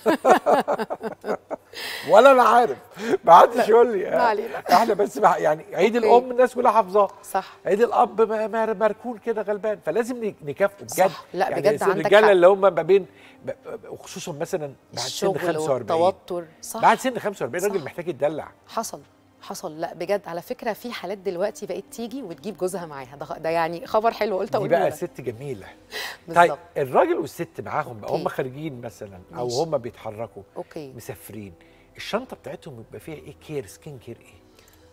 ولا انا عارف محدش يقول لي ما علينا. احنا بس بح... يعني عيد أوكي. الام الناس كلها حافظاه صح عيد الاب م- م- مركون كده غلبان فلازم ن- نكافئه بجد صح. لا، يعني بجد عندك الرجاله حق. اللي هم ما بين ب- وخصوصا مثلا بعد سن الشغل 45 والتوتر صح بعد سن 45 الراجل صح. محتاج يتدلع حصل حصل لا بجد على فكره في حالات دلوقتي بقت تيجي وتجيب جوزها معاها ده, ده يعني خبر حلو قلت دي اقول بقى ست جميله طيب بالظبط الراجل والست معاهم بقى هم أوكي. خارجين مثلا او ماشي. هم بيتحركوا اوكي مسافرين الشنطه بتاعتهم يبقى فيها ايه كير سكين كير ايه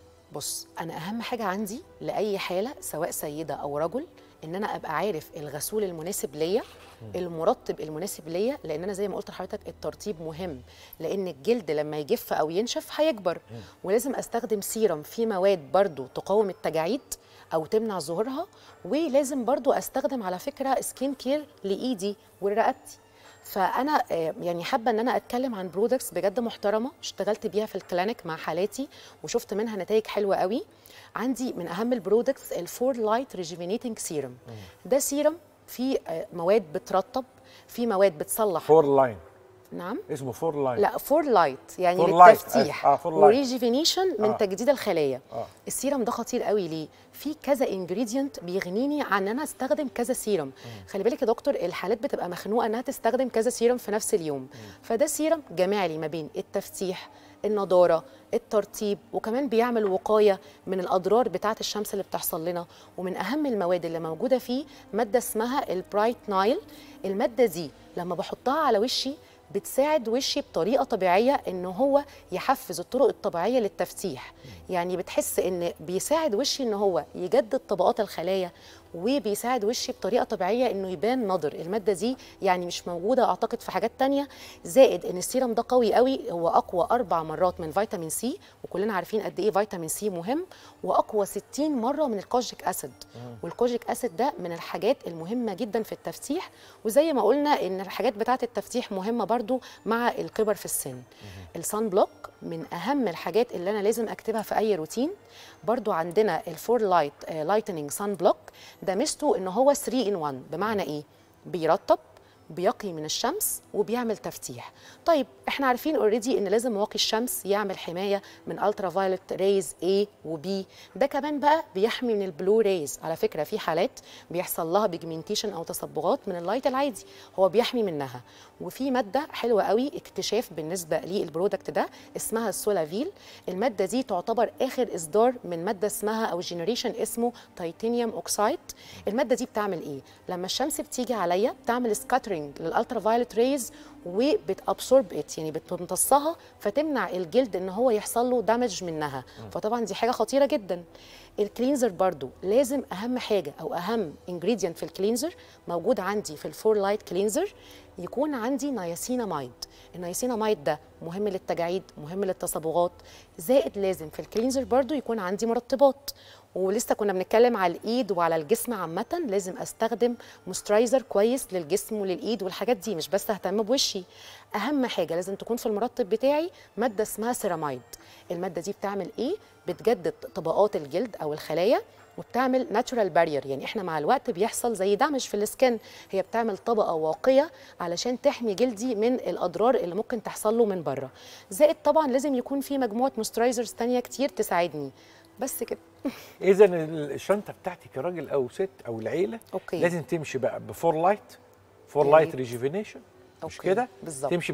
بص انا اهم حاجه عندي لاي حاله سواء سيده او رجل ان انا ابقى عارف الغسول المناسب ليا المرطب المناسب ليا لان انا زي ما قلت لحضرتك الترطيب مهم لان الجلد لما يجف او ينشف هيكبر ولازم استخدم سيرم فيه مواد برضو تقاوم التجاعيد او تمنع ظهورها ولازم برضو استخدم على فكره سكين كير لايدي ورقبتي فانا آه، يعني حابه ان انا اتكلم عن برودكتس بجد محترمه اشتغلت بيها في الكلينيك مع حالاتي وشفت منها نتائج حلوه قوي عندي من اهم البرودكتس الفور لايت ريجيفينيتنج سيرم ده سيرم فيه آه، مواد بترطب فيه مواد بتصلح فور لاين نعم اسمه فور لاين لا فور لايت يعني فور لايت، للتفتيح آه، فور لايت. وريجيفينيشن من آه. تجديد الخلايا آه. السيرم ده خطير قوي ليه في كذا انجريدينت بيغنيني عن ان انا استخدم كذا سيرم خلي بالك يا دكتور الحالات بتبقى مخنوقه انها تستخدم كذا سيرم في نفس اليوم فده سيرم جماعي لي ما بين التفتيح النضاره الترطيب وكمان بيعمل وقايه من الاضرار بتاعه الشمس اللي بتحصل لنا ومن اهم المواد اللي موجوده فيه ماده اسمها البرايت نايل الماده دي لما بحطها على وشي بتساعد وشي بطريقه طبيعيه ان هو يحفز الطرق الطبيعيه للتفتيح يعني بتحس ان بيساعد وشي ان هو يجدد طبقات الخلايا وبيساعد وشي بطريقه طبيعيه انه يبان نضر الماده دي يعني مش موجوده اعتقد في حاجات تانية زائد ان السيرم ده قوي قوي هو اقوى اربع مرات من فيتامين سي وكلنا عارفين قد ايه فيتامين سي مهم واقوى 60 مره من الكوجيك اسيد والكوجيك اسيد ده من الحاجات المهمه جدا في التفتيح وزي ما قلنا ان الحاجات بتاعه التفتيح مهمه برضو مع الكبر في السن الصن بلوك من اهم الحاجات اللي انا لازم اكتبها في اي روتين برضو عندنا الفور لايت لايتنينج صن بلوك ده ميزته ان هو 3 ان 1 بمعنى ايه بيرطب بيقي من الشمس وبيعمل تفتيح طيب احنا عارفين اوريدي ان لازم واقي الشمس يعمل حمايه من الترا فايولت ريز A و B ده كمان بقى بيحمي من البلو ريز على فكره في حالات بيحصل لها بيجمنتيشن او تصبغات من اللايت العادي هو بيحمي منها وفي ماده حلوه قوي اكتشاف بالنسبه للبرودكت ده اسمها السولافيل الماده دي تعتبر اخر اصدار من ماده اسمها او جينيريشن اسمه تيتانيوم اوكسايد الماده دي بتعمل ايه لما الشمس بتيجي عليا بتعمل سكاترينج للالترا فايولت ريز وبتابسورب ات يعني بتمتصها فتمنع الجلد ان هو يحصل له دامج منها فطبعا دي حاجه خطيره جدا الكلينزر برضو لازم اهم حاجه او اهم انجريدينت في الكلينزر موجود عندي في الفور لايت كلينزر يكون عندي نياسيناميد النياسيناميد ده مهم للتجاعيد مهم للتصبغات زائد لازم في الكلينزر برضو يكون عندي مرطبات ولسه كنا بنتكلم على الايد وعلى الجسم عامه لازم استخدم موسترايزر كويس للجسم وللايد والحاجات دي مش بس اهتم بوشي اهم حاجه لازم تكون في المرطب بتاعي ماده اسمها سيراميد الماده دي بتعمل ايه بتجدد طبقات الجلد او الخلايا وبتعمل ناتشورال بارير يعني احنا مع الوقت بيحصل زي دمج في السكن هي بتعمل طبقه واقيه علشان تحمي جلدي من الاضرار اللي ممكن تحصل له من بره زائد طبعا لازم يكون في مجموعه موسترايزرز تانية كتير تساعدني بس كده اذا الشنطه بتاعتي كراجل او ست او العيله أوكي. لازم تمشي بقى بفور لايت فور يا لايت ريت. ريجيفينيشن مش أوكي، كده بالظبط. تمشي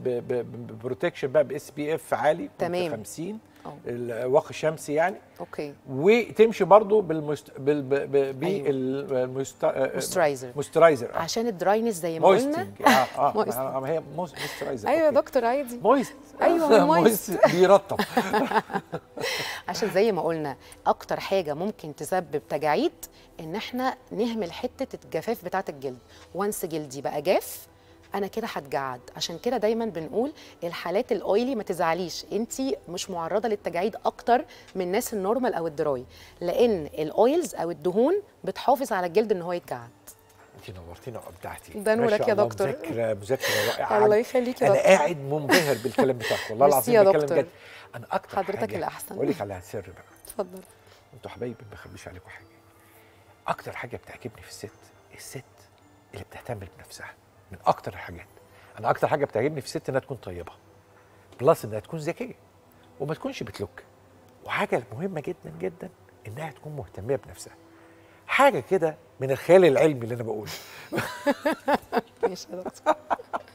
ببروتكشن بقى باس بي اف عالي تمام. 50 أه. الواقي شمسي يعني اوكي وتمشي برضو بالمست بال ب- ب- أيوة. بالمست موسترايزر موسترايزر عشان الدراينس زي ما قلنا مويستنج اه اه مويست. ما- ما هي موسترايزر ايوه يا دكتور عادي مويست أيوة، مويست. بيرطب عشان زي ما قلنا اكتر حاجه ممكن تسبب تجاعيد ان احنا نهمل حته الجفاف بتاعه الجلد وانس جلدي بقى جاف انا كده هتجعد عشان كده دايما بنقول الحالات الاويلي ما تزعليش انت مش معرضه للتجاعيد اكتر من الناس النورمال او الدراي لان الاويلز او الدهون بتحافظ على الجلد ان هو يتجعد انت نورتينا وابدعتي ده ما نورك شاء يا الله دكتور. مذاكره مذاكره رائعه الله يخليك يا انا دكتور. قاعد منبهر بالكلام بتاعك والله ميرسي العظيم يا بتكلم دكتور. جد انا اكتر حضرتك حاجة الأحسن. اقول لك على سر بقى اتفضل انتوا حبايبي ما بخبيش عليكم حاجه اكتر حاجه بتعجبني في الست الست اللي بتهتم بنفسها من اكتر الحاجات انا اكتر حاجه بتعجبني في الست انها تكون طيبه بلس انها تكون ذكيه وما تكونش بتلوك وحاجه مهمه جدا جدا انها تكون مهتمه بنفسها حاجه كده من الخيال العلمي اللي انا بقوله ماشي يا دكتور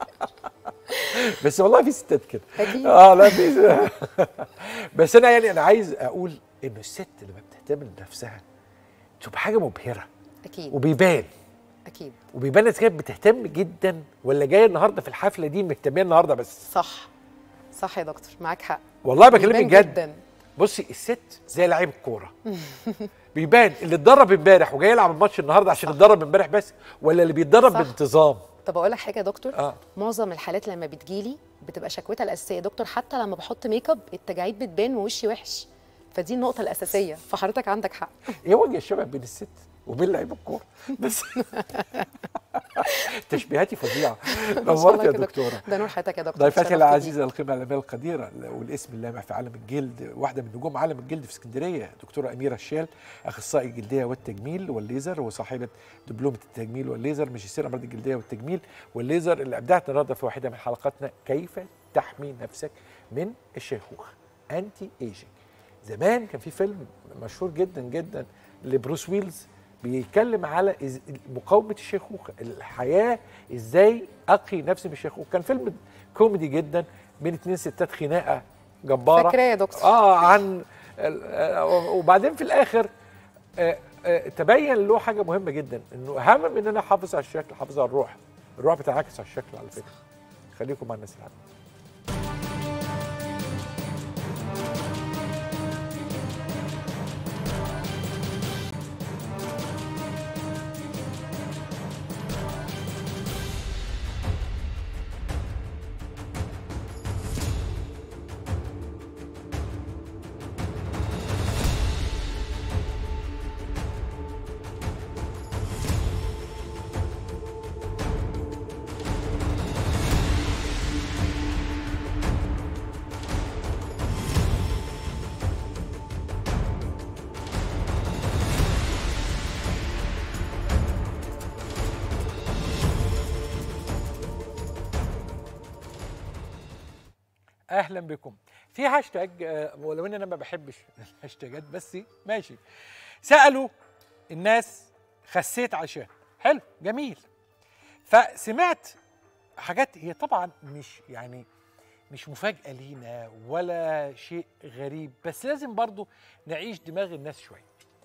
بس والله في ستات كده أكيد. اه لا في بس انا يعني انا عايز اقول انه الست لما بتهتم بنفسها تبقى حاجه مبهره اكيد وبيبان اكيد وبيبان الناس كانت بتهتم جدا ولا جايه النهارده في الحفله دي مهتميه النهارده بس صح صح يا دكتور معاك حق والله بكلمك بيبان جد جدا بصي الست زي لعيب الكوره بيبان اللي اتدرب امبارح وجاي يلعب الماتش النهارده عشان اتدرب امبارح بس ولا اللي بيتدرب صح. بانتظام طب اقول لك حاجه يا دكتور اه معظم الحالات لما بتجيلي بتبقى شكوتها الاساسيه يا دكتور حتى لما بحط ميك اب التجاعيد بتبان ووشي وحش فدي النقطه الاساسيه فحضرتك عندك حق ايه وجه الشبه بين الست وبين لعيب الكوره بس تشبيهاتي فظيعه ما شاء نورت الله يا كده. دكتوره ده نور حياتك يا دكتور ضيفتي اتشرفت العزيزه القيمه العلميه القديره والاسم اللامع في عالم الجلد واحده من نجوم عالم الجلد في اسكندريه دكتوره اميره الشال اخصائي الجلديه والتجميل والليزر وصاحبه دبلومه التجميل والليزر ماجستير امراض الجلديه والتجميل والليزر اللي ابدعت النهارده في واحده من حلقاتنا كيف تحمي نفسك من الشيخوخه انتي ايجينج زمان كان في فيلم مشهور جدا جدا لبروس ويلز بيتكلم على إز- مقاومه الشيخوخه الحياه ازاي اقي نفسي من الشيخوخه كان فيلم كوميدي جدا بين اتنين ستات خناقه جباره فاكراه يا دكتور اه عن ال- آه، وبعدين في الاخر آه، آه، تبين له حاجه مهمه جدا انه اهم من ان انا احافظ على الشكل احافظ على الروح الروح بتنعكس على الشكل على فكره خليكم مع الناس العامه اهلا بكم في هاشتاج آه، ولو ان انا ما بحبش الهاشتاجات بس ماشي سالوا الناس خسيت عشان حلو جميل فسمعت حاجات هي طبعا مش يعني مش مفاجاه لينا ولا شيء غريب بس لازم برضو نعيش دماغ الناس شويه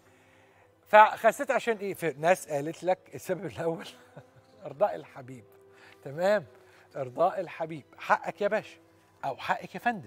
فخسيت عشان ايه في ناس قالت لك السبب الاول ارضاء الحبيب تمام ارضاء الحبيب حقك يا باشا او حقك يا فندم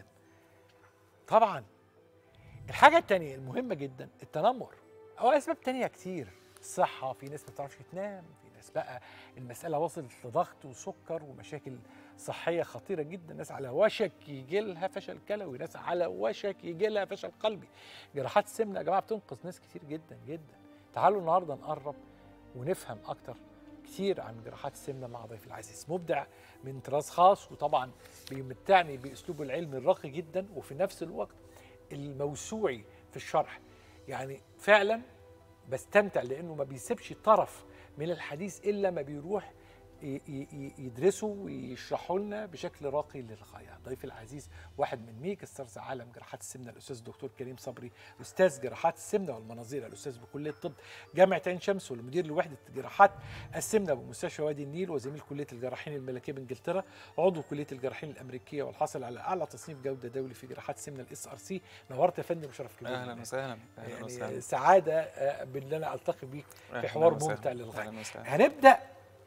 طبعا الحاجه التانية المهمه جدا التنمر او اسباب تانية كتير الصحه في ناس ما بتعرفش تنام في ناس بقى المساله وصلت لضغط وسكر ومشاكل صحيه خطيره جدا ناس على وشك يجي لها فشل كلوي ناس على وشك يجي لها فشل قلبي جراحات السمنه يا جماعه بتنقذ ناس كتير جدا جدا تعالوا النهارده نقرب ونفهم اكتر كتير عن جراحات السمنه مع ضيف العزيز مبدع من طراز خاص وطبعا بيمتعني باسلوبه العلمي الراقي جدا وفي نفس الوقت الموسوعي في الشرح يعني فعلا بستمتع لانه ما بيسيبش طرف من الحديث الا ما بيروح ي- ي- يدرسوا ويشرحوا لنا بشكل راقي للغايه ضيفي العزيز واحد من ميك ستارز عالم جراحات السمنه الاستاذ الدكتور كريم صبري استاذ جراحات السمنه والمناظير الاستاذ بكليه الطب جامعه عين شمس والمدير لوحده جراحات السمنه بمستشفى وادي النيل وزميل كليه الجراحين الملكيه بانجلترا عضو كليه الجراحين الامريكيه والحاصل على اعلى تصنيف جوده دولي في جراحات السمنه الاس ار سي نورت يا فندم شرف كبير اهلا لينا. وسهلا اهلا يعني وسهلا سعاده آه، بان انا التقي بيك في أهلاً حوار وسهلاً. ممتع للغايه أهلاً وسهلاً. هنبدا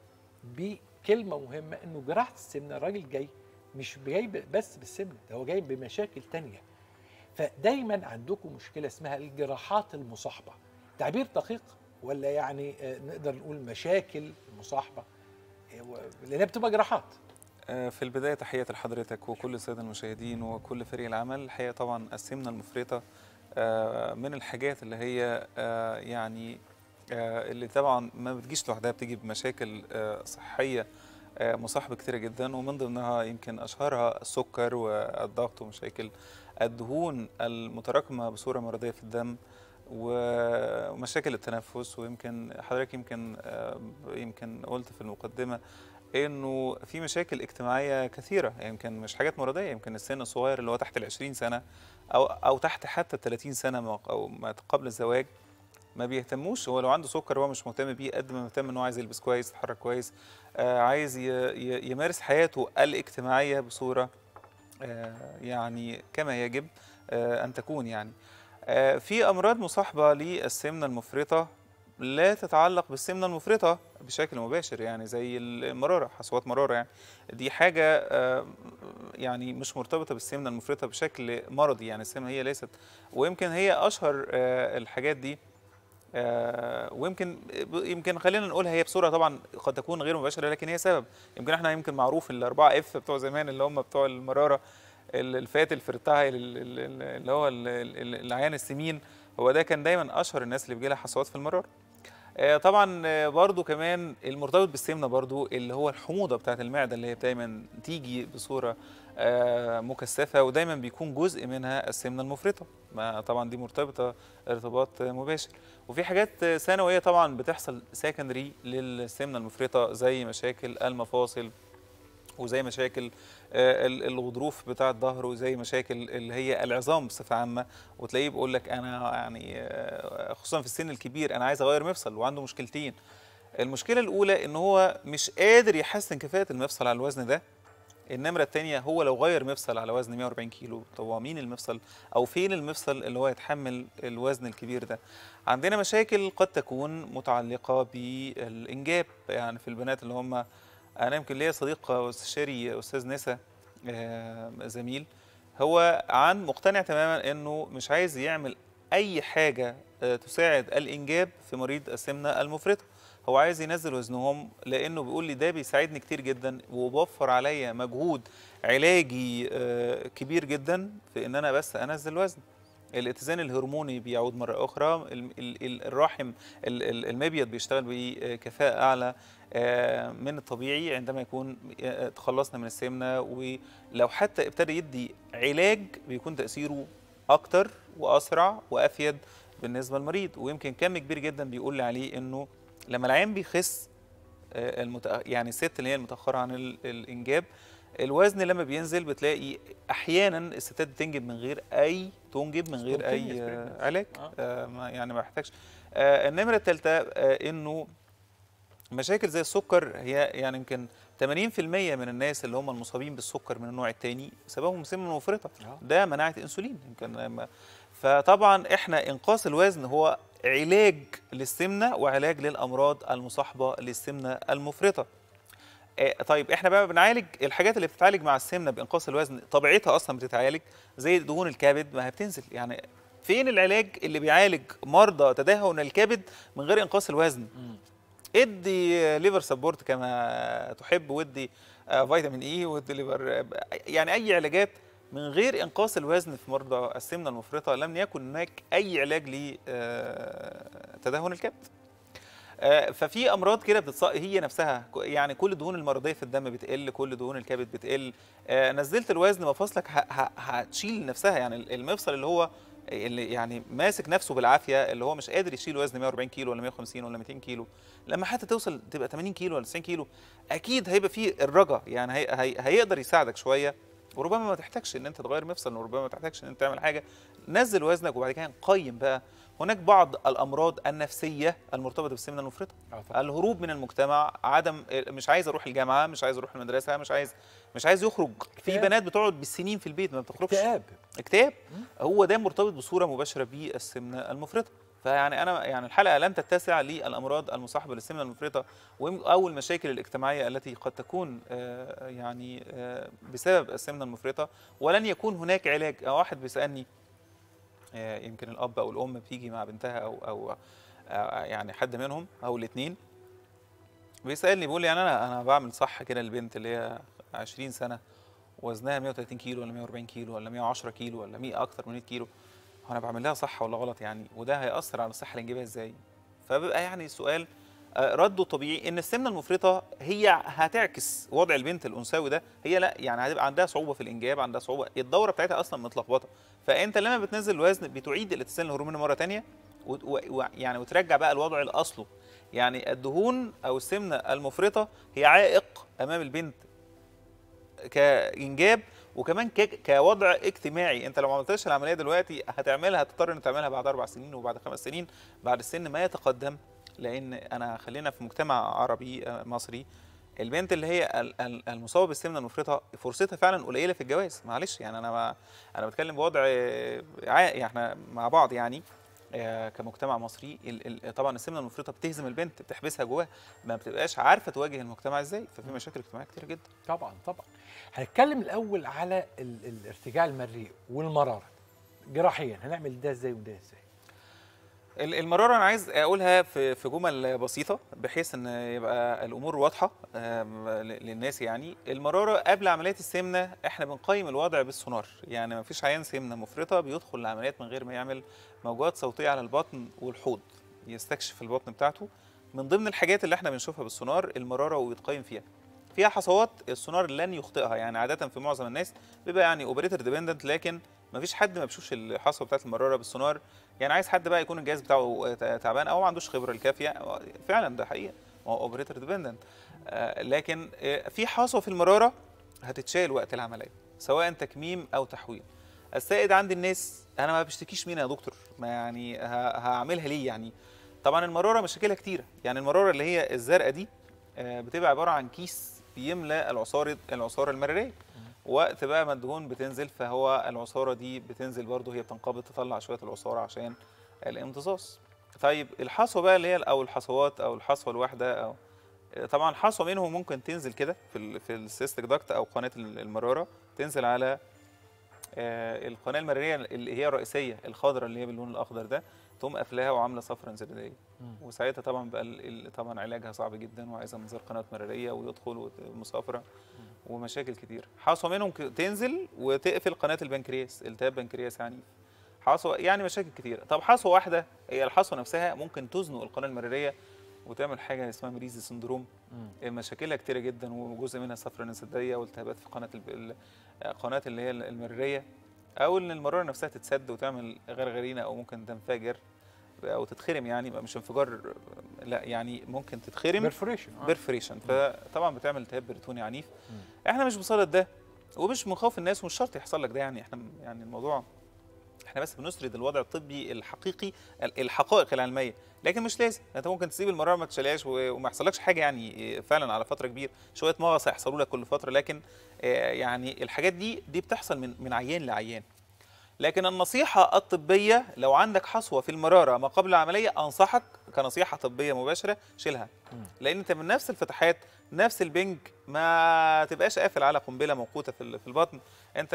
بكلمه مهمه انه جراحه السمنه الراجل جاي مش جاي ب- بس بالسمنه ده هو جاي بمشاكل تانية فدايما عندكم مشكله اسمها الجراحات المصاحبه تعبير دقيق ولا يعني آه، نقدر نقول مشاكل مصاحبه آه، و- لانها بتبقى جراحات آه، في البداية تحياتي لحضرتك وكل السادة المشاهدين وكل فريق العمل الحقيقة طبعا السمنة المفرطة آه، من الحاجات اللي هي آه، يعني آه، اللي طبعا ما بتجيش لوحدها بتيجي بمشاكل آه، صحية آه، مصاحبة كتيرة جدا ومن ضمنها يمكن أشهرها السكر والضغط ومشاكل الدهون المتراكمة بصورة مرضية في الدم و- ومشاكل التنفس ويمكن حضرتك يمكن آه، يمكن قلت في المقدمة انه في مشاكل اجتماعيه كثيره يمكن مش حاجات مرضيه يمكن السن الصغير اللي هو تحت ال 20 سنه او او تحت حتى ال 30 سنه ما- او ما قبل الزواج ما بيهتموش هو لو عنده سكر هو مش مهتم بيه قد ما مهتم ان هو عايز يلبس كويس يتحرك كويس آه عايز ي- ي- يمارس حياته الاجتماعيه بصوره آه يعني كما يجب آه ان تكون يعني آه في امراض مصاحبه للسمنه المفرطه لا تتعلق بالسمنه المفرطه بشكل مباشر يعني زي المراره حصوات مراره يعني دي حاجه آه، يعني مش مرتبطه بالسمنه المفرطه بشكل مرضي يعني السمنه هي ليست ويمكن هي اشهر آه، الحاجات دي آه، ويمكن يمكن خلينا نقولها هي بصوره طبعا قد تكون غير مباشره لكن هي سبب يمكن احنا يمكن معروف الاربعه اف بتوع زمان اللي هم بتوع المراره ال- الفات الفرتعي ال- ال- ال- اللي هو ال- ال- العيان السمين هو ده كان دايما اشهر الناس اللي بيجي لها حصوات في المراره آه، طبعا آه، برضو كمان المرتبط بالسمنه برضو اللي هو الحموضه بتاعت المعده اللي هي دايما تيجي بصوره آه، مكثفه ودايما بيكون جزء منها السمنه المفرطه ما طبعا دي مرتبطه ارتباط آه، مباشر وفي حاجات آه، ثانويه طبعا بتحصل سكندري للسمنه المفرطه زي مشاكل المفاصل وزي مشاكل آه، ال- الغضروف بتاع الظهر وزي مشاكل اللي هي العظام بصفه عامه وتلاقيه بيقول لك انا يعني آه، خصوصا في السن الكبير انا عايز اغير مفصل وعنده مشكلتين المشكله الاولى ان هو مش قادر يحسن كفاءه المفصل على الوزن ده النمره الثانيه هو لو غير مفصل على وزن 140 كيلو طب هو مين المفصل او فين المفصل اللي هو يتحمل الوزن الكبير ده عندنا مشاكل قد تكون متعلقه بالانجاب يعني في البنات اللي هم انا يمكن ليا صديق استشاري استاذ نسا آه، زميل هو عن مقتنع تماما انه مش عايز يعمل اي حاجه آه، تساعد الانجاب في مريض السمنه المفرطه هو عايز ينزل وزنهم لانه بيقول لي ده بيساعدني كتير جدا وبوفر عليا مجهود علاجي آه، كبير جدا في ان انا بس انزل وزن الاتزان الهرموني بيعود مره اخرى ال- ال- ال- الرحم ال- ال- المبيض بيشتغل بكفاءه اعلى آه، من الطبيعي عندما يكون آه، تخلصنا من السمنه ولو حتى ابتدى يدي علاج بيكون تاثيره اكتر واسرع وافيد بالنسبه للمريض ويمكن كم كبير جدا بيقول لي عليه انه لما العيان بيخس آه، المتأ... يعني الست اللي هي المتاخره عن ال- الانجاب الوزن لما بينزل بتلاقي احيانا الستات بتنجب من غير اي تنجب من غير اي Spontaneous آه، pregnancy. علاج آه. آه، ما يعني ما بحتاجش آه، النمره الثالثه آه، انه مشاكل زي السكر هي يعني يمكن 80% من الناس اللي هم المصابين بالسكر من النوع الثاني سببهم سمنه مفرطه آه. ده مناعه انسولين يمكن ما- فطبعا احنا انقاص الوزن هو علاج للسمنه وعلاج للامراض المصاحبه للسمنه المفرطه آه، طيب احنا بقى بنعالج الحاجات اللي بتتعالج مع السمنه بانقاص الوزن طبيعتها اصلا بتتعالج زي دهون الكبد ما هي بتنزل يعني فين العلاج اللي بيعالج مرضى تدهن الكبد من غير انقاص الوزن ادي ليفر سبورت كما تحب وادي آه، فيتامين اي وادي ليفر يعني اي علاجات من غير انقاص الوزن في مرضى السمنه المفرطه لم يكن هناك اي علاج لتدهن الكبد آه، ففي امراض كده بتتص... هي نفسها ك- يعني كل الدهون المرضيه في الدم بتقل كل دهون الكبد بتقل آه، نزلت الوزن مفاصلك ه... ه... هتشيل نفسها يعني المفصل اللي هو اللي يعني ماسك نفسه بالعافيه اللي هو مش قادر يشيل وزن 140 كيلو ولا 150 ولا 200 كيلو لما حتى توصل تبقى 80 كيلو ولا 90 كيلو اكيد هيبقى فيه الرجا يعني هي... هي... هيقدر يساعدك شويه وربما ما تحتاجش ان انت تغير مفصل وربما ما تحتاجش ان انت تعمل حاجه نزل وزنك وبعد كده نقيم بقى هناك بعض الامراض النفسيه المرتبطه بالسمنه المفرطه آه طبعاً. الهروب من المجتمع عدم مش عايز اروح الجامعه مش عايز اروح المدرسه مش عايز مش عايز يخرج في اكتئاب. بنات بتقعد بالسنين في البيت ما بتخرجش اكتئاب اكتئاب هو ده مرتبط بصوره مباشره بالسمنه المفرطه فيعني انا يعني الحلقه لن تتسع للامراض المصاحبه للسمنه المفرطه او المشاكل الاجتماعيه التي قد تكون آه، يعني آه، بسبب السمنه المفرطه ولن يكون هناك علاج واحد بيسالني آه، يمكن الاب او الام بتيجي مع بنتها او او آه، يعني حد منهم او الاثنين بيسالني بيقول لي يعني انا انا بعمل صح كده للبنت اللي هي 20 سنه وزنها 130 كيلو ولا 140 كيلو ولا 110 كيلو ولا 100 اكتر من 100 كيلو هو انا بعمل لها صح ولا غلط يعني وده هياثر على الصحه الانجابيه ازاي فبيبقى يعني السؤال آه، رده طبيعي ان السمنه المفرطه هي هتعكس وضع البنت الانثوي ده هي لا يعني هتبقى عندها صعوبه في الانجاب عندها صعوبه الدوره بتاعتها اصلا متلخبطه فانت لما بتنزل الوزن بتعيد الاتزان الهرموني مره تانية وت- و- و- يعني وترجع بقى الوضع لاصله يعني الدهون او السمنه المفرطه هي عائق امام البنت كانجاب وكمان ك- كوضع اجتماعي انت لو ما عملتش العمليه دلوقتي هتعملها هتضطر ان تعملها بعد اربع سنين وبعد خمس سنين بعد السن ما يتقدم لان انا خلينا في مجتمع عربي آه، مصري البنت اللي هي ال- ال- المصابه بالسمنه المفرطه فرصتها فعلا قليله في الجواز معلش يعني انا ما انا بتكلم بوضع آه، عا- يعني احنا مع بعض يعني آه، كمجتمع مصري ال- ال- طبعا السمنه المفرطه بتهزم البنت بتحبسها جواها ما بتبقاش عارفه تواجه المجتمع ازاي ففي مشاكل اجتماعيه كتير جدا طبعا طبعا هنتكلم الاول على ال- الارتجاع المريء والمراره جراحيا هنعمل ده ازاي وده ازاي ال- المرارة أنا عايز أقولها في في جمل بسيطة بحيث إن يبقى الأمور واضحة آم، ل- للناس يعني المرارة قبل عملية السمنة إحنا بنقيم الوضع بالسونار يعني ما فيش عيان سمنة مفرطة بيدخل العمليات من غير ما يعمل موجات صوتية على البطن والحوض يستكشف البطن بتاعته من ضمن الحاجات اللي إحنا بنشوفها بالسونار المرارة ويتقيم فيها فيها حصوات السونار لن يخطئها يعني عادة في معظم الناس بيبقى يعني اوبريتور ديبندنت لكن ما فيش حد ما بيشوفش الحصوه بتاعت المراره بالسونار يعني عايز حد بقى يكون الجهاز بتاعه تعبان او ما عندوش خبره الكافيه فعلا ده حقيقه ما هو اوبريتور ديبندنت لكن آه، في حصوه في المراره هتتشال وقت العمليه سواء تكميم او تحويل السائد عند الناس انا ما بشتكيش منها يا دكتور ما يعني ه- هعملها ليه يعني طبعا المراره مشاكلها كتيره يعني المراره اللي هي الزرقاء دي آه، بتبقى عباره عن كيس بيملى العصاره العصاره المراريه وقت بقى ما الدهون بتنزل فهو العصاره دي بتنزل برضه هي بتنقبض تطلع شويه العصاره عشان الامتصاص طيب الحصوه بقى اللي هي او الحصوات او الحصوه الواحده او طبعا حصوه منهم ممكن تنزل كده في ال في السيستك داكت او قناه المراره تنزل على آه، القناه المراريه اللي هي الرئيسيه الخضراء اللي هي باللون الاخضر ده تقوم قافلاها وعامله صفرة انسداديه وساعتها طبعا بقى ال- ال- طبعا علاجها صعب جدا وعايزه منظار قناه مراريه ويدخل ومسافره ومشاكل كتير حصوه منهم ك- تنزل وتقفل قناه البنكرياس التهاب بنكرياس عنيف حصوه يعني مشاكل كتير طب حصوه واحده هي الحصوه نفسها ممكن تزنق القناه المراريه وتعمل حاجه اسمها مريزي سندروم مشاكلها كتيره جدا وجزء منها صفرة انسداديه والتهابات في قناه الب- ال- قناه اللي هي المراريه او ان المراره نفسها تتسد وتعمل غرغرينه او ممكن تنفجر او تتخرم يعني يبقى مش انفجار لا يعني ممكن تتخرم بيرفوريشن بيرفريشن فطبعا بتعمل التهاب بريتوني عنيف احنا مش بصدد ده ومش من خوف الناس ومش شرط يحصل لك ده يعني احنا يعني الموضوع احنا بس بنسرد الوضع الطبي الحقيقي ال- الحقائق العلميه لكن مش لازم انت ممكن تسيب المراره ما تشيلهاش و- وما يحصلكش حاجه يعني فعلا على فتره كبيره شويه مغص هيحصلوا لك كل فتره لكن آه، يعني الحاجات دي دي بتحصل من من عيان لعيان لكن النصيحة الطبية لو عندك حصوة في المرارة ما قبل العملية أنصحك كنصيحة طبية مباشرة شيلها لأن أنت من نفس الفتحات نفس البنج ما تبقاش قافل على قنبلة موقوتة في ال- في البطن أنت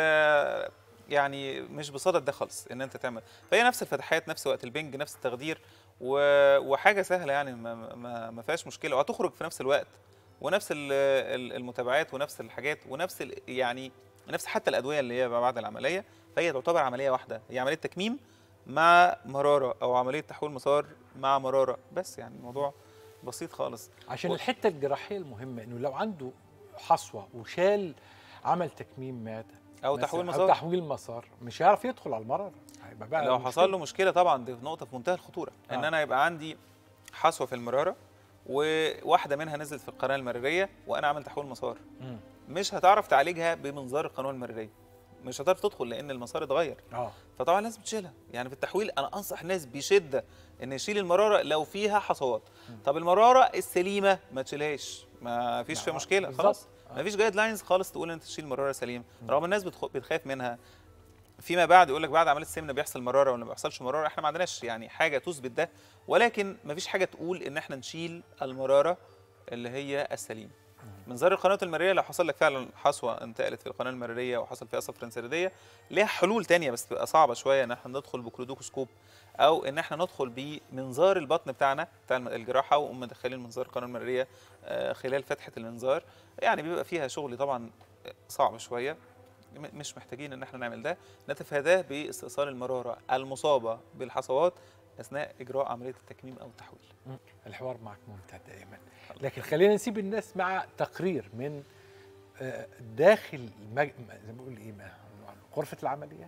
يعني مش بصدد ده خالص ان انت تعمل فهي نفس الفتحات نفس وقت البنج نفس التخدير و... وحاجه سهله يعني ما, ما, ما فيهاش مشكله وهتخرج في نفس الوقت ونفس ال- ال- المتابعات ونفس الحاجات ونفس ال- يعني نفس حتى الادويه اللي هي بعد العمليه فهي تعتبر عمليه واحده هي عمليه تكميم مع مراره او عمليه تحويل مسار مع مراره بس يعني الموضوع بسيط خالص عشان و- الحته الجراحيه المهمه انه لو عنده حصوه وشال عمل تكميم معده او مثلاً، تحويل او مسار تحويل مسار مش هيعرف يدخل على المراره هيبقى بقى لو مشكلة. حصل له مشكله طبعا دي نقطه في منتهى الخطوره آه. ان آه. انا يبقى عندي حصوه في المراره وواحده منها نزلت في القناه المراريه وانا عامل تحويل مسار مم. مش هتعرف تعالجها بمنظار القناه المراريه مش هتعرف تدخل لان المسار اتغير اه فطبعا لازم تشيلها يعني في التحويل انا انصح الناس بشده ان يشيل المراره لو فيها حصوات طب المراره السليمه ما تشيلهاش ما فيش فيها آه، مشكله بالظبط. خلاص آه. ما فيش جايد لاينز خالص تقول انت تشيل مراره سليمه رغم الناس بتخ- بتخاف منها فيما بعد يقول لك بعد عمليه السمنه بيحصل مراره ولا ما بيحصلش مراره احنا ما عندناش يعني حاجه تثبت ده ولكن ما فيش حاجه تقول ان احنا نشيل المراره اللي هي السليمه منظار القناه المراريه لو حصل لك فعلا حصوه انتقلت في القناه المراريه وحصل فيها صفرة انسداديه ليها حلول تانية بس تبقى صعبه شويه ان احنا ندخل بكرودوكوسكوب او ان احنا ندخل بمنظار البطن بتاعنا بتاع الم- الجراحه ونقوم مدخلين منظار القناه المراريه آه، خلال فتحه المنظار يعني بيبقى فيها شغل طبعا صعب شويه م- مش محتاجين ان احنا نعمل ده نتفاداه باستئصال المراره المصابه بالحصوات اثناء اجراء عمليه التكميم او التحويل الحوار معك ممتع دائما لكن خلينا نسيب الناس مع تقرير من آه، داخل المج... زي ما بقول ايه ما- غرفه العمليات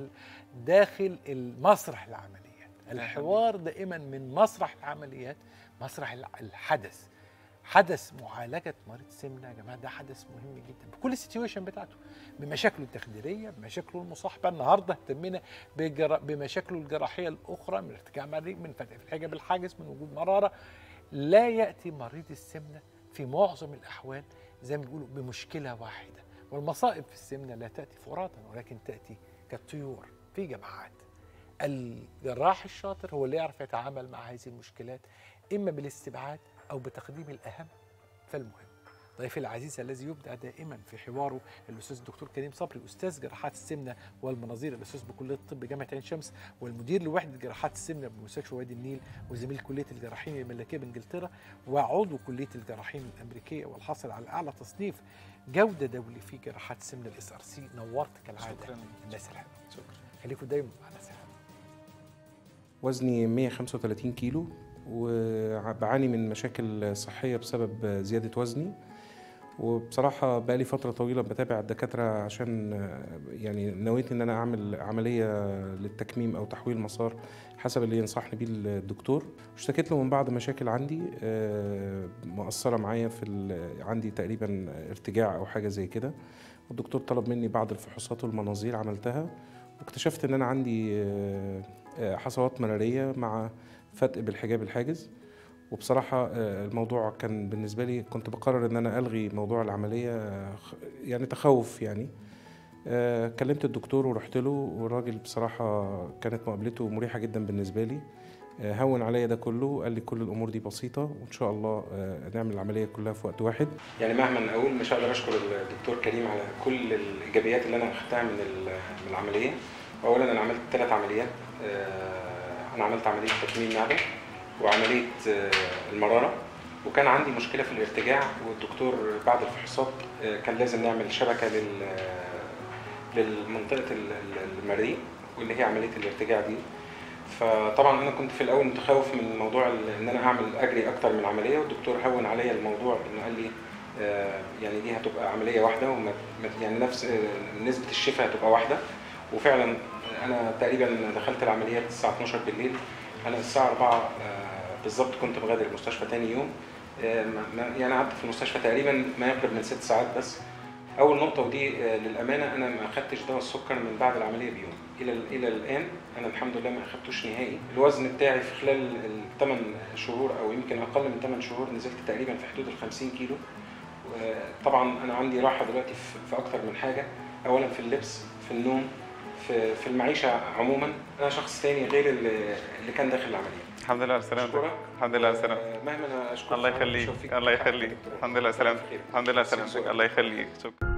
وداخل المسرح العمليات الحوار دائما من مسرح العمليات مسرح الع- الحدث حدث معالجه مريض السمنه يا جماعه ده حدث مهم جدا بكل السيتويشن بتاعته بمشاكله التخديريه بمشاكله المصاحبه النهارده اهتمينا بجرا... بمشاكله الجراحيه الاخرى من ارتجاع مريء من فتح الحجاب الحاجز من وجود مراره لا ياتي مريض السمنه في معظم الاحوال زي ما بيقولوا بمشكله واحده والمصائب في السمنه لا تاتي فرادا ولكن تاتي كالطيور في جماعات الجراح الشاطر هو اللي يعرف يتعامل مع هذه المشكلات اما بالاستبعاد او بتقديم الاهم فالمهم ضيفي العزيز الذي يبدع دائما في حواره الاستاذ الدكتور كريم صبري استاذ جراحات السمنه والمناظير الاستاذ بكليه الطب جامعه عين شمس والمدير لوحده جراحات السمنه بمستشفى وادي النيل وزميل كليه الجراحين الملكيه بانجلترا وعضو كليه الجراحين الامريكيه والحاصل على اعلى تصنيف جوده دولي في جراحات السمنه الاس ار سي نورت كالعاده شكراً. الناس الحلوه شكرا خليكم دايما مع الناس الحلوه وزني 135 كيلو وبعاني من مشاكل صحية بسبب زيادة وزني وبصراحة بقالي فترة طويلة بتابع الدكاترة عشان يعني نويت إن أنا أعمل عملية للتكميم أو تحويل مسار حسب اللي ينصحني بيه الدكتور اشتكيت له من بعض مشاكل عندي آه، مؤثرة معايا في ال- عندي تقريبا ارتجاع أو حاجة زي كده والدكتور طلب مني بعض الفحوصات والمناظير عملتها واكتشفت إن أنا عندي آه، آه، حصوات مرارية مع فتق بالحجاب الحاجز وبصراحة آه، الموضوع كان بالنسبة لي كنت بقرر إن أنا ألغي موضوع العملية آه، خ- يعني تخوف يعني آه، كلمت الدكتور ورحت له والراجل بصراحة كانت مقابلته مريحة جدا بالنسبة لي آه، هون عليا ده كله قال لي كل الأمور دي بسيطة وإن شاء الله آه، نعمل العملية كلها في وقت واحد يعني مهما أقول مش هقدر أشكر الدكتور كريم على كل الإيجابيات اللي أنا أخدتها من ال- من العملية أولا أنا عملت ثلاث عمليات آه، أنا عملت عملية تكميم معدة وعملية آه، المرارة وكان عندي مشكلة في الارتجاع والدكتور بعد الفحوصات آه، كان لازم نعمل شبكة لل للمنطقة ال- ال- المريء واللي هي عملية الارتجاع دي فطبعا انا كنت في الاول متخوف من موضوع ال- ان انا اعمل اجري اكتر من عمليه والدكتور هون عليا الموضوع انه قال لي آه، يعني دي هتبقى عمليه واحده وما ما- يعني نفس آه، نسبه الشفاء هتبقى واحده وفعلا انا تقريبا دخلت العمليات الساعه 12 بالليل انا الساعه 4 آه، بالظبط كنت بغادر المستشفى تاني يوم آه، ما- ما- يعني قعدت في المستشفى تقريبا ما يقرب من ست ساعات بس اول نقطه ودي آه، للامانه انا ما اخدتش دواء السكر من بعد العمليه بيوم الى الى الان انا الحمد لله ما اخدتوش نهائي الوزن بتاعي في خلال الثمان شهور او يمكن اقل من 8 شهور نزلت تقريبا في حدود ال 50 كيلو طبعا انا عندي راحه دلوقتي في في اكتر من حاجه اولا في اللبس في النوم في في المعيشه عموما انا شخص تاني غير اللي اللي كان داخل العمليه الحمد لله على سلامتك أشكرك. الحمد لله على سلامتك آه، مهما انا اشكرك الله فعلاً يخليك بشوف فيك الله حاجة يخليك دكتور. الحمد لله على سلامتك خير. الحمد لله على سلامتك الله يخليك شكرا